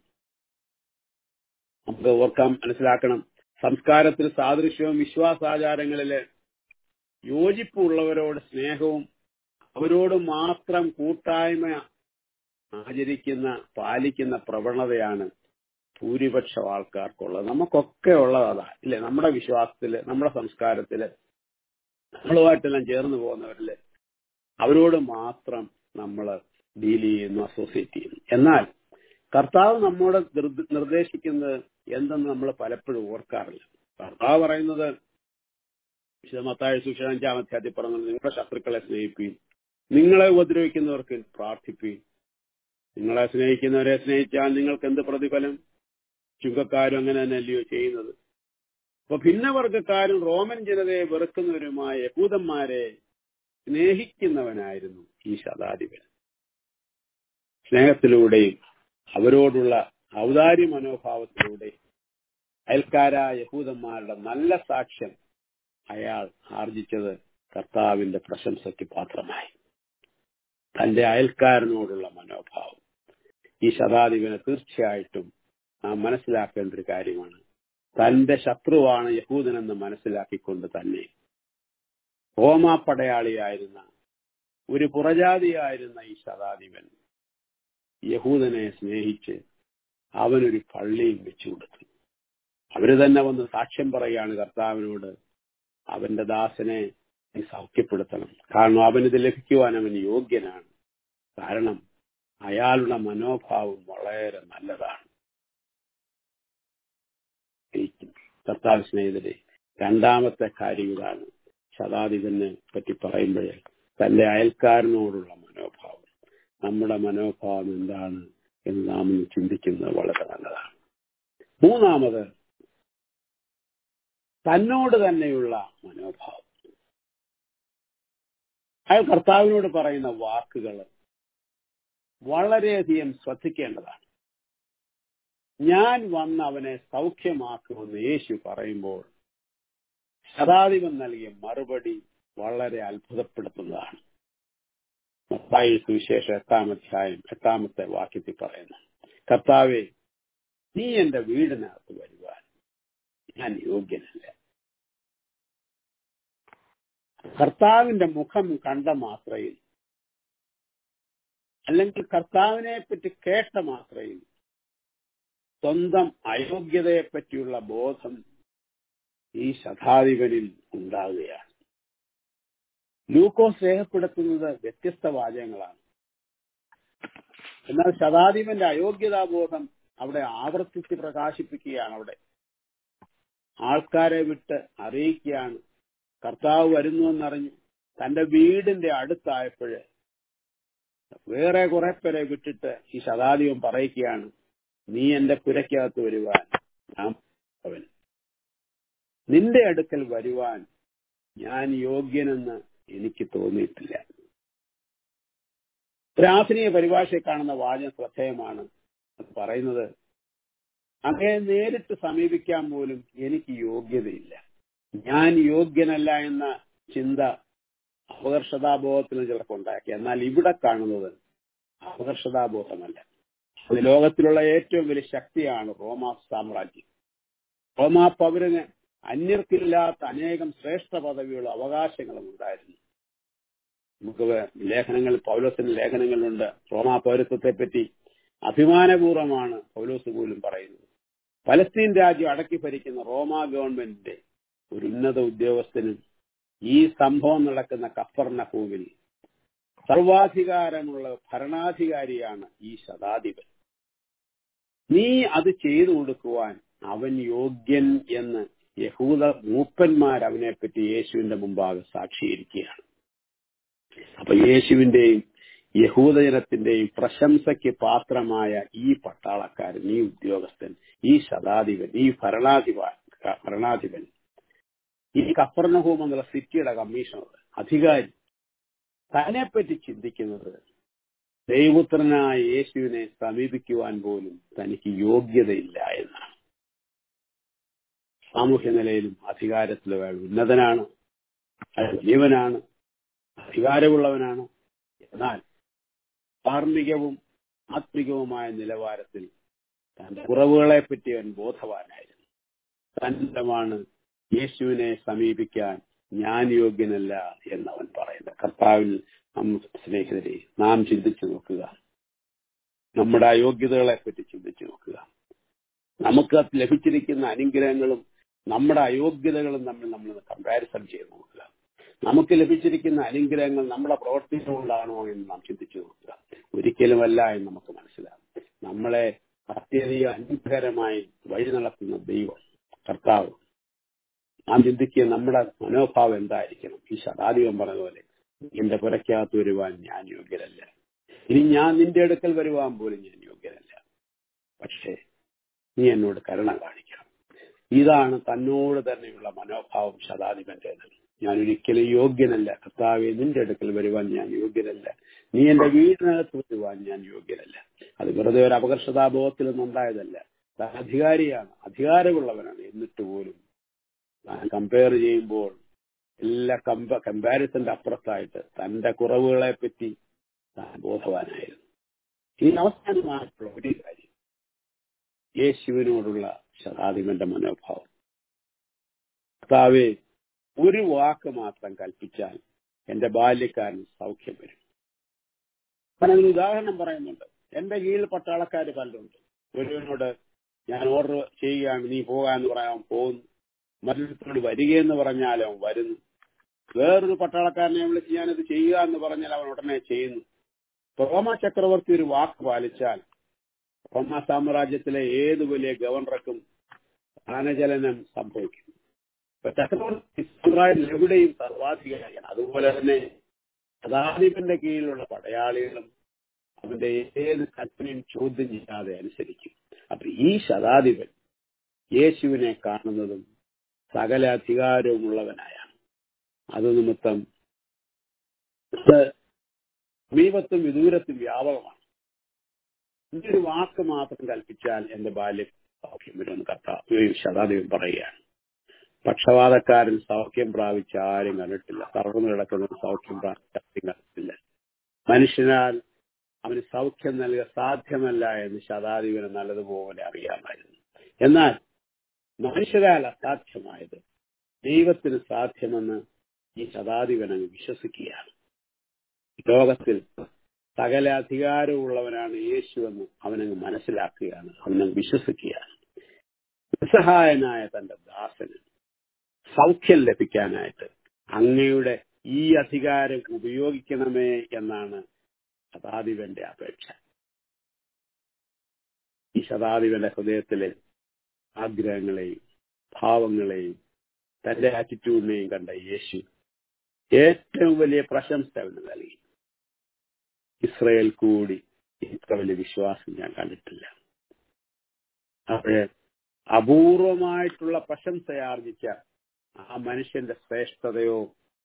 നമുക്ക് ഓർക്കാം മനസ്സിലാക്കണം സംസ്കാരത്തിൽ സാദൃശ്യവും വിശ്വാസാചാരങ്ങളില് യോജിപ്പുള്ളവരോട് സ്നേഹവും അവരോട് മാത്രം കൂട്ടായ്മ ആചരിക്കുന്ന പാലിക്കുന്ന പ്രവണതയാണ് ഭൂരിപക്ഷം ആൾക്കാർക്കുള്ളത് നമുക്കൊക്കെ ഉള്ളത് അതാ ഇല്ലേ നമ്മുടെ വിശ്വാസത്തില് നമ്മുടെ സംസ്കാരത്തില് നമ്മളുമായിട്ടെല്ലാം ചേർന്ന് പോകുന്നവരില് അവരോട് മാത്രം നമ്മൾ ഡീൽ ചെയ്യുന്നു അസോസിയേറ്റ് ചെയ്യുന്നു എന്നാൽ കർത്താവ് നമ്മോട് നിർദ്ദേശിക്കുന്നത് എന്തെന്ന് നമ്മൾ പലപ്പോഴും ഓർക്കാറില്ല കർത്താവ് പറയുന്നത് വിശദമത്തായ സുശേഷ അഞ്ചാം അധ്യായത്തിൽ പറഞ്ഞത് നിങ്ങളുടെ ശത്രുക്കളെ സ്നേഹിപ്പീൻ നിങ്ങളെ ഉപദ്രവിക്കുന്നവർക്ക് പ്രാർത്ഥിപ്പീൻ നിങ്ങളെ സ്നേഹിക്കുന്നവരെ സ്നേഹിച്ചാൽ നിങ്ങൾക്ക് എന്ത് പ്രതിഫലം ചുങ്കക്കാരും അങ്ങനെ തന്നെയല്ലയോ ചെയ്യുന്നത് അപ്പൊ ഭിന്നവർഗക്കാരും റോമൻ ജനതയെ വെറുക്കുന്നവരുമായ യഹൂദന്മാരെ സ്നേഹിക്കുന്നവനായിരുന്നു ഈ ശതാധിപൻ സ്നേഹത്തിലൂടെയും അവരോടുള്ള ഔദാര്യ മനോഭാവത്തിലൂടെയും അയൽക്കാരായ യഹൂദന്മാരുടെ നല്ല സാക്ഷ്യം അയാൾ ആർജിച്ചത് കർത്താവിന്റെ പ്രശംസയ്ക്ക് പാത്രമായി തന്റെ അയൽക്കാരനോടുള്ള മനോഭാവം ഈ ശതാധിപനെ തീർച്ചയായിട്ടും നാം മനസ്സിലാക്കേണ്ട ഒരു കാര്യമാണ് തന്റെ ശത്രുവാണ് യഹൂദനെന്ന് മനസ്സിലാക്കിക്കൊണ്ട് തന്നെ റോമാ പടയാളിയായിരുന്ന ഒരു പുറജാതിയായിരുന്ന ഈ ശതാധിപൻ യഹൂദനെ സ്നേഹിച്ച് അവനൊരു പള്ളിയും വെച്ചു കൊടുത്തു അവര് തന്നെ വന്ന് സാക്ഷ്യം പറയുകയാണ് കർത്താവിനോട് അവന്റെ ദാസനെ നീ സൗഖ്യപ്പെടുത്തണം കാരണം അവനിത് ലഭിക്കുവാൻ അവൻ യോഗ്യനാണ് കാരണം അയാളുടെ മനോഭാവം വളരെ നല്ലതാണ് കർത്താവ് സ്നേഹിതരെ രണ്ടാമത്തെ കാര്യം ഇതാണ് ശതാധിപനെ പറ്റി പറയുമ്പോഴേ തന്റെ അയൽക്കാരനോടുള്ള മനോഭാവം നമ്മുടെ മനോഭാവം എന്താണ് എന്ന് നാം ഇന്ന് ചിന്തിക്കുന്നത് വളരെ നല്ലതാണ് മൂന്നാമത് തന്നോട് തന്നെയുള്ള മനോഭാവം അയാൾ കർത്താവിനോട് പറയുന്ന വാക്കുകൾ വളരെയധികം ശ്രദ്ധിക്കേണ്ടതാണ് ഞാൻ വന്ന് അവനെ സൗഖ്യമാക്കുമെന്ന് യേശു പറയുമ്പോൾ ശതാധിപൻ നൽകിയ മറുപടി വളരെ അത്ഭുതപ്പെടുത്തുന്നതാണ് മത്തായി സുവിശേഷ എട്ടാം അധ്യായം എട്ടാമത്തെ വാക്യത്തിൽ പറയുന്നു കർത്താവെ നീ എന്റെ വീടിനകത്ത് വരുവാൻ ഞാൻ യോഗ്യനല്ല കർത്താവിന്റെ മുഖം കണ്ട മാത്രയിൽ അല്ലെങ്കിൽ കർത്താവിനെ പറ്റി കേട്ട മാത്രയിൽ സ്വന്തം അയോഗ്യതയെ പറ്റിയുള്ള ബോധം ഈ ശതാധിപനിൽ ഉണ്ടാകുകയാണ് ലൂക്കോസ് രേഖപ്പെടുത്തുന്നത് വ്യത്യസ്ത വാചകങ്ങളാണ് എന്നാൽ ശതാധിപന്റെ അയോഗ്യതാബോധം അവിടെ ആവർത്തിച്ച് പ്രകാശിപ്പിക്കുകയാണ് അവിടെ ആൾക്കാരെ വിട്ട് അറിയിക്കുകയാണ് കർത്താവ് വരുന്നു എന്നറിഞ്ഞു തന്റെ വീടിന്റെ അടുത്തായപ്പോഴ് വേറെ കുറെ പേരെ വിട്ടിട്ട് ഈ ശതാധിപൻ പറയിക്കുകയാണ് നീ എന്റെ പുരയ്ക്കകത്ത് വരുവാൻ ഞാൻ അവൻ നിന്റെ അടുക്കൽ വരുവാൻ ഞാൻ യോഗ്യനെന്ന് എനിക്ക് തോന്നിയിട്ടില്ല ഒരു ആധുനിക പരിഭാഷയിൽ കാണുന്ന വാചകം ശ്രദ്ധേയമാണ് അത് പറയുന്നത് അങ്ങേ നേരിട്ട് സമീപിക്കാൻ പോലും എനിക്ക് യോഗ്യതയില്ല ഞാൻ യോഗ്യനല്ല എന്ന ചിന്ത അപകർഷതാബോധത്തിന് ചിലപ്പോൾ ഉണ്ടാക്കി എന്നാൽ ഇവിടെ കാണുന്നത് അപകർഷതാബോധമല്ല അത് ലോകത്തിലുള്ള ഏറ്റവും വലിയ ശക്തിയാണ് റോമാ സാമ്രാജ്യം റോമാ പൗരന് അന്യർക്കില്ലാത്ത അനേകം ശ്രേഷ്ഠ പദവികളും അവകാശങ്ങളും ഉണ്ടായിരുന്നു നമുക്ക് ലേഖനങ്ങൾ പൗലോസിന്റെ ലേഖനങ്ങളിലുണ്ട് റോമാ പൗരത്വത്തെ പറ്റി അഭിമാനപൂർവ്വമാണ് പൗലോസ് പോലും പറയുന്നത് പലസ്തീൻ രാജ്യം അടക്കി ഭരിക്കുന്ന റോമാ ഗവൺമെന്റിന്റെ ഒരു ഉന്നത ഉദ്യോഗസ്ഥനും ഈ സംഭവം നടക്കുന്ന കഫർണഹൂവിൽ സർവാധികാരമുള്ള ഭരണാധികാരിയാണ് ഈ ശതാധിപൻ നീ അത് ചെയ്തു കൊടുക്കുവാൻ അവൻ യോഗ്യൻ എന്ന് യഹൂദ മൂപ്പന്മാർ അവനെപ്പറ്റി യേശുവിന്റെ മുമ്പാകെ സാക്ഷീകരിക്കുകയാണ് അപ്പൊ യേശുവിന്റെയും യഹൂദജനത്തിന്റെയും പ്രശംസയ്ക്ക് പാത്രമായ ഈ പട്ടാളക്കാരൻ ഈ ഉദ്യോഗസ്ഥൻ ഈ ശതാധിപൻ ഈ ഭരണാധിപ ഭരണാധിപൻ ഈ കപ്പർണഹൂം എന്നുള്ള സിറ്റിയുടെ കമ്മീഷണർ അധികാരി തന്നെപ്പറ്റി ചിന്തിക്കുന്നത് ദൈവപുത്രനായ യേശുവിനെ സമീപിക്കുവാൻ പോലും തനിക്ക് യോഗ്യതയില്ല എന്നാണ് സാമൂഹ്യ നിലയിലും അധികാരത്തിലും അയാൾ ഉന്നതനാണ് അയാൾ വലിയവനാണ് അധികാരമുള്ളവനാണ് എന്നാൽ ധാർമ്മികവും ആത്മികവുമായ നിലവാരത്തിൽ തന്റെ കുറവുകളെ പറ്റി അവൻ ബോധവാനായിരുന്നു തന്നമാണ് യേശുവിനെ സമീപിക്കാൻ ഞാൻ യോഗ്യനല്ല എന്നവൻ പറയുന്നത് കർത്താവിൽ സ്നേഹിതരെ നാം ചിന്തിച്ചു നോക്കുക നമ്മുടെ അയോഗ്യതകളെ പറ്റി ചിന്തിച്ചു നോക്കുക നമുക്ക് ലഭിച്ചിരിക്കുന്ന അനുഗ്രഹങ്ങളും നമ്മുടെ അയോഗ്യതകളും തമ്മിൽ നമ്മൾ കമ്പാരിസൺ ചെയ്ത് നോക്കുക നമുക്ക് ലഭിച്ചിരിക്കുന്ന അനുഗ്രഹങ്ങൾ നമ്മുടെ പ്രവർത്തിച്ചുകൊണ്ടാണോ എന്ന് നാം ചിന്തിച്ചു നോക്കുക ഒരിക്കലുമല്ല എന്ന് നമുക്ക് മനസ്സിലാകും നമ്മളെ അത്യധികം അനുഗ്രഹകരമായി വഴി നടത്തുന്ന ദൈവം കർത്താവ് നാം ചിന്തിക്കുക നമ്മുടെ മനോഭാവം എന്തായിരിക്കണം ഈ ശതാധികം പറഞ്ഞതുപോലെ എന്റെ പുരയ്ക്കകത്ത് വരുവാൻ ഞാൻ യോഗ്യരല്ല ഇനി ഞാൻ നിന്റെ അടുക്കൽ വരുവാൻ പോലും ഞാൻ യോഗ്യരല്ല പക്ഷേ നീ എന്നോട് കരുണ കാണിക്കണം ഇതാണ് തന്നോട് തന്നെയുള്ള മനോഭാവം ശതാധിപന്റേത് ഞാൻ ഒരിക്കലും യോഗ്യനല്ല കർത്താവെ നിന്റെ അടുക്കൽ വരുവാൻ ഞാൻ യോഗ്യനല്ല നീ എന്റെ വീടിനകത്ത് വരുവാൻ ഞാൻ യോഗ്യനല്ല അത് വെറുതെ ഒരു അപകർഷതാബോധത്തിൽ നിന്നുണ്ടായതല്ല താൻ അധികാരിയാണ് അധികാരമുള്ളവനാണ് എന്നിട്ട് പോലും താൻ കമ്പയർ ചെയ്യുമ്പോൾ എല്ലാ കമ്പ കമ്പാരിസന്റെ അപ്പുറത്തായിട്ട് തന്റെ കുറവുകളെ പറ്റി താൻ ബോധവാനായിരുന്നു ഇനി അവസാനമായിട്ടുള്ള ഒരു കാര്യം യേശുവിനോടുള്ള ശതാധിപന്റെ മനോഭാവം കർത്താവെ ഒരു വാക്ക് മാത്രം കൽപ്പിച്ചാൽ എന്റെ ബാല്യക്കാരൻ സൗഖ്യം വരും അതിന് ഉദാഹരണം പറയുന്നുണ്ട് എന്റെ കീഴിൽ പട്ടാളക്കാർ പലരുണ്ട് ഒരുവനോട് ഞാൻ ഓർഡർ ചെയ്യുകയാണ് നീ പോകാന്ന് പറയാൻ പോകുന്നു മറ്റൊരുത്തോട് വരികയെന്ന് പറഞ്ഞാൽ അവൻ വരുന്നു വേറൊരു പട്ടാളക്കാരനെ വിളിച്ച് ഞാനിത് ചെയ്യുക എന്ന് പറഞ്ഞാൽ അവൻ ഉടനെ ചെയ്യുന്നു റോമ ചക്രവർത്തി ഒരു വാക്ക് പാലിച്ചാൽ റോമ സാമ്രാജ്യത്തിലെ ഏത് വലിയ ഗവർണർക്കും സ്ഥാനചലനം സംഭവിക്കും ചക്രവർത്തി സാമ്രാജ്യം എവിടെയും സർവാധികാരിയാണ് അതുപോലെ തന്നെ ശതാധിപന്റെ കീഴിലുള്ള പടയാളികളും അവന്റെ ഏത് കൽപ്പനയും ചോദ്യം ചെയ്യാതെ അനുസരിക്കും അപ്പൊ ഈ ശതാധിപൻ യേശുവിനെ കാണുന്നതും സകല അധികാരവുമുള്ളവനായാണ് അത് നിമിത്തം സമീപത്തും വിദൂരത്തും വ്യാപകമാണ് ഒരു വാക്ക് മാത്രം കൽപ്പിച്ചാൽ എന്റെ ബാല്യം സൗഖ്യം വരുമെന്ന് കർത്താവ് ശതാധിപൻ പറയുകയാണ് പക്ഷപാതക്കാരൻ സൗഖ്യം പ്രാപിച്ച ആരും കണ്ടിട്ടില്ല തളർന്നു കിടക്കുന്ന സൗഖ്യം പ്രാപിച്ച ആരും കണ്ടിട്ടില്ല മനുഷ്യനാൽ അവന് സൗഖ്യം നൽകുക സാധ്യമല്ല എന്ന് ശതാധിപന് നല്ലതുപോലെ അറിയാമായിരുന്നു എന്നാൽ മനുഷ്യരാൽ അസാധ്യമായത് ദൈവത്തിന് സാധ്യമെന്ന് ഈ ശതാധിപൻ അങ്ങ് വിശ്വസിക്കുകയാണ് ലോകത്തിൽ സകല അധികാരമുള്ളവനാണ് യേശു എന്ന് അവനങ്ങ് മനസ്സിലാക്കുകയാണ് അവനങ്ങ് വിശ്വസിക്കുകയാണ് നിസ്സഹായനായ തന്റെ ദാസന് സൗഖ്യം ലഭിക്കാനായിട്ട് അങ്ങയുടെ ഈ അധികാരം ഉപയോഗിക്കണമേ എന്നാണ് ശതാധിപന്റെ അപേക്ഷ ഈ ശതാധിപന്റെ ഹൃദയത്തിലെ ആഗ്രഹങ്ങളെയും ഭാവങ്ങളെയും തന്റെ ആറ്റിറ്റ്യൂഡിനെയും കണ്ട യേശു ഏറ്റവും വലിയ പ്രശംസ അവന് നൽകി ഇസ്രയേൽ കൂടി ഇത്ര വലിയ വിശ്വാസം ഞാൻ കണ്ടിട്ടില്ല അപ്പോഴ് അപൂർവമായിട്ടുള്ള പ്രശംസയാർജിച്ച ആ മനുഷ്യന്റെ ശ്രേഷ്ഠതയോ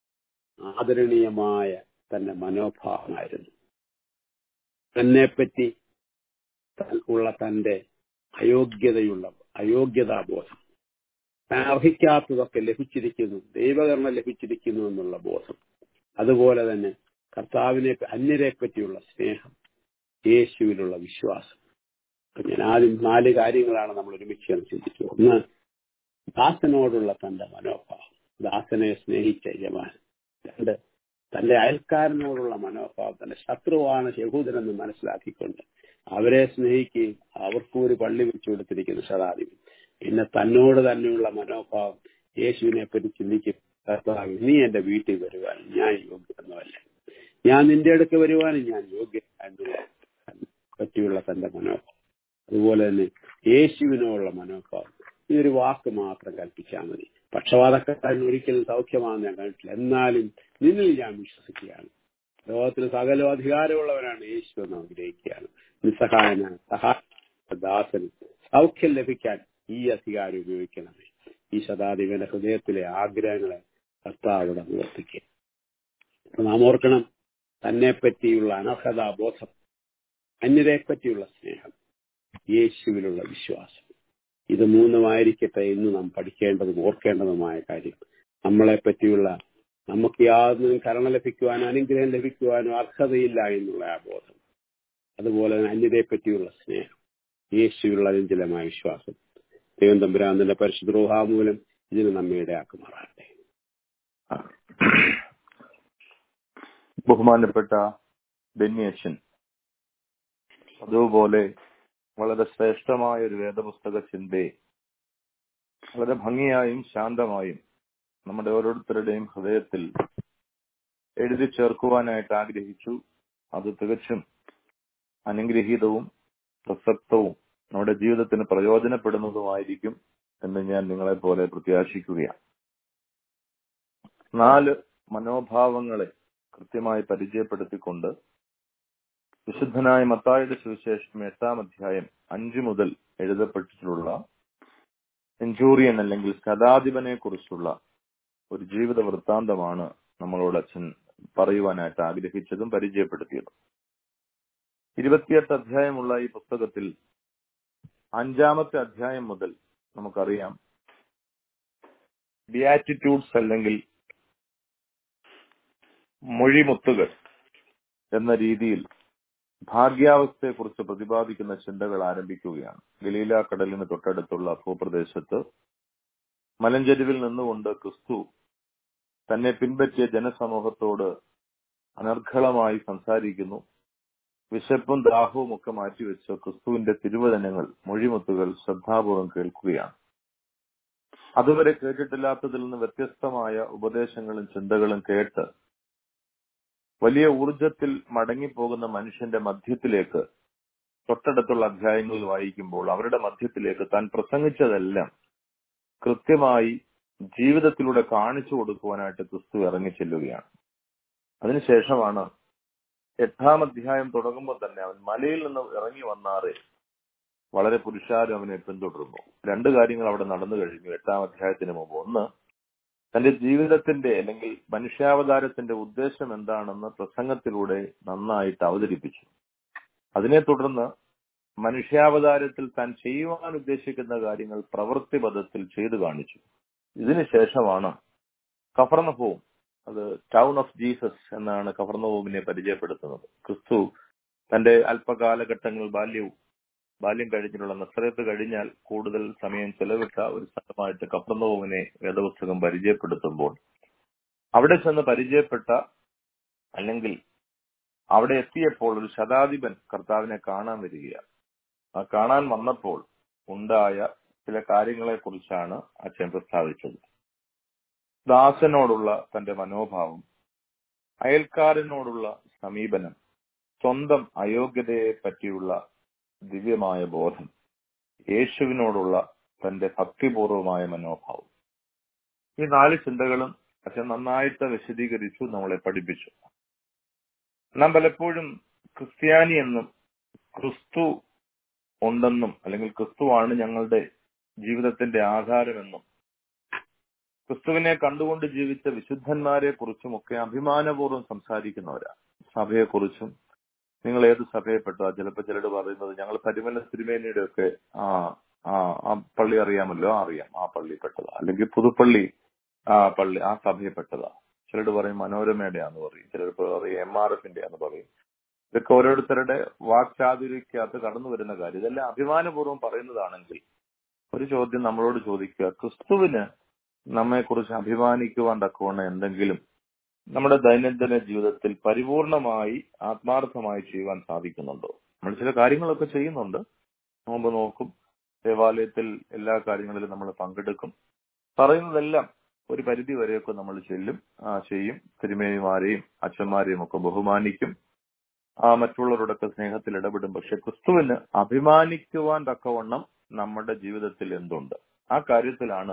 ആദരണീയമായ തന്റെ മനോഭാവമായിരുന്നു തന്നെപ്പറ്റി ഉള്ള തന്റെ അയോഗ്യതയുള്ള അയോഗ്യതാബോധം താൻ അർഹിക്കാത്തതൊക്കെ ലഭിച്ചിരിക്കുന്നു ദൈവകരണം ലഭിച്ചിരിക്കുന്നു എന്നുള്ള ബോധം അതുപോലെ തന്നെ കർത്താവിനെ അന്യരെ പറ്റിയുള്ള സ്നേഹം യേശുവിലുള്ള വിശ്വാസം ഞാൻ ആദ്യം നാല് കാര്യങ്ങളാണ് നമ്മൾ ഒരുമിച്ച് ചിന്തിച്ചത് ഒന്ന് ദാസനോടുള്ള തന്റെ മനോഭാവം ദാസനെ സ്നേഹിച്ച യജമാൻ രണ്ട് തന്റെ അയൽക്കാരനോടുള്ള മനോഭാവം തന്റെ ശത്രുവാണ് യഹൂദനെന്ന് മനസ്സിലാക്കിക്കൊണ്ട് അവരെ സ്നേഹിക്കുകയും അവർക്ക് ഒരു പള്ളി വെച്ചു കൊടുത്തിരിക്കുന്ന ശതാധിപൻ പിന്നെ തന്നോട് തന്നെയുള്ള മനോഭാവം യേശുവിനെ പറ്റി ചിന്തിക്കും കർത്താവ് നീ എന്റെ വീട്ടിൽ വരുവാൻ ഞാൻ യോഗ്യനൊന്നുമല്ല ഞാൻ നിന്റെ അടുക്ക് വരുവാനും ഞാൻ യോഗ്യ എന്നുള്ള പറ്റിയുള്ള തന്റെ മനോഭാവം അതുപോലെ തന്നെ യേശുവിനോടുള്ള മനോഭാവം ഈ ഒരു വാക്ക് മാത്രം കൽപ്പിച്ചാൽ മതി പക്ഷപാതക്കാരൻ ഒരിക്കലും സൗഖ്യമാണെന്ന് ഞാൻ കണ്ടിട്ടില്ല എന്നാലും നിന്നിൽ ഞാൻ വിശ്വസിക്കുകയാണ് ലോകത്തിൽ സകല അധികാരമുള്ളവനാണ് യേശു എന്ന് ആഗ്രഹിക്കുകയാണ് നിസ്സഹായന സഹായ ദാസനും സൗഖ്യം ലഭിക്കാൻ ഈ അധികാരം ഉപയോഗിക്കണമേ ഈ ശതാധിപന്റെ ഹൃദയത്തിലെ ആഗ്രഹങ്ങളെ കർത്താവിടെ നിവർത്തിക്കുക നാം ഓർക്കണം തന്നെ പറ്റിയുള്ള അനർഹതാബോധം അന്യരെ പറ്റിയുള്ള സ്നേഹം യേശുവിലുള്ള വിശ്വാസം ഇത് മൂന്നുമായിരിക്കട്ടെ ഇന്ന് നാം പഠിക്കേണ്ടതും ഓർക്കേണ്ടതുമായ കാര്യം നമ്മളെ പറ്റിയുള്ള നമുക്ക് യാതൊന്നും കരുണ ലഭിക്കുവാനോ അനുഗ്രഹം ലഭിക്കുവാനോ അർഹതയില്ല എന്നുള്ള ആ ബോധം അതുപോലെ തന്നെ അന്യരെ പറ്റിയുള്ള സ്നേഹം യേശുവിലുള്ള അചഞ്ചലമായ വിശ്വാസം ദൈവം തമ്പുരാന്തിന്റെ പരിശുദ്ധ റൂഹാമൂലം ഇതിന് നമ്മെ ഇടയാക്കുമാറാട്ടെ ബഹുമാനപ്പെട്ട ബെന്നിയച്ചൻ അതുപോലെ വളരെ ശ്രേഷ്ഠമായ ഒരു വേദപുസ്തക ചിന്തയെ വളരെ ഭംഗിയായും ശാന്തമായും നമ്മുടെ ഓരോരുത്തരുടെയും ഹൃദയത്തിൽ എഴുതി ചേർക്കുവാനായിട്ട് ആഗ്രഹിച്ചു അത് തികച്ചും അനുഗ്രഹീതവും പ്രസക്തവും നമ്മുടെ ജീവിതത്തിന് പ്രയോജനപ്പെടുന്നതുമായിരിക്കും എന്ന് ഞാൻ നിങ്ങളെ പോലെ പ്രത്യാശിക്കുകയാണ് നാല് മനോഭാവങ്ങളെ കൃത്യമായി പരിചയപ്പെടുത്തിക്കൊണ്ട് വിശുദ്ധനായ മത്തായുടെ സുവിശേഷം എട്ടാം അധ്യായം അഞ്ചു മുതൽ എഴുതപ്പെട്ടിട്ടുള്ള സെഞ്ചൂറിയൻ അല്ലെങ്കിൽ ശതാധിപനെ കുറിച്ചുള്ള ഒരു ജീവിത വൃത്താന്തമാണ് നമ്മളോട് അച്ഛൻ പറയുവാനായിട്ട് ആഗ്രഹിച്ചതും പരിചയപ്പെടുത്തിയതും ഇരുപത്തിയെട്ട് അധ്യായമുള്ള ഈ പുസ്തകത്തിൽ അഞ്ചാമത്തെ അധ്യായം മുതൽ നമുക്കറിയാം ബിയാറ്റിറ്റ്യൂഡ്സ് അല്ലെങ്കിൽ മൊഴിമുത്തുകൾ എന്ന രീതിയിൽ ഭാഗ്യാവസ്ഥയെക്കുറിച്ച് പ്രതിപാദിക്കുന്ന ചിന്തകൾ ആരംഭിക്കുകയാണ് ഗലീല കടലിന് തൊട്ടടുത്തുള്ള ഭൂപ്രദേശത്ത് മലഞ്ചെരുവിൽ നിന്നുകൊണ്ട് ക്രിസ്തു തന്നെ പിൻപറ്റിയ ജനസമൂഹത്തോട് അനർഘളമായി സംസാരിക്കുന്നു വിശപ്പും ദാഹവും ഒക്കെ മാറ്റിവെച്ച് ക്രിസ്തുവിന്റെ തിരുവചനങ്ങൾ മൊഴിമുത്തുകൾ ശ്രദ്ധാപൂർവം കേൾക്കുകയാണ് അതുവരെ കേട്ടിട്ടില്ലാത്തതിൽ നിന്ന് വ്യത്യസ്തമായ ഉപദേശങ്ങളും ചിന്തകളും കേട്ട് വലിയ ഊർജത്തിൽ മടങ്ങിപ്പോകുന്ന മനുഷ്യന്റെ മധ്യത്തിലേക്ക് തൊട്ടടുത്തുള്ള അധ്യായങ്ങളിൽ വായിക്കുമ്പോൾ അവരുടെ മധ്യത്തിലേക്ക് താൻ പ്രസംഗിച്ചതെല്ലാം കൃത്യമായി ജീവിതത്തിലൂടെ കാണിച്ചു കൊടുക്കുവാനായിട്ട് ക്രിസ്തു ഇറങ്ങി ചെല്ലുകയാണ് അതിനുശേഷമാണ് എട്ടാം അധ്യായം തുടങ്ങുമ്പോൾ തന്നെ അവൻ മലയിൽ നിന്ന് ഇറങ്ങി വന്നാറെ വളരെ പുരുഷാരം അവനെ പിന്തുടരുന്നു രണ്ട് കാര്യങ്ങൾ അവിടെ നടന്നു കഴിഞ്ഞു എട്ടാം അധ്യായത്തിന് മുമ്പ് ഒന്ന് തന്റെ ജീവിതത്തിന്റെ അല്ലെങ്കിൽ മനുഷ്യാവതാരത്തിന്റെ ഉദ്ദേശം എന്താണെന്ന് പ്രസംഗത്തിലൂടെ നന്നായിട്ട് അവതരിപ്പിച്ചു അതിനെ തുടർന്ന് മനുഷ്യാവതാരത്തിൽ താൻ ചെയ്യുവാൻ ഉദ്ദേശിക്കുന്ന കാര്യങ്ങൾ പ്രവൃത്തിപഥത്തിൽ ചെയ്തു കാണിച്ചു ഇതിനുശേഷമാണ് കഫർണഹോം അത് ടൗൺ ഓഫ് ജീസസ് എന്നാണ് കഫർണഹോമിനെ പരിചയപ്പെടുത്തുന്നത് ക്രിസ്തു തന്റെ അല്പകാലഘട്ടങ്ങൾ ബാല്യവും ബാല്യം കഴിഞ്ഞിട്ടുള്ള നസ്രത്ത് കഴിഞ്ഞാൽ കൂടുതൽ സമയം ചെലവിട്ട ഒരു സ്ഥലമായിട്ട് കഫർണഹോമിനെ വേദപുസ്തകം പരിചയപ്പെടുത്തുമ്പോൾ അവിടെ ചെന്ന് പരിചയപ്പെട്ട അല്ലെങ്കിൽ അവിടെ എത്തിയപ്പോൾ ഒരു ശതാധിപൻ കർത്താവിനെ കാണാൻ വരികയാണ് ആ കാണാൻ വന്നപ്പോൾ ഉണ്ടായ ചില കാര്യങ്ങളെ കുറിച്ചാണ് അച്ഛൻ പ്രസ്താവിച്ചത് ദാസനോടുള്ള തന്റെ മനോഭാവം അയൽക്കാരനോടുള്ള സമീപനം സ്വന്തം അയോഗ്യതയെ പറ്റിയുള്ള ദിവ്യമായ ബോധം യേശുവിനോടുള്ള തന്റെ ഭക്തിപൂർവമായ മനോഭാവം ഈ നാല് ചിന്തകളും അച്ഛൻ നന്നായിട്ട് വിശദീകരിച്ചു നമ്മളെ പഠിപ്പിച്ചു നാം പലപ്പോഴും ക്രിസ്ത്യാനി എന്നും ക്രിസ്തു ഉണ്ടെന്നും അല്ലെങ്കിൽ ക്രിസ്തുവാണ് ഞങ്ങളുടെ ജീവിതത്തിന്റെ ആധാരമെന്നും ക്രിസ്തുവിനെ കണ്ടുകൊണ്ട് ജീവിച്ച വിശുദ്ധന്മാരെ കുറിച്ചുമൊക്കെ അഭിമാനപൂർവ്വം സംസാരിക്കുന്നവരാ സഭയെക്കുറിച്ചും നിങ്ങൾ ഏത് സഭയെപ്പെട്ട ചിലപ്പോൾ ചിലർ പറയുന്നത് ഞങ്ങൾ പരിമല തിരുമേനിയുടെ ഒക്കെ ആ ആ ആ പള്ളി അറിയാമല്ലോ ആ അറിയാം ആ പള്ളിപ്പെട്ടതാ അല്ലെങ്കിൽ പുതുപ്പള്ളി ആ പള്ളി ആ സഭയെപ്പെട്ടതാ ചിലർ പറയും മനോരമയുടെയാന്ന് പറയും ചിലർ പറയും എം ആർ എഫിന്റെ ആന്ന് പറയും ഇതൊക്കെ ഓരോരുത്തരുടെ വാക്ചാതുര്യക്കകത്ത് കടന്നു വരുന്ന കാര്യം ഇതെല്ലാം അഭിമാനപൂർവ്വം പറയുന്നതാണെങ്കിൽ ഒരു ചോദ്യം നമ്മളോട് ചോദിക്കുക ക്രിസ്തുവിന് നമ്മെക്കുറിച്ച് അഭിമാനിക്കുവാൻ തക്കവണ്ണം എന്തെങ്കിലും നമ്മുടെ ദൈനംദിന ജീവിതത്തിൽ പരിപൂർണമായി ആത്മാർത്ഥമായി ചെയ്യുവാൻ സാധിക്കുന്നുണ്ടോ നമ്മൾ ചില കാര്യങ്ങളൊക്കെ ചെയ്യുന്നുണ്ട് നോമ്പ് നോക്കും ദേവാലയത്തിൽ എല്ലാ കാര്യങ്ങളിലും നമ്മൾ പങ്കെടുക്കും പറയുന്നതെല്ലാം ഒരു പരിധി വരെയൊക്കെ നമ്മൾ ചെല്ലും ആ ചെയ്യും തിരുമേനിമാരെയും അച്ഛന്മാരെയും ഒക്കെ ബഹുമാനിക്കും ആ മറ്റുള്ളവരോടൊക്കെ സ്നേഹത്തിൽ ഇടപെടും പക്ഷെ ക്രിസ്തുവിന് അഭിമാനിക്കുവാൻ തക്കവണ്ണം നമ്മുടെ ജീവിതത്തിൽ എന്തുണ്ട് ആ കാര്യത്തിലാണ്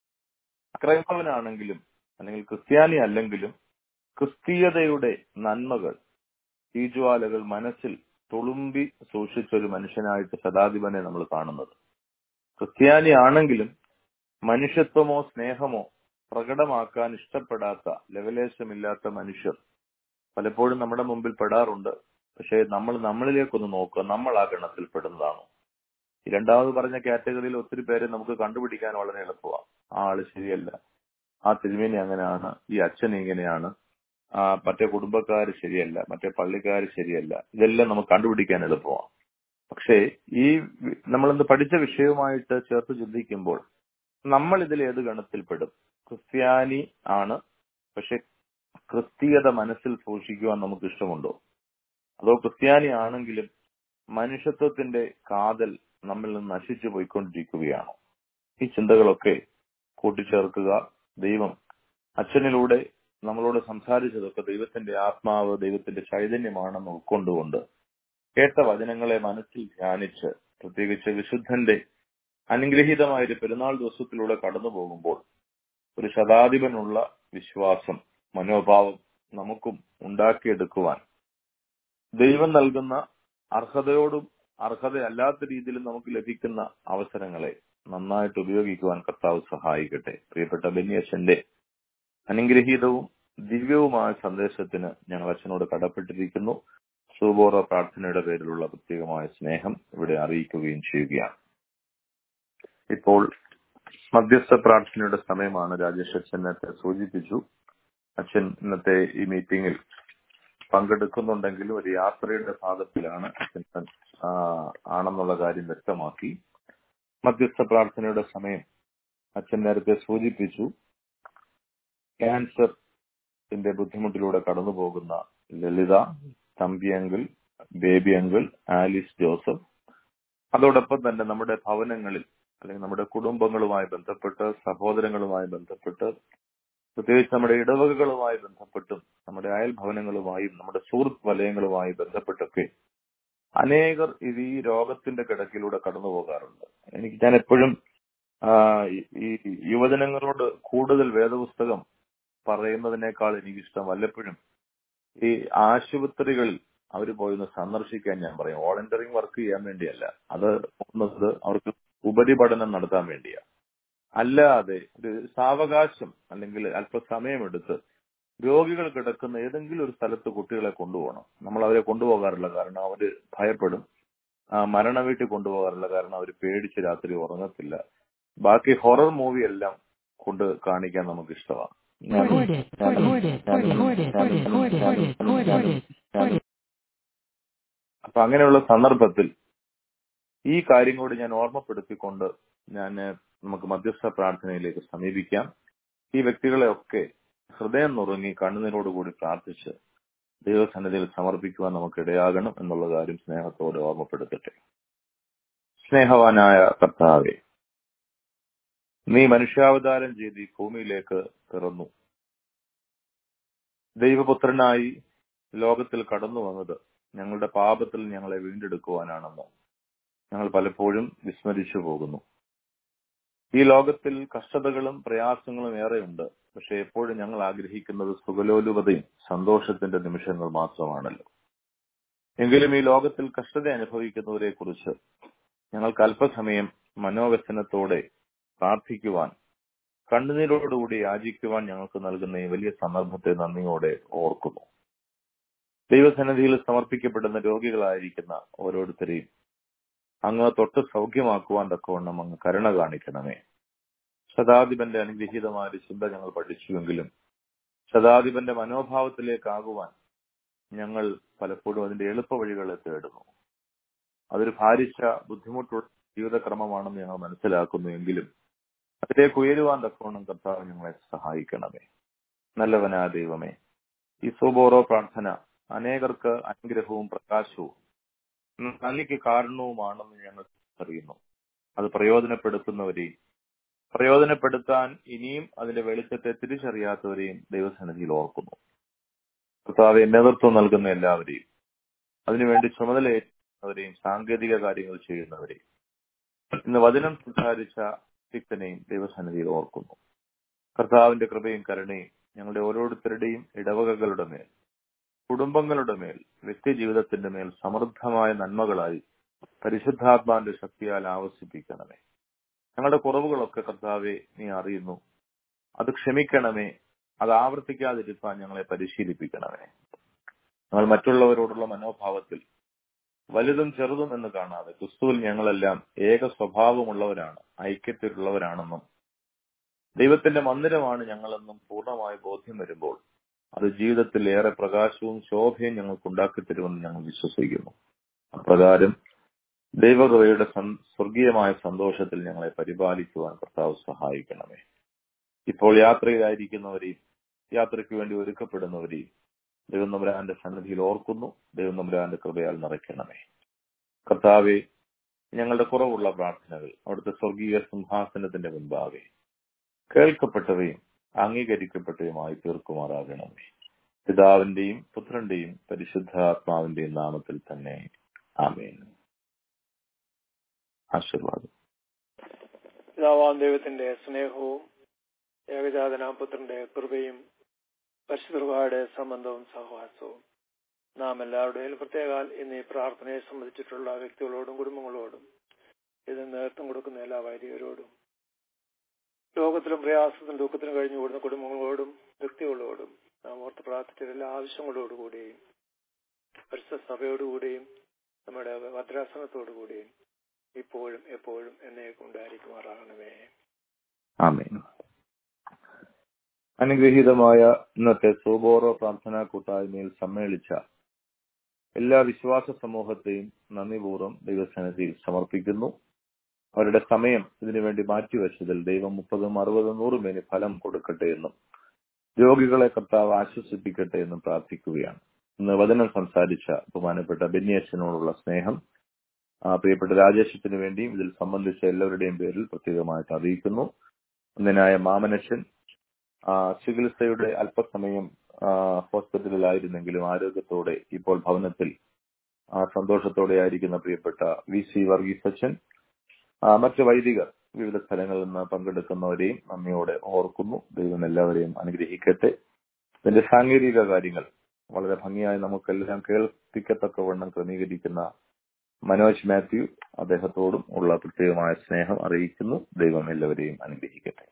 ക്രൈസ്തവനാണെങ്കിലും അല്ലെങ്കിൽ ക്രിസ്ത്യാനി അല്ലെങ്കിലും ക്രിസ്തീയതയുടെ നന്മകൾ തീജ്വാലകൾ മനസ്സിൽ തുളുമ്പി സൂക്ഷിച്ച ഒരു മനുഷ്യനായിട്ട് ശതാധിപനെ നമ്മൾ കാണുന്നത് ക്രിസ്ത്യാനി ആണെങ്കിലും മനുഷ്യത്വമോ സ്നേഹമോ പ്രകടമാക്കാൻ ഇഷ്ടപ്പെടാത്ത ലവലേശമില്ലാത്ത മനുഷ്യർ പലപ്പോഴും നമ്മുടെ മുമ്പിൽ പെടാറുണ്ട് പക്ഷേ നമ്മൾ നമ്മളിലേക്കൊന്ന് നോക്കുക നമ്മൾ ആ ഗണത്തിൽ പെടുന്നതാണോ ഈ രണ്ടാമത് പറഞ്ഞ കാറ്റഗറിയിൽ ഒത്തിരി പേരെ നമുക്ക് കണ്ടുപിടിക്കാൻ വളരെ എളുപ്പമാണ് ആ ആള് ശരിയല്ല ആ തിരുമേനി അങ്ങനെയാണ് ഈ അച്ഛൻ ഇങ്ങനെയാണ് ആ മറ്റേ കുടുംബക്കാർ ശരിയല്ല മറ്റേ പള്ളിക്കാർ ശരിയല്ല ഇതെല്ലാം നമുക്ക് കണ്ടുപിടിക്കാൻ എളുപ്പമാണ് പക്ഷേ ഈ നമ്മളിന്ന് പഠിച്ച വിഷയവുമായിട്ട് ചേർത്ത് ചിന്തിക്കുമ്പോൾ നമ്മൾ ഇതിൽ ഏത് ഗണത്തിൽപ്പെടും ക്രിസ്ത്യാനി ആണ് പക്ഷെ ക്രിസ്തീയത മനസ്സിൽ സൂക്ഷിക്കുവാൻ നമുക്ക് ഇഷ്ടമുണ്ടോ അതോ ക്രിസ്ത്യാനി ആണെങ്കിലും മനുഷ്യത്വത്തിന്റെ കാതൽ നമ്മിൽ നിന്ന് നശിച്ചു പോയിക്കൊണ്ടിരിക്കുകയാണോ ഈ ചിന്തകളൊക്കെ കൂട്ടിച്ചേർക്കുക ദൈവം അച്ഛനിലൂടെ നമ്മളോട് സംസാരിച്ചതൊക്കെ ദൈവത്തിന്റെ ആത്മാവ് ദൈവത്തിന്റെ ചൈതന്യമാണെന്ന് ഉൾക്കൊണ്ടുകൊണ്ട് കേട്ട വചനങ്ങളെ മനസ്സിൽ ധ്യാനിച്ച് പ്രത്യേകിച്ച് വിശുദ്ധന്റെ അനുഗ്രഹീതമായ ഒരു പെരുന്നാൾ ദിവസത്തിലൂടെ കടന്നു പോകുമ്പോൾ ഒരു ശതാധിപനുള്ള വിശ്വാസം മനോഭാവം നമുക്കും ഉണ്ടാക്കിയെടുക്കുവാൻ ദൈവം നൽകുന്ന അർഹതയോടും അർഹതയല്ലാത്ത രീതിയിലും നമുക്ക് ലഭിക്കുന്ന അവസരങ്ങളെ നന്നായിട്ട് ഉപയോഗിക്കുവാൻ കർത്താവ് സഹായിക്കട്ടെ പ്രിയപ്പെട്ട ബെന്നിയച്ഛന്റെ അനുഗ്രഹീതവും ദിവ്യവുമായ സന്ദേശത്തിന് ഞങ്ങൾ അച്ഛനോട് കടപ്പെട്ടിരിക്കുന്നു സുബോറ പ്രാർത്ഥനയുടെ പേരിലുള്ള പ്രത്യേകമായ സ്നേഹം ഇവിടെ അറിയിക്കുകയും ചെയ്യുകയാണ് ഇപ്പോൾ മധ്യസ്ഥ പ്രാർത്ഥനയുടെ സമയമാണ് രാജേഷ് അച്ഛൻ നേരത്തെ സൂചിപ്പിച്ചു അച്ഛൻ ഇന്നത്തെ ഈ മീറ്റിംഗിൽ പങ്കെടുക്കുന്നുണ്ടെങ്കിലും ഒരു യാത്രയുടെ ഭാഗത്തിലാണ് അച്ഛൻ ആണെന്നുള്ള കാര്യം വ്യക്തമാക്കി മധ്യസ്ഥ പ്രാർത്ഥനയുടെ സമയം അച്ഛൻ നേരത്തെ സൂചിപ്പിച്ചു ക്യാൻസറിന്റെ ബുദ്ധിമുട്ടിലൂടെ കടന്നു പോകുന്ന Lalitha Thampi uncle Baby uncle Alice Joseph അതോടൊപ്പം തന്നെ നമ്മുടെ ഭവനങ്ങളിൽ അല്ലെങ്കിൽ നമ്മുടെ കുടുംബങ്ങളുമായി ബന്ധപ്പെട്ട് സഹോദരങ്ങളുമായി ബന്ധപ്പെട്ട് പ്രത്യേകിച്ച് നമ്മുടെ ഇടവകകളുമായി ബന്ധപ്പെട്ടും നമ്മുടെ അയൽ ഭവനങ്ങളുമായും നമ്മുടെ സുഹൃത്ത് വലയങ്ങളുമായി ബന്ധപ്പെട്ടൊക്കെ അനേകർ ഇത് ഈ രോഗത്തിന്റെ കിടക്കിലൂടെ കടന്നു പോകാറുണ്ട് എനിക്ക് ഞാൻ എപ്പോഴും ഈ യുവജനങ്ങളോട് കൂടുതൽ വേദപുസ്തകം പറയുന്നതിനേക്കാൾ എനിക്കിഷ്ടം വല്ലപ്പോഴും ഈ ആശുപത്രികളിൽ അവർ പോയി ഒന്ന് സന്ദർശിക്കാൻ ഞാൻ പറയും വോളണ്ടിയറിംഗ് വർക്ക് ചെയ്യാൻ വേണ്ടിയല്ല അത് പോകുന്നത് അവർക്ക് ഉപരിപഠനം നടത്താൻ വേണ്ടിയാ അല്ലാതെ ഒരു സാവകാശം അല്ലെങ്കിൽ അല്പസമയമെടുത്ത് രോഗികൾ കിടക്കുന്ന ഏതെങ്കിലും ഒരു സ്ഥലത്ത് കുട്ടികളെ കൊണ്ടുപോകണം നമ്മൾ അവരെ കൊണ്ടുപോകാറില്ല കാരണം അവര് ഭയപ്പെടും മരണ വീട്ടിൽ കൊണ്ടുപോകാറില്ല കാരണം അവർ പേടിച്ച് രാത്രി ഉറങ്ങത്തില്ല ബാക്കി ഹൊറർ മൂവി എല്ലാം കൊണ്ട് കാണിക്കാൻ നമുക്ക് ഇഷ്ടമാണ് അപ്പൊ അങ്ങനെയുള്ള സന്ദർഭത്തിൽ ഈ കാര്യം കൂടി ഞാൻ ഓർമ്മപ്പെടുത്തിക്കൊണ്ട് ഞാൻ നമുക്ക് മധ്യസ്ഥ പ്രാർത്ഥനയിലേക്ക് സമീപിക്കാം ഈ വ്യക്തികളെ ഒക്കെ ഹൃദയം നുറുങ്ങി കണ്ണുനീരോടുകൂടി പ്രാർത്ഥിച്ച് ദൈവസന്നിധിയിൽ സമർപ്പിക്കുവാൻ നമുക്ക് ഇടയാകണം എന്നുള്ള കാര്യം സ്നേഹത്തോടെ ഓർമ്മപ്പെടുത്തട്ടെ സ്നേഹവാനായ കർത്താവെ നീ മനുഷ്യാവതാരം ചെയ്ത് ഈ ഭൂമിയിലേക്ക് പിറന്നു ദൈവപുത്രനായി ലോകത്തിൽ കടന്നു വന്നത് ഞങ്ങളുടെ പാപത്തിൽ ഞങ്ങളെ വീണ്ടെടുക്കുവാനാണെന്ന് ഞങ്ങൾ പലപ്പോഴും വിസ്മരിച്ചു പോകുന്നു ഈ ലോകത്തിൽ കഷ്ടതകളും പ്രയാസങ്ങളും ഏറെയുണ്ട് പക്ഷെ എപ്പോഴും ഞങ്ങൾ ആഗ്രഹിക്കുന്നത് സുഖലോലുപതയും സന്തോഷത്തിന്റെ നിമിഷങ്ങൾ മാത്രമാണല്ലോ എങ്കിലും ഈ ലോകത്തിൽ കഷ്ടത അനുഭവിക്കുന്നവരെ കുറിച്ച് ഞങ്ങൾക്ക് അല്പസമയം മനോവ്യസനത്തോടെ പ്രാർത്ഥിക്കുവാൻ കണ്ണുനീരോടുകൂടി യാചിക്കുവാൻ ഞങ്ങൾക്ക് നൽകുന്ന ഈ വലിയ സന്ദർഭത്തെ നന്ദിയോടെ ഓർക്കുന്നു ദൈവസന്നിധിയിൽ സമർപ്പിക്കപ്പെടുന്ന രോഗികളായിരിക്കുന്ന ഓരോരുത്തരെയും അങ്ങ് തൊട്ട് സൗഖ്യമാക്കുവാൻ തക്കവണ്ണം അങ്ങ് കരുണ കാണിക്കണമേ ശതാധിപന്റെ അനുഗ്രഹീതമായ ഒരു ചിന്ത ഞങ്ങൾ പഠിച്ചുവെങ്കിലും ശതാധിപന്റെ മനോഭാവത്തിലേക്കാകുവാൻ ഞങ്ങൾ പലപ്പോഴും അതിന്റെ എളുപ്പ വഴികളെ തേടുന്നു അതൊരു ഭാരിച്ച ബുദ്ധിമുട്ടുള്ള ജീവിതക്രമമാണെന്ന് ഞങ്ങൾ മനസ്സിലാക്കുന്നു എങ്കിലും അതിലേക്ക് ഉയരുവാൻ തക്കവണ്ണം കർത്താവ് ഞങ്ങളെ സഹായിക്കണമേ നല്ലവനാ ദൈവമേ ഈ സോബോറോ പ്രാർത്ഥന അനേകർക്ക് അനുഗ്രഹവും പ്രകാശവും നന്ദിക്ക് കാരണവുമാണെന്ന് ഞങ്ങൾ അറിയുന്നു അത് പ്രയോജനപ്പെടുത്തുന്നവരെയും പ്രയോജനപ്പെടുത്താൻ ഇനിയും അതിന്റെ വെളിച്ചത്തെ തിരിച്ചറിയാത്തവരെയും ദൈവസന്നിധിയിൽ ഓർക്കുന്നു കർത്താവെ നേതൃത്വം നൽകുന്ന എല്ലാവരെയും അതിനുവേണ്ടി ചുമതലയേറ്റവരെയും സാങ്കേതിക കാര്യങ്ങൾ ചെയ്യുന്നവരെയും ഇന്ന് വചനം സംസാരിച്ച വ്യക്തനെയും ദൈവസന്നിധിയിൽ ഓർക്കുന്നു കർത്താവിന്റെ കൃപയും കരുണയും ഞങ്ങളുടെ ഓരോരുത്തരുടെയും ഇടവകകളുടെ മേൽ കുടുംബങ്ങളുടെ മേൽ വ്യക്തി ജീവിതത്തിന്റെ മേൽ സമൃദ്ധമായ നന്മകളായി പരിശുദ്ധാത്മാന്റെ ശക്തിയാൽ ആവസിപ്പിക്കണമേ ഞങ്ങളുടെ കുറവുകളൊക്കെ കർത്താവെ നീ അറിയുന്നു അത് ക്ഷമിക്കണമേ അത് ആവർത്തിക്കാതിരിക്കാൻ ഞങ്ങളെ പരിശീലിപ്പിക്കണമേ ഞങ്ങൾ മറ്റുള്ളവരോടുള്ള മനോഭാവത്തിൽ വലുതും ചെറുതും എന്ന് കാണാതെ ക്രിസ്തുവിൽ ഞങ്ങളെല്ലാം ഏക സ്വഭാവമുള്ളവരാണ് ഐക്യത്തിലുള്ളവരാണെന്നും ദൈവത്തിന്റെ മന്ദിരമാണ് ഞങ്ങളെന്നും പൂർണ്ണമായ ബോധ്യം വരുമ്പോൾ അത് ജീവിതത്തിൽ ഏറെ പ്രകാശവും ശോഭയും ഞങ്ങൾക്ക് ഉണ്ടാക്കി തരുമെന്ന് ഞങ്ങൾ വിശ്വസിക്കുന്നു അപ്രകാരം ദൈവകൃപയുടെ സ്വർഗീയമായ സന്തോഷത്തിൽ ഞങ്ങളെ പരിപാലിക്കുവാൻ കർത്താവ് സഹായിക്കണമേ ഇപ്പോൾ യാത്രയിലായിരിക്കുന്നവരെയും യാത്രയ്ക്ക് വേണ്ടി ഒരുക്കപ്പെടുന്നവരെയും ദൈവം നമ്പുരാന്റെ സന്നിധിയിൽ ഓർക്കുന്നു ദൈവം നമ്പുരാന്റെ കൃപയാൽ നിറയ്ക്കണമേ കർത്താവെ ഞങ്ങളുടെ കുറവുള്ള പ്രാർത്ഥനകൾ അവിടുത്തെ സ്വർഗീയ സിംഹാസനത്തിന്റെ മുൻപാകെ കേൾക്കപ്പെട്ടവയും അംഗീകരിക്കപ്പെട്ടവയുമായി തീർക്കുമാറാകണമേ പിതാവിന്റെയും പുത്രന്റെയും പരിശുദ്ധാത്മാവിന്റെയും നാമത്തിൽ തന്നെ ആമേൻ ആശീർവാദം പിതാവാം ദൈവത്തിന്റെ സ്നേഹവും ഏകജാതനാം പുത്രന്റെ കൃപയും പരിശുദ്ധയുടെ സംബന്ധവും സഹവാസവും നാം എല്ലാവരുടെയും പ്രത്യേകാൽ ഇന്ന് ഈ പ്രാർത്ഥനയെ സംബന്ധിച്ചിട്ടുള്ള വ്യക്തികളോടും കുടുംബങ്ങളോടും ഇത് നേതൃത്വം കൊടുക്കുന്ന എല്ലാ വൈദികരോടും ലോകത്തിലും പ്രയാസത്തിലും ദുഃഖത്തിലും കഴിഞ്ഞു കൂടുന്ന കുടുംബങ്ങളോടും വ്യക്തികളോടും നാം ഓർത്ത് പ്രാർത്ഥിച്ച എല്ലാ ആവശ്യങ്ങളോടുകൂടിയും പരിശുദ്ധ സഭയോടുകൂടിയും നമ്മുടെ ഭദ്രാസനത്തോടുകൂടിയും ഇപ്പോഴും എപ്പോഴും എന്നേക്കും ഉണ്ടായിരിക്കുമാറാകണമേ ആമേൻ അനുഗ്രഹീതമായ ഇന്നത്തെ സോബോറോ പ്രാർത്ഥനാ കൂട്ടായ്മയിൽ സമ്മേളിച്ച എല്ലാ വിശ്വാസ സമൂഹത്തെയും നന്ദിപൂർവ്വം ദൈവസന്നിധിയിൽ സമർപ്പിക്കുന്നു അവരുടെ സമയം ഇതിനുവേണ്ടി മാറ്റിവെച്ചതിൽ ദൈവം മുപ്പതും അറുപതും നൂറും പേര് ഫലം കൊടുക്കട്ടെ എന്നും രോഗികളെ കർത്താവ് ആശ്വസിപ്പിക്കട്ടെ എന്നും പ്രാർത്ഥിക്കുകയാണ് ഇന്ന് വചനം സംസാരിച്ച ബഹുമാനപ്പെട്ട ബെന്നിയച്ചനോടുള്ള സ്നേഹം ആ, പ്രിയപ്പെട്ട രാജേഷത്തിന് വേണ്ടിയും ഇതിൽ സംബന്ധിച്ച എല്ലാവരുടെയും പേരിൽ പ്രത്യേകമായിട്ട് അറിയിക്കുന്നു ഒന്നിനായ മാമനച്ചൻ ആ, ചികിത്സയുടെ അല്പസമയം ആ, ഹോസ്പിറ്റലിലായിരുന്നെങ്കിലും ആരോഗ്യത്തോടെ ഇപ്പോൾ ഭവനത്തിൽ ആ, സന്തോഷത്തോടെ ആയിരിക്കുന്ന പ്രിയപ്പെട്ട വി സി വർഗീസ് അച്ഛൻ ആ, മറ്റ് വൈദികർ വിവിധ സ്ഥലങ്ങളിൽ നിന്ന് പങ്കെടുക്കുന്നവരെയും നന്ദിയോടെ ഓർക്കുന്നു ദൈവം എല്ലാവരെയും അനുഗ്രഹിക്കട്ടെ ഇതിന്റെ സാങ്കേതിക കാര്യങ്ങൾ വളരെ ഭംഗിയായി നമുക്കെല്ലാം കേൾപ്പിക്കത്തക്കവണ്ണം ക്രമീകരിക്കുന്ന മനോജ് മാത്യു അദ്ദേഹത്തോടും ഉള്ള പ്രത്യേകമായ സ്നേഹം അറിയിക്കുന്നു ദൈവം എല്ലാവരെയും അനുഗ്രഹിക്കട്ടെ